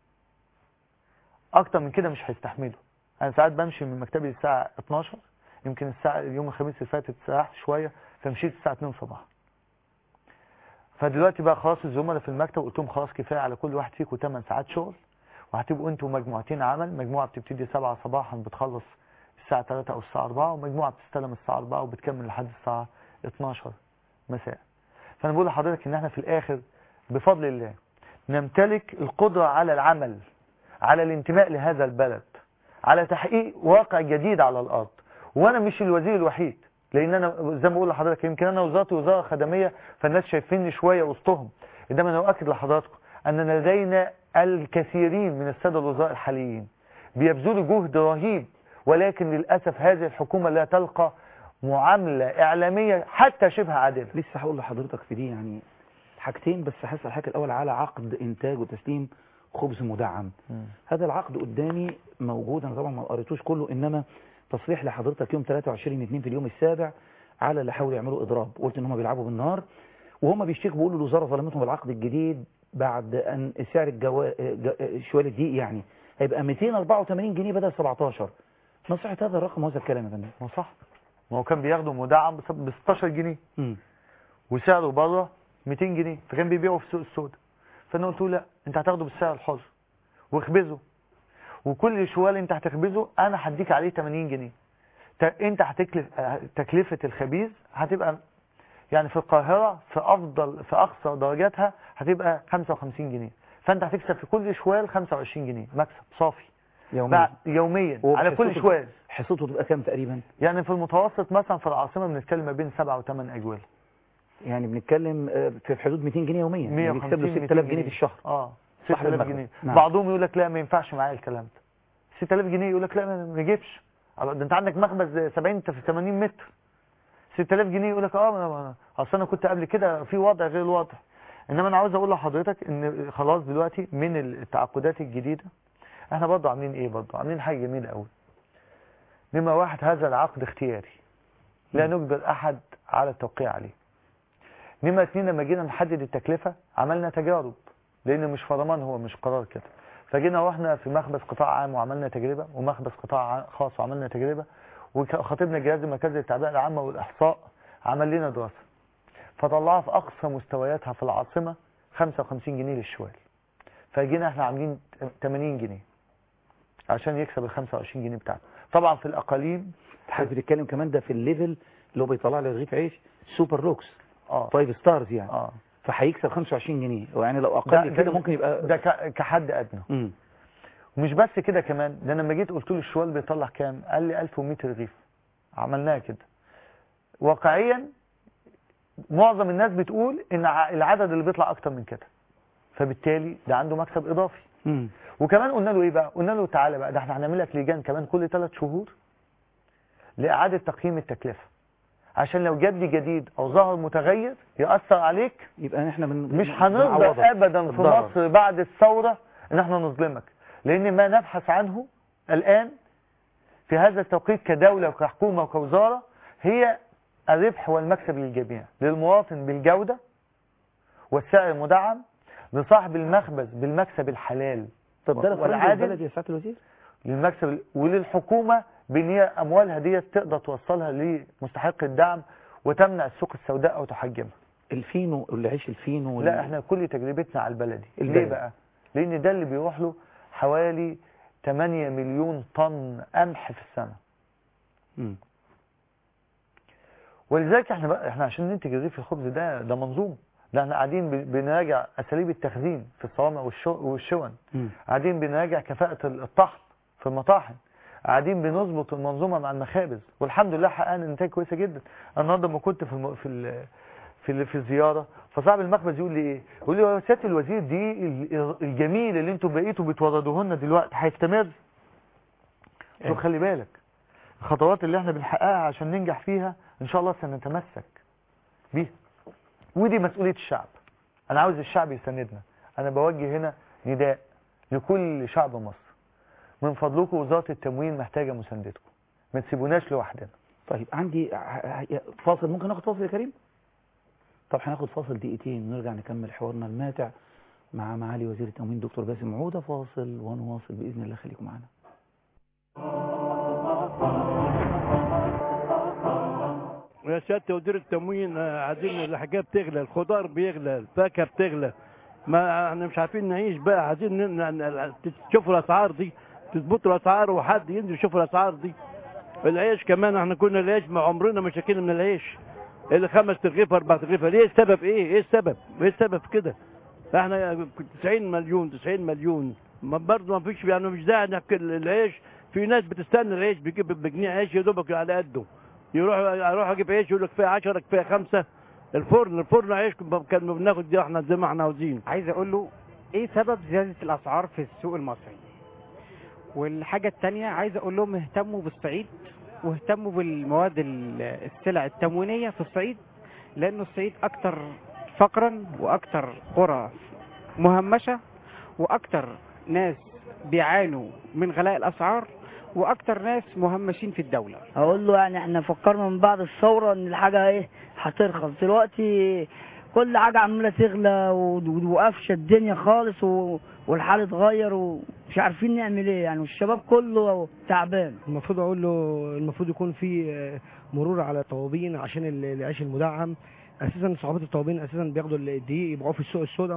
[SPEAKER 5] اكتر من كده مش هيستحمله انا ساعات بمشي من مكتبي الساعه 12 يمكن الساعه يوم الخميس اللي فاتت سرحت شويه فمشيت الساعه 2 صباحا فدلوقتي بقى خلاص الزملاء في المكتب قلت لهم خلاص كفايه على كل واحد فيكم 8 ساعات شغل وهتبقوا انتوا مجموعتين عمل مجموعه بتبتدي 7 صباحا بتخلص الساعه 3 او الساعه 4 ومجموعه بتستلم الساعه 4 وبتكمل لحد الساعه 12 مساء فانا بقول لحضرتك ان احنا في الاخر بفضل الله نمتلك القدره على العمل على الانتماء لهذا البلد على تحقيق واقع جديد على الارض وانا مش الوزير الوحيد لان انا زي ما بقول لحضرتك يمكن انا وزارتي وزاره خدميه فالناس شايفيني شويه وسطهم انما انا اؤكد لحضراتكم اننا لدينا الكثيرين من الساده الوزراء الحاليين بيبذلوا جهد رهيب ولكن للاسف هذه الحكومه لا تلقى معامله اعلاميه حتى شبه عادله
[SPEAKER 1] لسه هقول لحضرتك في دي يعني حاجتين بس هسأل حضرتك الأول على عقد إنتاج وتسليم خبز مدعم هذا العقد قدامي موجود أنا طبعا ما قريتوش كله إنما تصريح لحضرتك يوم 23 2 في اليوم السابع على اللي حاولوا يعملوا إضراب قلت إن هم بيلعبوا بالنار وهم بيشتكوا بيقولوا الوزارة ظلمتهم بالعقد الجديد بعد أن سعر الجوا... ج- شوال الدقيق يعني هيبقى 284 جنيه بدل 17 نصيحة هذا الرقم وهذا الكلام يا فندم
[SPEAKER 5] ما صح ما هو كان بياخده مدعم ب 16 جنيه
[SPEAKER 1] مم.
[SPEAKER 5] وسعره بره 200 جنيه فكان بيبيعه في السوق السوداء فانا قلت له لا انت هتاخده بالسعر الحر واخبزه وكل شوال انت هتخبزه انا هديك عليه 80 جنيه ت- انت هتكلف اه، تكلفة الخبيز هتبقى يعني في القاهرة في افضل في اقصى درجاتها هتبقى 55 جنيه فانت هتكسب في كل شوال 25 جنيه مكسب صافي
[SPEAKER 1] يوميا
[SPEAKER 5] بعد يوميا على كل
[SPEAKER 1] وحصته-
[SPEAKER 5] شوال
[SPEAKER 1] حصته تبقى كام تقريبا
[SPEAKER 5] يعني في المتوسط مثلا في العاصمة بنتكلم ما بين 7 و8 اجوال
[SPEAKER 1] يعني بنتكلم آه، في حدود 200 جنيه يوميا يعني
[SPEAKER 5] 150
[SPEAKER 1] بيكسب له
[SPEAKER 5] 200
[SPEAKER 1] 6000 جنيه في الشهر
[SPEAKER 5] اه
[SPEAKER 1] صح
[SPEAKER 5] 6000
[SPEAKER 1] المخبز.
[SPEAKER 5] جنيه
[SPEAKER 1] نعم.
[SPEAKER 5] بعضهم يقول لك لا ما ينفعش معايا الكلام ده 6000 جنيه يقول لك لا ما ما يجيبش ده انت عندك مخبز 70 في 80 متر 6000 جنيه يقول لك اه ما- ما- اصل انا كنت قبل كده في وضع غير الوضع انما انا عاوز اقول لحضرتك ان خلاص دلوقتي من التعاقدات الجديده احنا برضه عاملين ايه برضه عاملين حاجه جميله قوي نمرة واحد هذا العقد اختياري لا نجبر احد على التوقيع عليه نمرة اتنين لما جينا نحدد التكلفة عملنا تجارب لان مش فرمان هو مش قرار كده فجينا رحنا في مخبز قطاع عام وعملنا تجربة ومخبز قطاع ع- خاص وعملنا تجربة وخاطبنا جهاز المركزي للتعبئة العامة والإحصاء عمل لنا دراسة فطلعها في أقصى مستوياتها في العاصمة 55 جنيه للشوال فجينا احنا عاملين 80 جنيه عشان يكسب ال 25 جنيه بتاعته طبعا في الأقاليم
[SPEAKER 1] حضرتك بتتكلم كمان ده في الليفل اللي هو بيطلع لي رغيف عيش سوبر لوكس
[SPEAKER 5] اه
[SPEAKER 1] فايف ستارز يعني
[SPEAKER 5] اه
[SPEAKER 1] فهيكسب 25 جنيه يعني لو
[SPEAKER 5] ده-
[SPEAKER 1] اقل
[SPEAKER 5] ده-
[SPEAKER 1] كده ممكن يبقى
[SPEAKER 5] ده ك- كحد أدنى
[SPEAKER 1] مم.
[SPEAKER 5] ومش بس كده كمان ده انا لما جيت قلت له الشوال بيطلع كام قال لي 1100 رغيف عملناها كده واقعيا معظم الناس بتقول ان ع- العدد اللي بيطلع اكتر من كده فبالتالي ده عنده مكسب اضافي
[SPEAKER 1] مم.
[SPEAKER 5] وكمان قلنا له ايه بقى قلنا له تعالى بقى ده احنا هنعمل لك لجان كمان كل ثلاث شهور لاعاده تقييم التكلفه عشان لو جد جديد او ظهر متغير ياثر عليك
[SPEAKER 1] يبقى احنا من
[SPEAKER 5] مش هنرضى ابدا في
[SPEAKER 1] الضرر.
[SPEAKER 5] مصر بعد الثوره ان احنا نظلمك لان ما نبحث عنه الان في هذا التوقيت كدوله وكحكومه وكوزاره هي الربح والمكسب للجميع للمواطن بالجوده والسعر المدعم لصاحب المخبز بالمكسب الحلال
[SPEAKER 1] طب ده الفرنج
[SPEAKER 5] والعادل
[SPEAKER 1] البلدي يا سعاده الوزير
[SPEAKER 5] للمكسب وللحكومه بان هي اموالها ديت تقدر توصلها لمستحق الدعم وتمنع السوق السوداء او تحجمها
[SPEAKER 1] الفينو العيش الفينو
[SPEAKER 5] لا احنا كل تجربتنا على البلدي
[SPEAKER 1] البلدي.
[SPEAKER 5] ليه بقى لان ده اللي بيروح له حوالي 8 مليون طن قمح في السنه
[SPEAKER 1] مم.
[SPEAKER 5] ولذلك احنا بقى احنا عشان ننتج رغيف الخبز ده ده منظوم ده احنا قاعدين ب- بنراجع اساليب التخزين في الصوامع والشو- والشون
[SPEAKER 1] مم.
[SPEAKER 5] قاعدين بنراجع كفاءة الطحن في المطاحن قاعدين بنظبط المنظومة مع المخابز والحمد لله حققنا نتائج كويسة جدا أنا النهارده لما كنت في الم... في ال... في ال... في الزيارة فصاحب المخبز يقول لي ايه يقول لي يا سيادة الوزير دي ال- الجميل اللي انتوا بقيتوا بتوردوه لنا دلوقتي هيستمر قلت له
[SPEAKER 1] إيه.
[SPEAKER 5] خلي بالك الخطوات اللي احنا بنحققها عشان ننجح فيها ان شاء الله سنتمسك بيها ودي مسؤولية الشعب انا عاوز الشعب يساندنا انا بوجه هنا نداء لكل شعب مصر من فضلكم وزارة التموين محتاجة مساندتكم ما تسيبوناش لوحدنا
[SPEAKER 1] طيب عندي ع- ع- فاصل ممكن ناخد فاصل يا كريم طب هناخد فاصل دقيقتين ونرجع نكمل حوارنا الماتع مع معالي وزير التموين دكتور باسم عودة فاصل ونواصل بإذن الله خليكم معنا
[SPEAKER 6] ويا سيادة وزير التموين آه، عايزين الحاجات بتغلى الخضار بيغلى الفاكهة بتغلى ما احنا مش عارفين نعيش بقى عايزين ن- ن- ن- تشوفوا الاسعار دي تظبطوا الاسعار وحد ينزل يشوف الاسعار دي العيش كمان احنا كنا العيش ما عمرنا ما شكينا من العيش اللي خمس ترغيف اربع ترغيف ليه السبب ايه ايه السبب ايه السبب في كده احنا 90 مليون 90 مليون ما برضه ما فيش يعني مش داعي نحكي العيش في ناس بتستنى العيش بيجيب بجنيه عيش يا دوبك على قده يروح اروح اجيب عيش يقول لك كفايه 10 كفايه 5 الفرن الفرن عيش كان بناخد دي احنا زي ما احنا عاوزين
[SPEAKER 7] عايز اقول له ايه سبب زيادة الاسعار في السوق المصري والحاجة التانية عايز اقول لهم اهتموا بالصعيد واهتموا بالمواد ال- السلع التموينية في الصعيد لانه الصعيد اكتر فقرا واكتر قرى مهمشة واكتر ناس بيعانوا من غلاء الاسعار واكتر ناس مهمشين في الدولة
[SPEAKER 8] اقول له يعني احنا فكرنا من بعد الثوره ان الحاجه ايه هترخص دلوقتي كل حاجه عماله تغلى و- وقفشه الدنيا خالص و- والحال اتغير ومش عارفين نعمل ايه يعني والشباب كله تعبان
[SPEAKER 9] المفروض اقول له المفروض يكون في آه، مرور على الطوابين عشان ال- العيش المدعم اساسا صعوبات الطوابين اساسا بياخدوا الدقيق يبيعوه في السوق السوداء وم-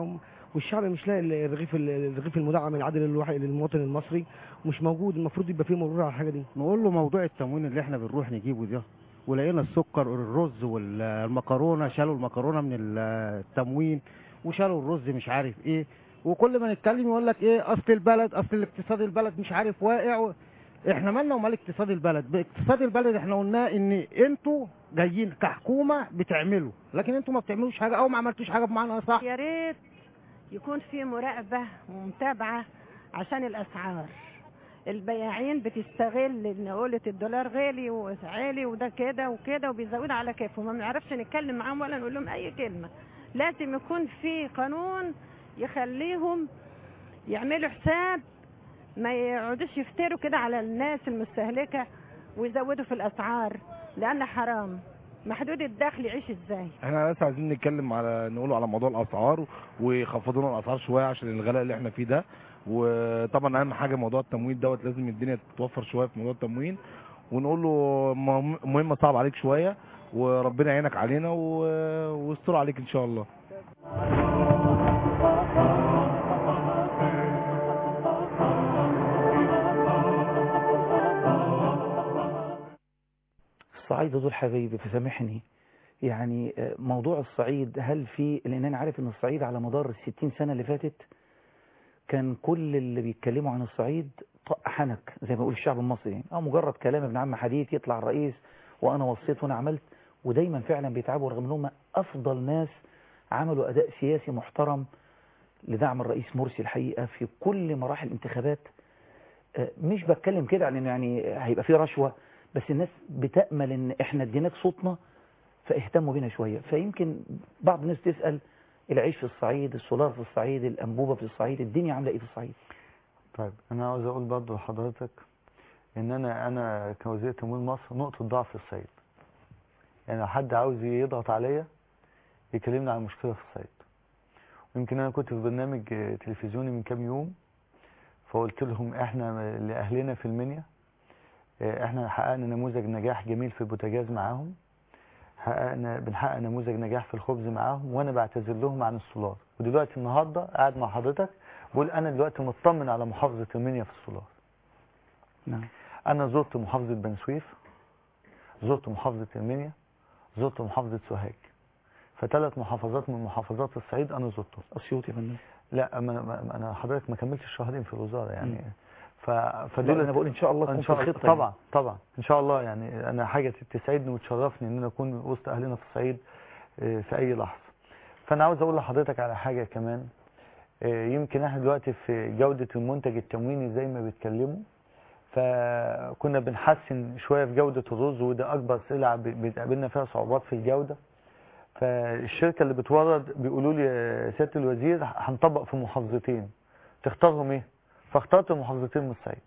[SPEAKER 9] والشعب مش لاقي الرغيف الرغيف المدعم العادل للواحد للمواطن المصري مش موجود المفروض يبقى فيه مرور على الحاجه دي
[SPEAKER 10] نقول له موضوع التموين اللي احنا بنروح نجيبه ده ولقينا السكر والرز والمكرونه شالوا المكرونه من التموين وشالوا الرز مش عارف ايه وكل ما نتكلم يقول لك ايه اصل البلد اصل الاقتصاد البلد مش عارف واقع و... احنا مالنا ومال اقتصاد البلد باقتصاد البلد احنا قلنا ان انتوا جايين كحكومه بتعملوا لكن انتوا ما بتعملوش حاجه او ما عملتوش حاجه بمعنى اصح
[SPEAKER 11] يا ريت يكون في مراقبة ومتابعة عشان الأسعار البياعين بتستغل ان قولة الدولار غالي وعالي وده كده وكده وبيزودوا على كيفهم ما بنعرفش نتكلم معاهم ولا نقول لهم اي كلمة لازم يكون في قانون يخليهم يعملوا حساب ما يقعدوش يفتروا كده على الناس المستهلكة ويزودوا في الأسعار لأن حرام محدود الدخل يعيش ازاي
[SPEAKER 12] احنا بس عايزين نتكلم على نقوله على موضوع الاسعار ويخفضوا لنا الاسعار شويه عشان الغلاء اللي احنا فيه ده وطبعا اهم حاجه موضوع التموين دوت لازم الدنيا تتوفر شويه في موضوع التموين ونقول له مهم- مهمه صعب عليك شويه وربنا يعينك علينا و- ويستر عليك ان شاء الله
[SPEAKER 1] الصعيد دول حبايبي فسامحني يعني آه، موضوع الصعيد هل في لان انا عارف ان الصعيد على مدار الستين سنة اللي فاتت كان كل اللي بيتكلموا عن الصعيد طق حنك زي ما يقول الشعب المصري يعني اه مجرد كلام ابن عم حديث يطلع الرئيس وانا وصيت وانا عملت ودايما فعلا بيتعبوا رغم انهم افضل ناس عملوا اداء سياسي محترم لدعم الرئيس مرسي الحقيقة في كل مراحل الانتخابات آه، مش بتكلم كده عن انه يعني هيبقى في رشوة بس الناس بتأمل ان احنا اديناك صوتنا فاهتموا بينا شوية فيمكن بعض الناس تسأل العيش في الصعيد السولار في الصعيد الأنبوبة في الصعيد الدنيا عاملة ايه في الصعيد
[SPEAKER 5] طيب انا عاوز اقول برضه لحضرتك ان انا انا كوزير تمويل مصر نقطه ضعف في الصعيد يعني لو حد عاوز يضغط عليا يكلمني عن مشكله في الصعيد ويمكن انا كنت في برنامج آه، تلفزيوني من كام يوم فقلت لهم احنا لاهلنا في المنيا آه، احنا حققنا نموذج نجاح جميل في البوتاجاز معاهم حققنا بنحقق نموذج نجاح في الخبز معاهم وانا بعتذر لهم عن السولار ودلوقتي النهارده قاعد مع حضرتك بقول انا دلوقتي مطمن على محافظه المنيا في السولار
[SPEAKER 1] نعم
[SPEAKER 5] انا زرت محافظه بني سويف زرت محافظه المنيا زرت محافظه سوهاج فثلاث محافظات من محافظات الصعيد انا زرتهم
[SPEAKER 1] اسيوط يا فندم
[SPEAKER 5] لا ما ما- انا حضرتك ما كملتش شهرين في الوزاره يعني
[SPEAKER 1] مم.
[SPEAKER 5] ف
[SPEAKER 1] لا،
[SPEAKER 5] فدول
[SPEAKER 1] أنا بقول إن شاء الله تكون
[SPEAKER 5] ان
[SPEAKER 1] في
[SPEAKER 5] شاء الله
[SPEAKER 1] الخطة يعني.
[SPEAKER 5] طبعا طبعا ان شاء الله يعني انا حاجه تسعدني وتشرفني ان انا اكون وسط اهلنا في الصعيد آه، في اي لحظه فانا عاوز اقول لحضرتك على حاجه كمان آه، يمكن احنا دلوقتي في جوده المنتج التمويني زي ما بيتكلموا فكنا بنحسن شويه في جوده الرز وده اكبر سلعه ب- بتقابلنا فيها صعوبات في الجوده فالشركه اللي بتورد بيقولوا لي يا سياده الوزير هنطبق في محافظتين تختارهم ايه فاخترت المحافظتين من الصعيد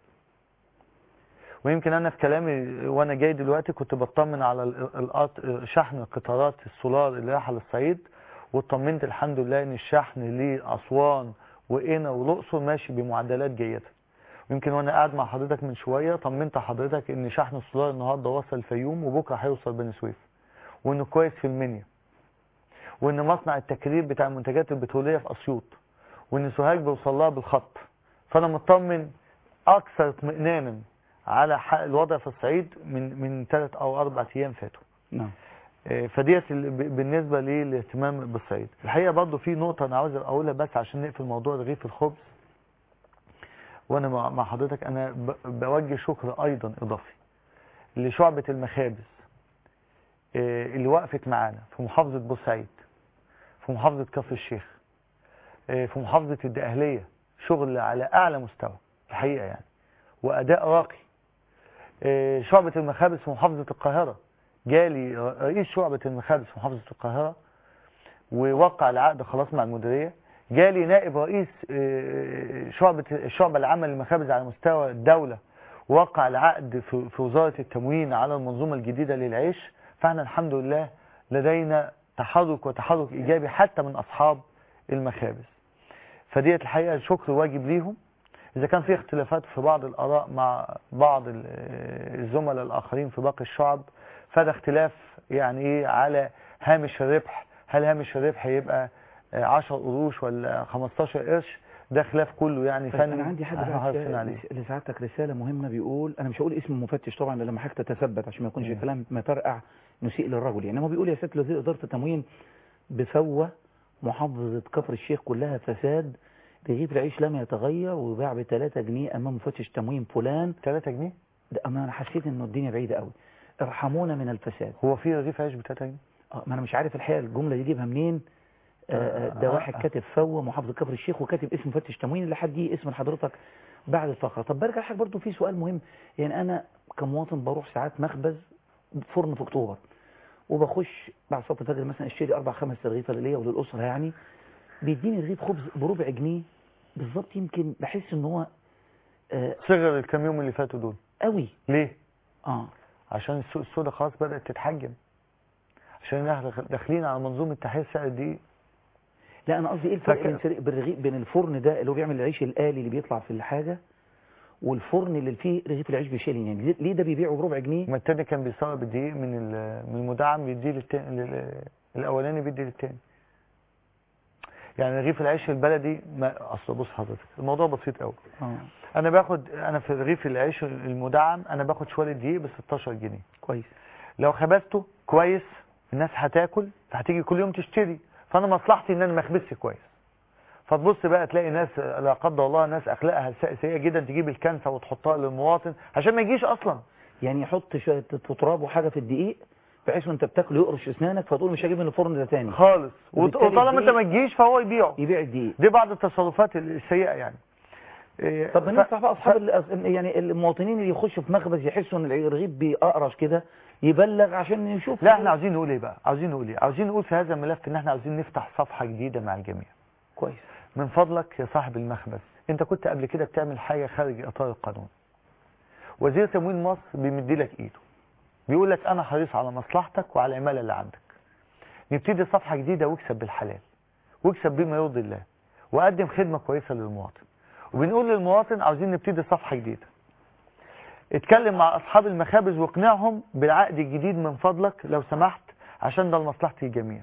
[SPEAKER 5] ويمكن انا في كلامي وانا جاي دلوقتي كنت بطمن على ال- القط- شحن قطارات السولار اللي رايحه للصعيد واطمنت الحمد لله ان الشحن لاسوان وقنا والاقصر ماشي بمعدلات جيده ويمكن وانا قاعد مع حضرتك من شويه طمنت حضرتك ان شحن السولار النهارده وصل الفيوم وبكره هيوصل بني سويف وانه كويس في المنيا وان مصنع التكرير بتاع المنتجات البتروليه في اسيوط وان سوهاج بيوصل لها بالخط فانا مطمن اكثر اطمئنانا على ح- الوضع في الصعيد من من ثلاث او اربع ايام فاتوا
[SPEAKER 1] نعم
[SPEAKER 5] آه، فديت ال- ب- بالنسبه للاهتمام بالصعيد الحقيقه برضو في نقطه انا عاوز اقولها بس عشان نقفل موضوع رغيف الخبز وانا مع مع حضرتك انا ب- بوجه شكر ايضا اضافي لشعبه المخابز آه، اللي وقفت معانا في محافظه بورسعيد في محافظه كفر الشيخ آه، في محافظه الدقهليه شغل على اعلى مستوى الحقيقه يعني واداء راقي آه، شعبة المخابز في محافظة القاهرة جالي رئيس شعبة المخابز في محافظة القاهرة ووقع العقد خلاص مع المديرية جالي نائب رئيس آه، شعبة الشعبة العامة للمخابز على مستوى الدولة وقع العقد في في وزارة التموين على المنظومة الجديدة للعيش فاحنا الحمد لله لدينا تحرك وتحرك إيجابي حتى من أصحاب المخابز فديت الحقيقة شكر واجب ليهم إذا كان في اختلافات في بعض الآراء مع بعض ال- الزملاء الآخرين في باقي الشعب فده اختلاف يعني إيه على هامش الربح هل هامش الربح يبقى آه، 10 قروش ولا 15 قرش ده خلاف كله يعني
[SPEAKER 1] طيب
[SPEAKER 5] فن
[SPEAKER 1] انا عندي حد
[SPEAKER 5] احنا
[SPEAKER 1] بعت
[SPEAKER 5] عارفين عليه
[SPEAKER 1] لسعادتك رساله مهمه بيقول انا مش هقول اسم المفتش طبعا لما حضرتك تتثبت عشان ما يكونش
[SPEAKER 5] مم.
[SPEAKER 1] كلام ما ترقع نسيء للرجل يعني هو بيقول يا سياده الوزير اداره التموين بفوه محافظه كفر الشيخ كلها فساد رغيف العيش لم يتغير وباع ب 3 جنيه امام مفتش تموين فلان
[SPEAKER 5] 3 جنيه
[SPEAKER 1] ده اما انا حسيت انه الدنيا بعيده قوي ارحمونا من الفساد
[SPEAKER 5] هو في رغيف عيش ب 3 جنيه
[SPEAKER 1] اه ما انا مش عارف الحقيقه الجمله دي جيبها منين آه، آه، ده
[SPEAKER 5] آه،
[SPEAKER 1] واحد
[SPEAKER 5] آه.
[SPEAKER 1] كاتب فوه محافظ كفر الشيخ وكاتب اسم مفتش تموين اللي حد اسم حضرتك بعد الفقره طب برجع لحضرتك برضه في سؤال مهم يعني انا كمواطن بروح ساعات مخبز فرن في اكتوبر وبخش بعد صلاه الفجر مثلا اشتري اربع خمس رغيفه ليا وللاسره يعني بيديني رغيف خبز بربع جنيه بالظبط يمكن بحس ان هو آه
[SPEAKER 5] صغر الكام يوم اللي فاتوا دول
[SPEAKER 1] قوي
[SPEAKER 5] ليه
[SPEAKER 1] اه
[SPEAKER 5] عشان السوق السوداء خلاص بدات تتحجم عشان احنا داخلين على منظومه تحرير سعر الدقيق
[SPEAKER 1] لا انا قصدي ايه الفرق
[SPEAKER 5] فاكر-
[SPEAKER 1] بين سري- بالرغيف بين الفرن ده اللي هو بيعمل العيش الآلي اللي بيطلع في الحاجة والفرن اللي فيه رغيف العيش بشيلين يعني ليه- ليه ده بيبيعه بربع جنيه
[SPEAKER 5] ما التاني كان بيستورد الدقيق من ال- من المدعم بيديه للتاني لل- الاولاني بيدي للتاني يعني رغيف العيش البلدي ما اصل بص حضرتك الموضوع بسيط قوي
[SPEAKER 1] اه
[SPEAKER 5] انا باخد انا في رغيف العيش المدعم انا باخد شويه دقيق ب 16 جنيه
[SPEAKER 1] كويس
[SPEAKER 5] لو خبزته كويس الناس هتاكل فهتيجي كل يوم تشتري فانا مصلحتي ان انا ما اخبزش كويس فتبص بقى تلاقي ناس لا قدر الله ناس اخلاقها سيئة- سيئه جدا تجيب الكنسه وتحطها للمواطن عشان ما يجيش اصلا
[SPEAKER 1] يعني يحط شوية تراب وحاجة في الدقيق بحيث وانت بتاكل يقرش اسنانك فتقول مش هجيب من الفرن ده تاني
[SPEAKER 5] خالص وط-
[SPEAKER 1] وبالتالي
[SPEAKER 5] وطالما انت
[SPEAKER 1] الدقيق-
[SPEAKER 5] ما تجيش فهو يبيعه
[SPEAKER 1] يبيع الدقيق
[SPEAKER 5] دي بعض التصرفات السيئه يعني إيه،
[SPEAKER 1] طب
[SPEAKER 5] ف-
[SPEAKER 1] بننصح بقى اصحاب ال- يعني المواطنين اللي يخشوا في مخبز يحسوا ان الرغيف بيقرش كده يبلغ عشان يشوف
[SPEAKER 5] لا احنا عاوزين نقول ايه بقى عاوزين نقول ايه عاوزين نقول في هذا الملف ان احنا عاوزين نفتح صفحه جديده مع الجميع
[SPEAKER 1] كويس
[SPEAKER 5] من فضلك يا صاحب المخبز انت كنت قبل كده بتعمل حاجه خارج اطار القانون وزير تموين مصر بيمد لك ايده بيقول لك انا حريص على مصلحتك وعلى العماله اللي عندك نبتدي صفحه جديده واكسب بالحلال واكسب بما يرضي الله وقدم خدمه كويسه للمواطن وبنقول للمواطن عاوزين نبتدي صفحه جديده اتكلم مع اصحاب المخابز واقنعهم بالعقد الجديد من فضلك لو سمحت عشان ده لمصلحه الجميع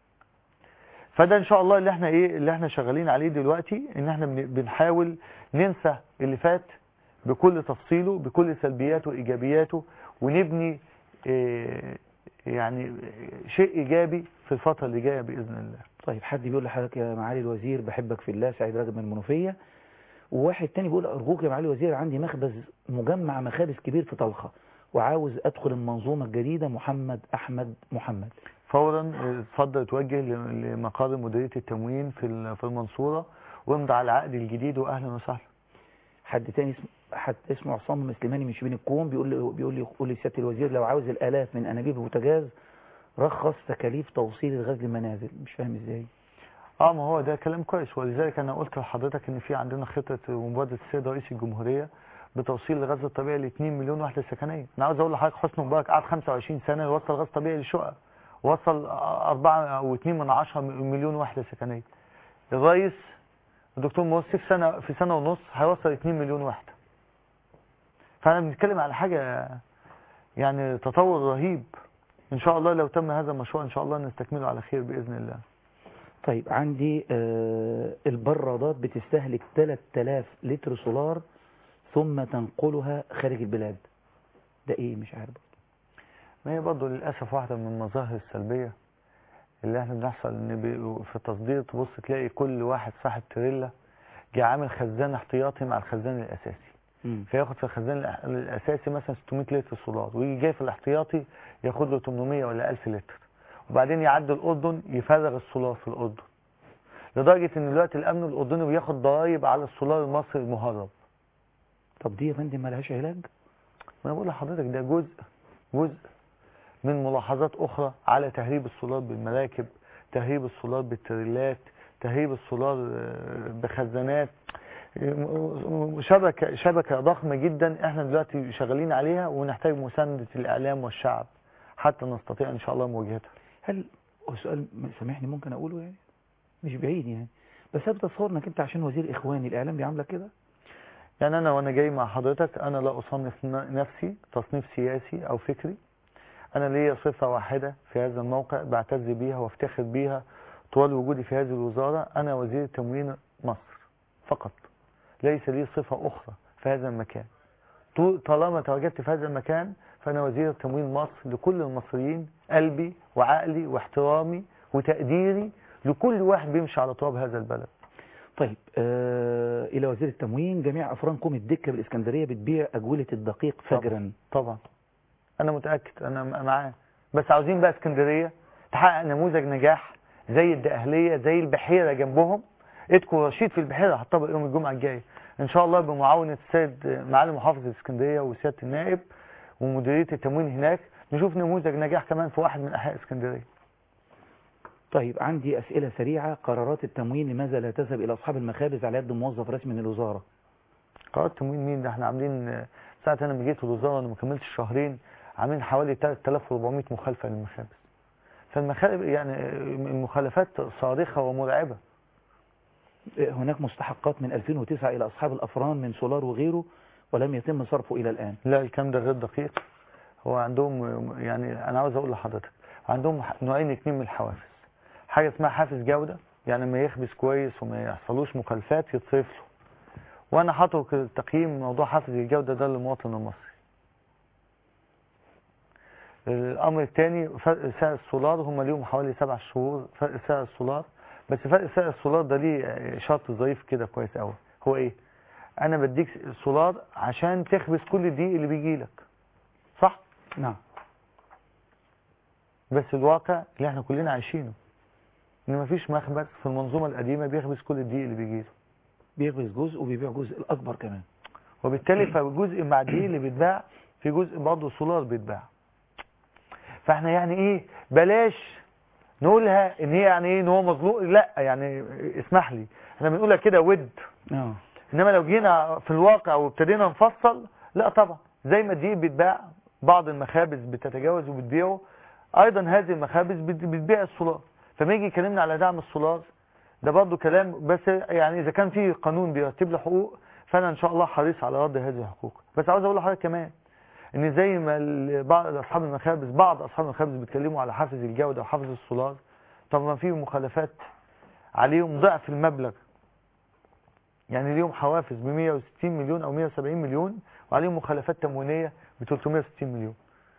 [SPEAKER 5] فده ان شاء الله اللي احنا ايه اللي احنا شغالين عليه دلوقتي ان احنا بن- بنحاول ننسى اللي فات بكل تفصيله بكل سلبياته وايجابياته ونبني إيه يعني شيء ايجابي في الفتره اللي جايه باذن الله
[SPEAKER 1] طيب حد بيقول لحضرتك يا معالي الوزير بحبك في الله سعيد راجب من المنوفيه وواحد تاني بيقول ارجوك يا معالي الوزير عندي مخبز مجمع مخابز كبير في طلخه وعاوز ادخل المنظومه الجديده محمد احمد محمد
[SPEAKER 5] فورا اتفضل اتوجه ل- لمقر مديريه التموين في ال- في المنصوره وامضي على العقد الجديد واهلا وسهلا
[SPEAKER 1] حد تاني اسم حد اسمه عصام مسلماني من شبين الكوم بيقول لي بيقول لي قول لي سياده الوزير لو عاوز الالاف من انابيب البوتاجاز رخص تكاليف توصيل الغاز للمنازل مش فاهم ازاي
[SPEAKER 5] اه ما هو ده كلام كويس ولذلك انا قلت لحضرتك ان في عندنا خطه مبادره السيد رئيس الجمهوريه بتوصيل الغاز الطبيعي ل 2 مليون وحده سكنيه انا عاوز اقول لحضرتك حسني مبارك قعد 25 سنه يوصل غاز طبيعي للشقق وصل 4 او 2 من 10 مليون وحده سكنيه الرئيس الدكتور مرسي في سنه في سنه ونص هيوصل 2 مليون وحده فانا بنتكلم على حاجه يعني تطور رهيب ان شاء الله لو تم هذا المشروع ان شاء الله نستكمله على خير باذن الله
[SPEAKER 1] طيب عندي آه البرادات بتستهلك 3000 لتر سولار ثم تنقلها خارج البلاد ده ايه مش عارف
[SPEAKER 5] ما هي برضه للأسف واحدة من المظاهر السلبية اللي احنا بنحصل ان بي- في التصدير تبص تلاقي كل واحد صاحب تريلا جه عامل خزان احتياطي مع الخزان الأساسي
[SPEAKER 1] مم.
[SPEAKER 5] فياخد في الخزان الأح- الأساسي مثلا 600 لتر سولار ويجي جاي في الاحتياطي ياخد له 800 ولا 1000 لتر وبعدين يعدي الأردن يفرغ السولار في الأردن لدرجة ان دلوقتي الأمن الأردني بياخد ضرايب على السولار المصري المهرب
[SPEAKER 1] طب دي يا فندم مالهاش علاج
[SPEAKER 5] ما انا بقول لحضرتك ده جزء جزء من ملاحظات اخرى على تهريب السولار بالمراكب تهريب السولار بالتريلات تهريب السولار آه، بخزانات آه، شبكة شبكة ضخمة جدا احنا دلوقتي شغالين عليها ونحتاج مساندة الاعلام والشعب حتى نستطيع ان شاء الله مواجهتها
[SPEAKER 1] هل هو سؤال سامحني ممكن اقوله يعني مش بعيد يعني بس انا بتصور انك انت عشان وزير اخواني الاعلام بيعاملك كده
[SPEAKER 5] يعني انا وانا جاي مع حضرتك انا لا اصنف ن- نفسي تصنيف سياسي او فكري انا ليا صفة واحدة في هذا الموقع بعتز بيها وافتخر بيها طوال وجودي في هذه الوزارة أنا وزير تموين مصر فقط ليس لي صفة أخرى في هذا المكان طو- طالما تواجدت في هذا المكان فأنا وزير تموين مصر لكل المصريين قلبي وعقلي واحترامي وتقديري لكل واحد بيمشي على تراب هذا البلد
[SPEAKER 1] طيب آه إلى وزير التموين جميع أفرانكم الدكة بالإسكندرية بتبيع أجولة الدقيق فجرا
[SPEAKER 5] طبعا أنا متأكد أنا م- معاه بس عاوزين بقى اسكندرية تحقق نموذج نجاح زي الدقهلية زي البحيرة جنبهم ادكوا رشيد في البحيرة هطبق يوم الجمعة الجاية إن شاء الله بمعاونة السيد معالي محافظ الاسكندرية وسيادة النائب ومديرية التموين هناك نشوف نموذج نجاح كمان في واحد من أحياء اسكندرية
[SPEAKER 1] طيب عندي أسئلة سريعة قرارات التموين لماذا لا تذهب إلى أصحاب المخابز على يد موظف رسمي من الوزارة
[SPEAKER 5] قرار تموين مين ده احنا عاملين آه، ساعة انا ما جيت الوزارة انا ما كملتش شهرين عاملين حوالي 3400 مخالفة للمخابز فالمخالف يعني آه، المخالفات صارخة ومرعبة
[SPEAKER 1] هناك مستحقات من 2009 إلى أصحاب الأفران من سولار وغيره ولم يتم صرفه إلى الآن
[SPEAKER 5] لا الكلام ده غير دقيق هو عندهم آه، يعني انا عاوز اقول لحضرتك عندهم ح- نوعين اتنين من الحوافز حاجة اسمها حافز جودة يعني لما يخبز كويس وما يحصلوش مخالفات يتصرف له وانا حاطط تقييم موضوع حافز الجودة ده للمواطن المصري الامر الثاني فرق سعر السولار هم ليهم حوالي سبع شهور فرق سعر السولار بس فرق سعر السولار ده ليه شرط ظريف كده كويس قوي هو ايه انا بديك سولار عشان تخبز كل الدقيق اللي بيجي لك صح
[SPEAKER 1] نعم
[SPEAKER 5] بس الواقع اللي احنا كلنا عايشينه ان مفيش مخبز في المنظومه القديمه بيخبز كل الدقيق اللي بيجي له
[SPEAKER 1] بيخبز جزء وبيبيع جزء الأكبر كمان
[SPEAKER 5] وبالتالي فجزء مع الدقيق اللي بيتباع في جزء برضه سولار بيتباع فاحنا يعني ايه بلاش نقولها ان هي يعني ايه ان هو مظلوم لا يعني اسمح لي احنا بنقولها كده ود
[SPEAKER 1] اه
[SPEAKER 5] انما لو جينا في الواقع وابتدينا نفصل لا طبعا زي ما الدقيق بيتباع بعض المخابز بتتجاوز وبتبيعه ايضا هذه المخابز بت- بتبيع السولار فما يجي يكلمنا على دعم السولار ده برضه كلام بس يعني اذا كان في قانون بيرتب له حقوق فانا ان شاء الله حريص على رد هذه الحقوق بس عاوز اقول لحضرتك كمان ان زي ما ال- بعض اصحاب المخابز بعض اصحاب المخابز بيتكلموا على حافز الجوده وحافز السولار طب ما في مخالفات عليهم ضعف المبلغ يعني ليهم حوافز ب 160 مليون او 170 مليون وعليهم مخالفات تموينيه ب 360 مليون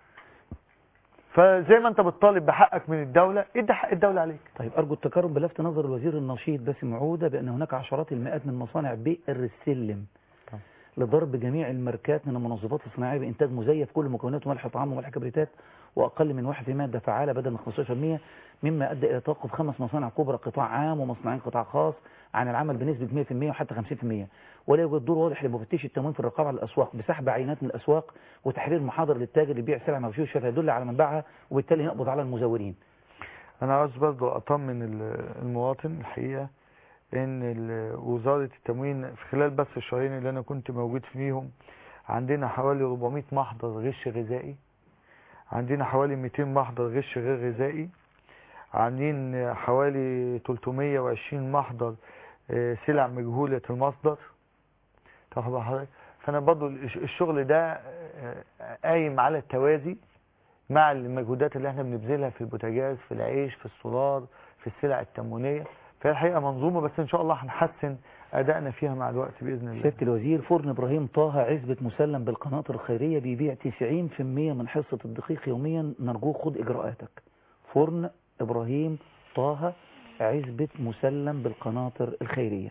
[SPEAKER 5] فزي ما انت بتطالب بحقك من الدوله ادي حق الدوله عليك
[SPEAKER 1] طيب أرجو التكرم بلفت نظر الوزير النشيط باسم عودة بأن هناك عشرات المئات من مصانع بئر السلم
[SPEAKER 5] طبعا.
[SPEAKER 1] لضرب جميع الماركات من المنظفات الصناعية بإنتاج مزيف كل مكوناته ملح طعام وملح كبريتات وأقل من 1% مادة فعالة بدل من 15% مما أدى إلى توقف خمس مصانع كبرى قطاع عام ومصنعين قطاع خاص عن العمل بنسبة 100% وحتى 50% ولا يوجد دور واضح لمفتش التموين في الرقابة على الأسواق بسحب عينات من الأسواق وتحرير محاضر للتاجر اللي بيبيع سلع مغشوشة فيدل على منبعها وبالتالي نقبض على المزورين
[SPEAKER 5] انا عاوز برضه اطمن ال- المواطن الحقيقه ان ال- وزاره التموين في خلال بس الشهرين اللي انا كنت موجود فيهم عندنا حوالي 400 محضر غش غذائي عندنا حوالي 200 محضر غش غير غذائي عاملين حوالي 320 محضر آه، سلع مجهولة المصدر تاخد بال حضرتك فانا برضو الش- الشغل ده آه، قايم على التوازي مع المجهودات اللي احنا بنبذلها في البوتاجاز في العيش في السولار في السلع التموينية فهي الحقيقة منظومة بس ان شاء الله هنحسن ادائنا فيها مع الوقت باذن الله
[SPEAKER 1] سيادة الوزير فرن إبراهيم طه عزبة مسلم بالقناطر الخيرية بيبيع 90% من حصة الدقيق يوميا نرجوك خد إجراءاتك فرن إبراهيم طه عزبة مسلم بالقناطر الخيرية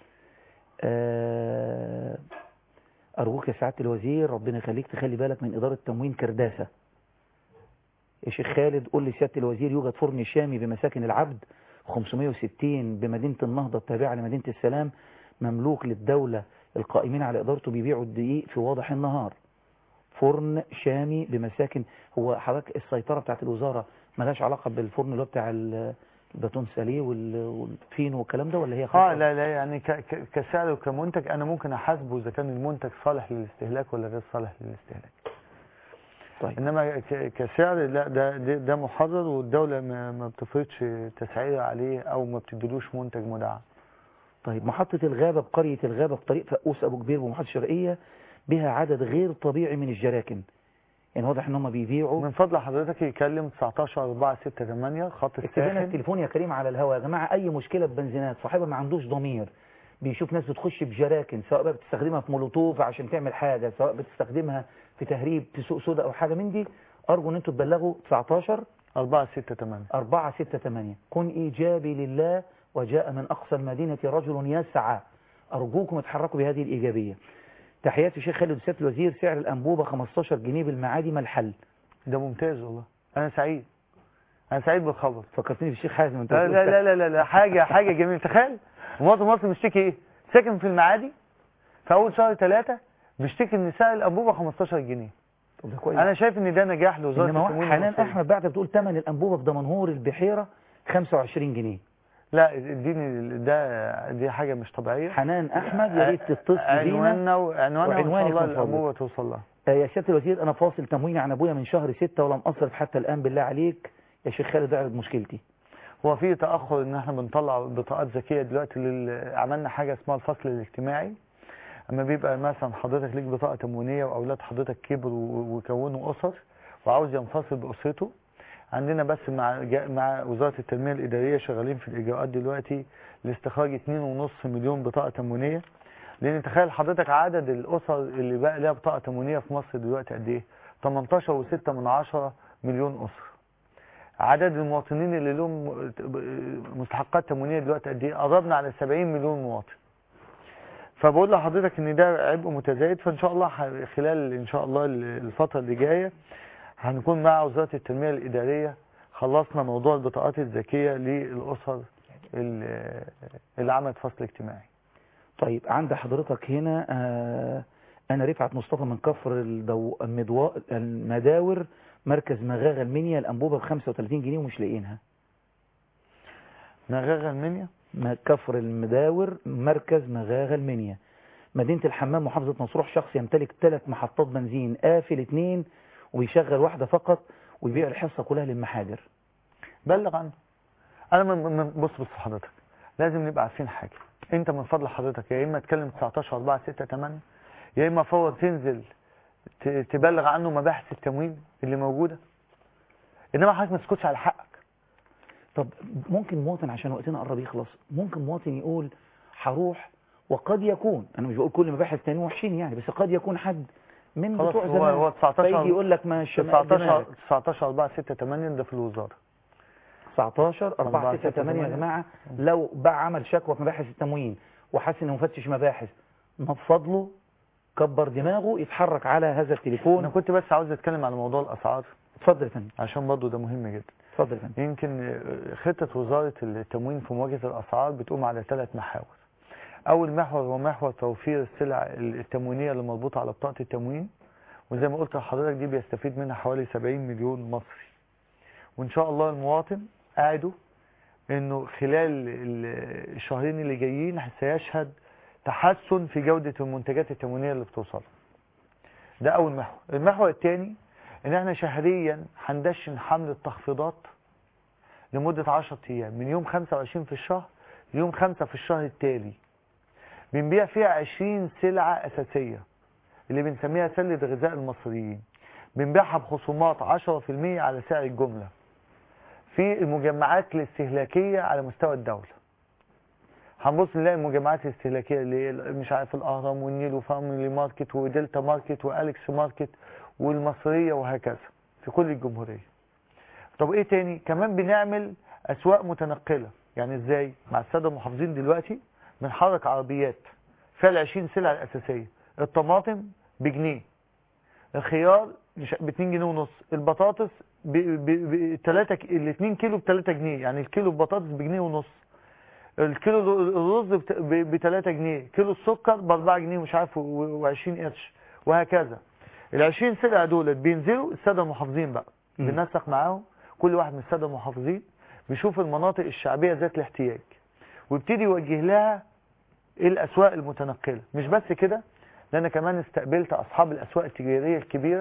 [SPEAKER 1] آه، أرجوك يا سعادة الوزير ربنا يخليك تخلي بالك من إدارة تموين كرداسة يا شيخ خالد قول لي سيادة الوزير يوجد فرن شامي بمساكن العبد 560 بمدينة النهضة التابعة لمدينة السلام مملوك للدولة القائمين على إدارته بيبيعوا الدقيق في واضح النهار فرن شامي بمساكن هو حضرتك السيطرة بتاعت الوزارة ملهاش علاقة بالفرن اللي هو بتاع ال- الباتون ساليه وال- والفين والكلام ده ولا هي
[SPEAKER 5] اه
[SPEAKER 1] خاصة؟
[SPEAKER 5] لا لا يعني ك- ك- كسعر وكمنتج انا ممكن احاسبه اذا كان المنتج صالح للاستهلاك ولا غير صالح للاستهلاك
[SPEAKER 1] طيب
[SPEAKER 5] انما ك- كسعر لا ده ده, ده محرر والدوله ما, ما بتفرضش تسعير عليه او ما بتديلوش منتج مدعم
[SPEAKER 1] طيب محطة الغابة بقرية الغابة بطريق فقوس أبو كبير بمحطة الشرقية بها عدد غير طبيعي من الجراكن يعني واضح ان هم بيبيعوا
[SPEAKER 5] من فضل حضرتك يكلم 19 4 6 8 خط
[SPEAKER 1] اكتب لنا
[SPEAKER 5] الساخن
[SPEAKER 1] التليفون يا كريم على الهواء يا جماعه اي مشكله ببنزينات صاحبها ما عندوش ضمير بيشوف ناس بتخش بجراكن سواء بقى بتستخدمها في مولوتوف عشان تعمل حاجه سواء بتستخدمها في تهريب في سوق سودا او حاجه من دي ارجو ان انتوا تبلغوا 19
[SPEAKER 5] 4 6 8
[SPEAKER 1] 4 6 8 كن ايجابي لله وجاء من اقصى المدينه رجل يسعى ارجوكم اتحركوا بهذه الايجابيه تحياتي الشيخ خالد سياده الوزير سعر الانبوبه 15 جنيه بالمعادي ما الحل
[SPEAKER 5] ده ممتاز والله انا سعيد انا سعيد بالخبر
[SPEAKER 1] فكرتني بالشيخ حازم انت
[SPEAKER 5] لا
[SPEAKER 1] بتقول
[SPEAKER 5] لا لا لا, لا, لا حاجه حاجه جميله تخيل مواطن مصري مشتكي ايه ساكن في المعادي في اول شهر ثلاثة بيشتكي ان سعر الانبوبه 15 جنيه
[SPEAKER 1] طب ده كويس
[SPEAKER 5] انا شايف ان ده نجاح لوزاره
[SPEAKER 1] انما
[SPEAKER 5] التموين
[SPEAKER 1] حنان
[SPEAKER 5] المصرية.
[SPEAKER 1] احمد بعد بتقول ثمن الانبوبه في دمنهور البحيره 25 جنيه
[SPEAKER 5] لا اديني ده دي حاجه مش طبيعيه
[SPEAKER 1] حنان احمد يا ريت تتصل بينا
[SPEAKER 5] عنواننا وعنواننا وان شاء
[SPEAKER 1] وعنوانك
[SPEAKER 5] الله
[SPEAKER 1] من فضلك.
[SPEAKER 5] الانبوبه توصل لها
[SPEAKER 1] آه، يا سياده الوزير انا فاصل تمويني عن ابويا من شهر ستة ولم اصرف حتى الان بالله عليك يا شيخ خالد اعرض مشكلتي
[SPEAKER 5] هو في تاخر ان احنا بنطلع بطاقات ذكيه دلوقتي لل... عملنا حاجه اسمها الفصل الاجتماعي اما بيبقى مثلا حضرتك ليك بطاقه تموينيه واولاد حضرتك كبروا وكونوا اسر وعاوز ينفصل باسرته عندنا بس مع جا- مع وزاره التنميه الاداريه شغالين في الاجراءات دلوقتي لاستخراج 2.5 مليون بطاقه تموينيه لان تخيل حضرتك عدد الاسر اللي بقى لها بطاقه تموينيه في مصر دلوقتي قد ايه 18.6 من عشرة مليون اسره عدد المواطنين اللي لهم مستحقات تموينيه دلوقتي قد ايه قربنا على 70 مليون مواطن فبقول لحضرتك ان ده عبء متزايد فان شاء الله ح- خلال ان شاء الله الفتره اللي جايه هنكون مع وزاره التنميه الاداريه خلصنا موضوع البطاقات الذكيه للاسر اللي اللي عملت فصل اجتماعي
[SPEAKER 1] طيب عند حضرتك هنا آه انا رفعت مصطفى من كفر الدو... المدوا... المداور مركز مغاغه المنيا الانبوبه ب 35 جنيه ومش لاقيينها
[SPEAKER 5] مغاغه المنيا
[SPEAKER 1] م- كفر المداور مركز مغاغه المنيا مدينه الحمام محافظه مطروح شخص يمتلك ثلاث محطات بنزين قافل اثنين وبيشغل واحده فقط ويبيع الحصه كلها للمحاجر
[SPEAKER 5] بلغ عنه انا من من- بص بص حضرتك لازم نبقى عارفين حاجه انت من فضل حضرتك يا اما تكلم 19 4 6 8 يا اما فور تنزل ت- تبلغ عنه مباحث التموين اللي موجوده انما حضرتك ما تسكتش على حقك
[SPEAKER 1] طب ممكن مواطن عشان وقتنا قرب يخلص ممكن مواطن يقول هروح وقد يكون انا مش بقول كل مباحث تاني وحشين يعني بس قد يكون حد من
[SPEAKER 5] خلاص
[SPEAKER 1] بتوع
[SPEAKER 5] هو
[SPEAKER 1] زمان
[SPEAKER 5] هو 19
[SPEAKER 1] فيجي يقول لك ما الشمال
[SPEAKER 5] 19 19 4 6 8 ده في الوزاره
[SPEAKER 1] 19 4
[SPEAKER 5] 4
[SPEAKER 1] 6
[SPEAKER 5] 6
[SPEAKER 1] 8 يا
[SPEAKER 5] 8.
[SPEAKER 1] جماعه لو باع عمل شكوى في مباحث التموين وحس انه مفتش مباحث ما بفضله كبر دماغه يتحرك على هذا
[SPEAKER 5] انا
[SPEAKER 1] التليفون
[SPEAKER 5] كنت بس عاوز اتكلم على موضوع الاسعار
[SPEAKER 1] اتفضل يا فندم
[SPEAKER 5] عشان برضه ده مهم جدا
[SPEAKER 1] اتفضل يا فندم
[SPEAKER 5] يمكن خطة وزارة التموين في مواجهة الأسعار بتقوم على ثلاث محاور أول محور هو محور توفير السلع التموينية اللي مربوطة على بطاقة التموين وزي ما قلت لحضرتك دي بيستفيد منها حوالي 70 مليون مصري وإن شاء الله المواطن قاعده إنه خلال ال- الشهرين اللي جايين سيشهد تحسن في جودة المنتجات التموينية اللي بتوصل ده أول محور المحور الثاني إن احنا شهريا هندشن حملة تخفيضات لمدة 10 أيام من يوم 25 في الشهر ليوم 5 في الشهر التالي بنبيع فيها 20 سلعة أساسية اللي بنسميها سلة غذاء المصريين بنبيعها بخصومات 10% على سعر الجملة في المجمعات الاستهلاكية على مستوى الدولة هنبص نلاقي المجمعات الاستهلاكية اللي هي مش عارف الأهرام والنيل وفاميلي ماركت ودلتا ماركت وأليكس ماركت والمصرية وهكذا في كل الجمهورية طب ايه تاني كمان بنعمل اسواق متنقلة يعني ازاي مع السادة المحافظين دلوقتي بنحرك عربيات فيها ال 20 سلعة الاساسية الطماطم بجنيه الخيار مش ب 2 جنيه ونص البطاطس ب ب ب 3 ال 2 كيلو ب 3 جنيه يعني الكيلو البطاطس بجنيه ونص الكيلو الرز ب 3 جنيه كيلو السكر ب 4 جنيه مش عارف و20 قرش وهكذا ال 20 سلعة دولت بينزلوا السادة المحافظين بقى
[SPEAKER 1] مم.
[SPEAKER 5] بننسق معاهم كل واحد من السادة المحافظين بيشوف المناطق الشعبية ذات الاحتياج ويبتدي يوجه لها الأسواق المتنقلة مش بس كده ده أنا كمان استقبلت أصحاب الأسواق التجارية الكبيرة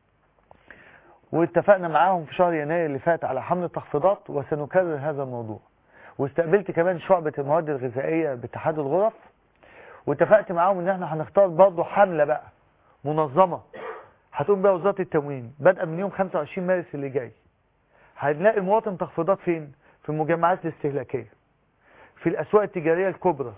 [SPEAKER 5] واتفقنا معاهم في شهر يناير اللي فات على حملة تخفيضات وسنكرر هذا الموضوع واستقبلت كمان شعبة المواد الغذائية باتحاد الغرف واتفقت معاهم ان احنا هنختار برضه حملة بقى منظمة هتقوم بقى وزاره التموين بادئه من يوم 25 مارس اللي جاي هنلاقي المواطن تخفيضات فين في المجمعات الاستهلاكيه في الاسواق التجاريه الكبرى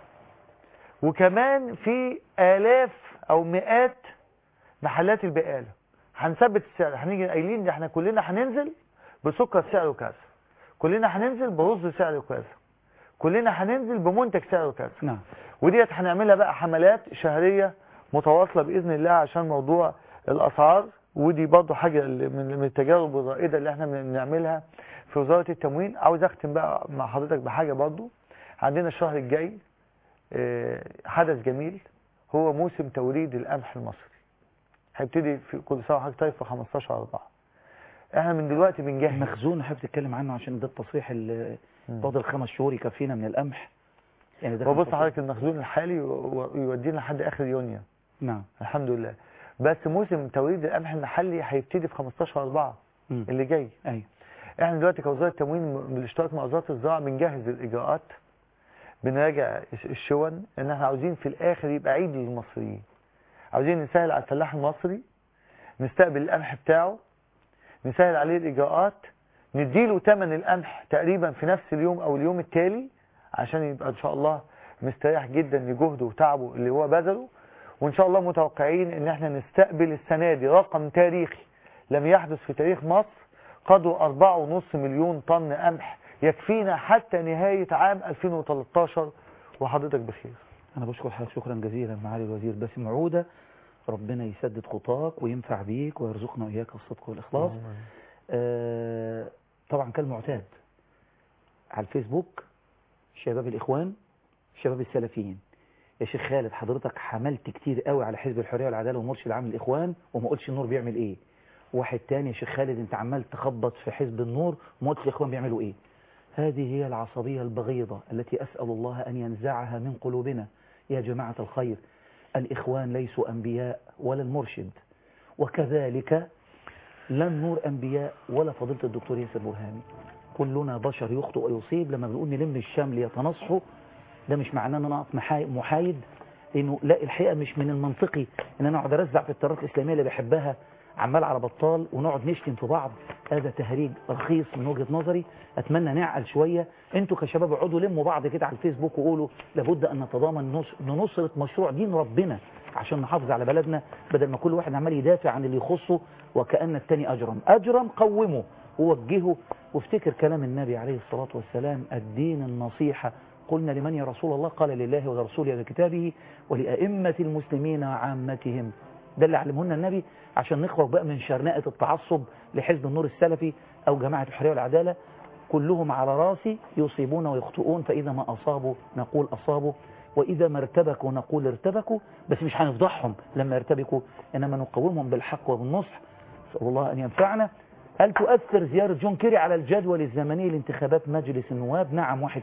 [SPEAKER 5] وكمان في آلاف أو مئات محلات البقالة هنثبت السعر هنيجي قايلين ده احنا كلنا هننزل بسكر سعره كذا كلنا هننزل برز سعره كذا كلنا هننزل بمنتج سعره كذا
[SPEAKER 1] نعم
[SPEAKER 5] وديت هنعملها بقى حملات شهرية متواصلة بإذن الله عشان موضوع الأسعار ودي برضه حاجة اللي من من التجارب الرائدة اللي احنا بنعملها في وزارة التموين عاوز اختم بقى مع حضرتك بحاجة برضه عندنا الشهر الجاي آه، حدث جميل هو موسم توريد القمح المصري هيبتدي في كل سنه وحضرتك طيب في 15 4 احنا من دلوقتي بنجهز
[SPEAKER 1] مخزون حابب تتكلم عنه عشان ده التصريح اللي فاضل خمس شهور يكفينا من القمح يعني ده
[SPEAKER 5] هو
[SPEAKER 1] كان
[SPEAKER 5] بص
[SPEAKER 1] تصريح.
[SPEAKER 5] حضرتك المخزون الحالي و- و- يودينا لحد اخر يونيو
[SPEAKER 1] نعم
[SPEAKER 5] الحمد لله بس موسم توريد القمح المحلي هيبتدي في 15 4
[SPEAKER 1] مم.
[SPEAKER 5] اللي جاي
[SPEAKER 1] ايوه
[SPEAKER 5] احنا دلوقتي كوزاره التموين بالاشتراك مع وزاره الزراعه بنجهز الاجراءات بنراجع الش- الشون ان احنا عاوزين في الاخر يبقى عيد للمصريين عاوزين نسهل على الفلاح المصري نستقبل القمح بتاعه نسهل عليه الاجراءات نديله ثمن القمح تقريبا في نفس اليوم او اليوم التالي عشان يبقى ان شاء الله مستريح جدا لجهده وتعبه اللي هو بذله وان شاء الله متوقعين ان احنا نستقبل السنه دي رقم تاريخي لم يحدث في تاريخ مصر قدره 4.5 مليون طن قمح يكفينا حتى نهايه عام 2013 وحضرتك بخير
[SPEAKER 1] انا بشكر حضرتك شكرا جزيلا معالي الوزير باسم عوده ربنا يسدد خطاك وينفع بيك ويرزقنا واياك الصدق والاخلاص آه طبعا كالمعتاد على الفيسبوك شباب الاخوان شباب السلفيين يا شيخ خالد حضرتك حملت كتير قوي على حزب الحريه والعداله والمرشد العام للاخوان وما قلتش النور بيعمل ايه واحد تاني يا شيخ خالد انت عمال تخبط في حزب النور وما قلتش الاخوان بيعملوا ايه هذه هي العصبيه البغيضه التي اسال الله ان ينزعها من قلوبنا يا جماعه الخير الاخوان ليسوا انبياء ولا المرشد وكذلك لا النور انبياء ولا فضيله الدكتور ياسر برهامي كلنا بشر يخطئ ويصيب لما بنقول نلم الشمل يتناصحوا ده مش معناه ان انا اقف محاي- محايد لانه لا الحقيقه مش من المنطقي ان انا اقعد ارزع في التيارات الاسلاميه اللي بحبها عمال على بطال ونقعد نشتم في بعض هذا تهريج رخيص من وجهه نظري اتمنى نعقل شويه انتوا كشباب اقعدوا لموا بعض كده على الفيسبوك وقولوا لابد ان نتضامن نص- لنصره مشروع دين ربنا عشان نحافظ على بلدنا بدل ما كل واحد عمال يدافع عن اللي يخصه وكأن التاني أجرم أجرم قومه ووجهه وافتكر كلام النبي عليه الصلاة والسلام الدين النصيحة قلنا لمن يا رسول الله قال لله ولرسوله ولكتابه ولأئمة المسلمين وعامتهم ده اللي علمه لنا النبي عشان نخرج بقى من شرنقة التعصب لحزب النور السلفي أو جماعة الحرية والعدالة كلهم على راسي يصيبون ويخطئون فإذا ما أصابوا نقول أصابوا وإذا ما ارتبكوا نقول ارتبكوا بس مش هنفضحهم لما يرتبكوا إنما نقومهم بالحق وبالنصح نسأل الله أن ينفعنا هل تؤثر زيارة جون كيري على الجدول الزمني لانتخابات مجلس النواب نعم 1%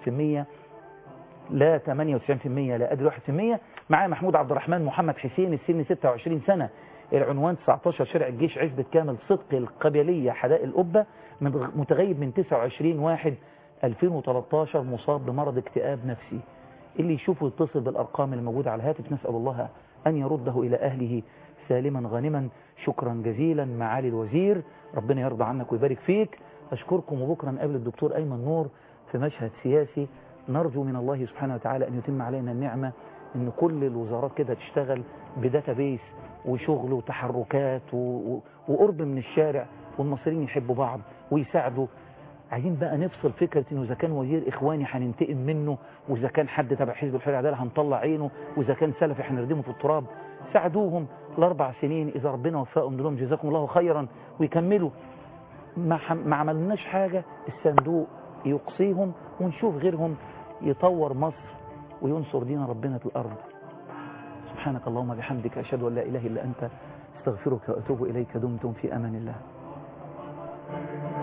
[SPEAKER 1] لا 98% لا أدري 1% معايا محمود عبد الرحمن محمد حسين السن 26 سنة العنوان 19 شارع الجيش عزبة كامل صدق القبلية حدائق القبة من- متغيب من 29 واحد 2013 مصاب بمرض اكتئاب نفسي اللي يشوفه يتصل بالأرقام الموجودة على الهاتف نسأل الله أن يرده إلى أهله سالما غانما شكرا جزيلا معالي الوزير ربنا يرضى عنك ويبارك فيك أشكركم وبكرا نقابل الدكتور أيمن نور في مشهد سياسي نرجو من الله سبحانه وتعالى أن يتم علينا النعمة أن كل الوزارات كده تشتغل بداتابيس وشغل وتحركات و... و... وقرب من الشارع والمصريين يحبوا بعض ويساعدوا عايزين بقى نفصل فكرة انه اذا كان وزير اخواني هننتقم منه واذا كان حد تبع حزب الحرية والعدالة هنطلع عينه واذا كان سلفي هنردمه في التراب ساعدوهم الاربع سنين اذا ربنا وفقهم نقول لهم جزاكم الله خيرا ويكملوا ما, ح... ما عملناش حاجة الصندوق يقصيهم ونشوف غيرهم يطور مصر وينصر دين ربنا في الارض سبحانك اللهم بحمدك اشهد ان لا اله الا انت استغفرك واتوب اليك دمتم في امان الله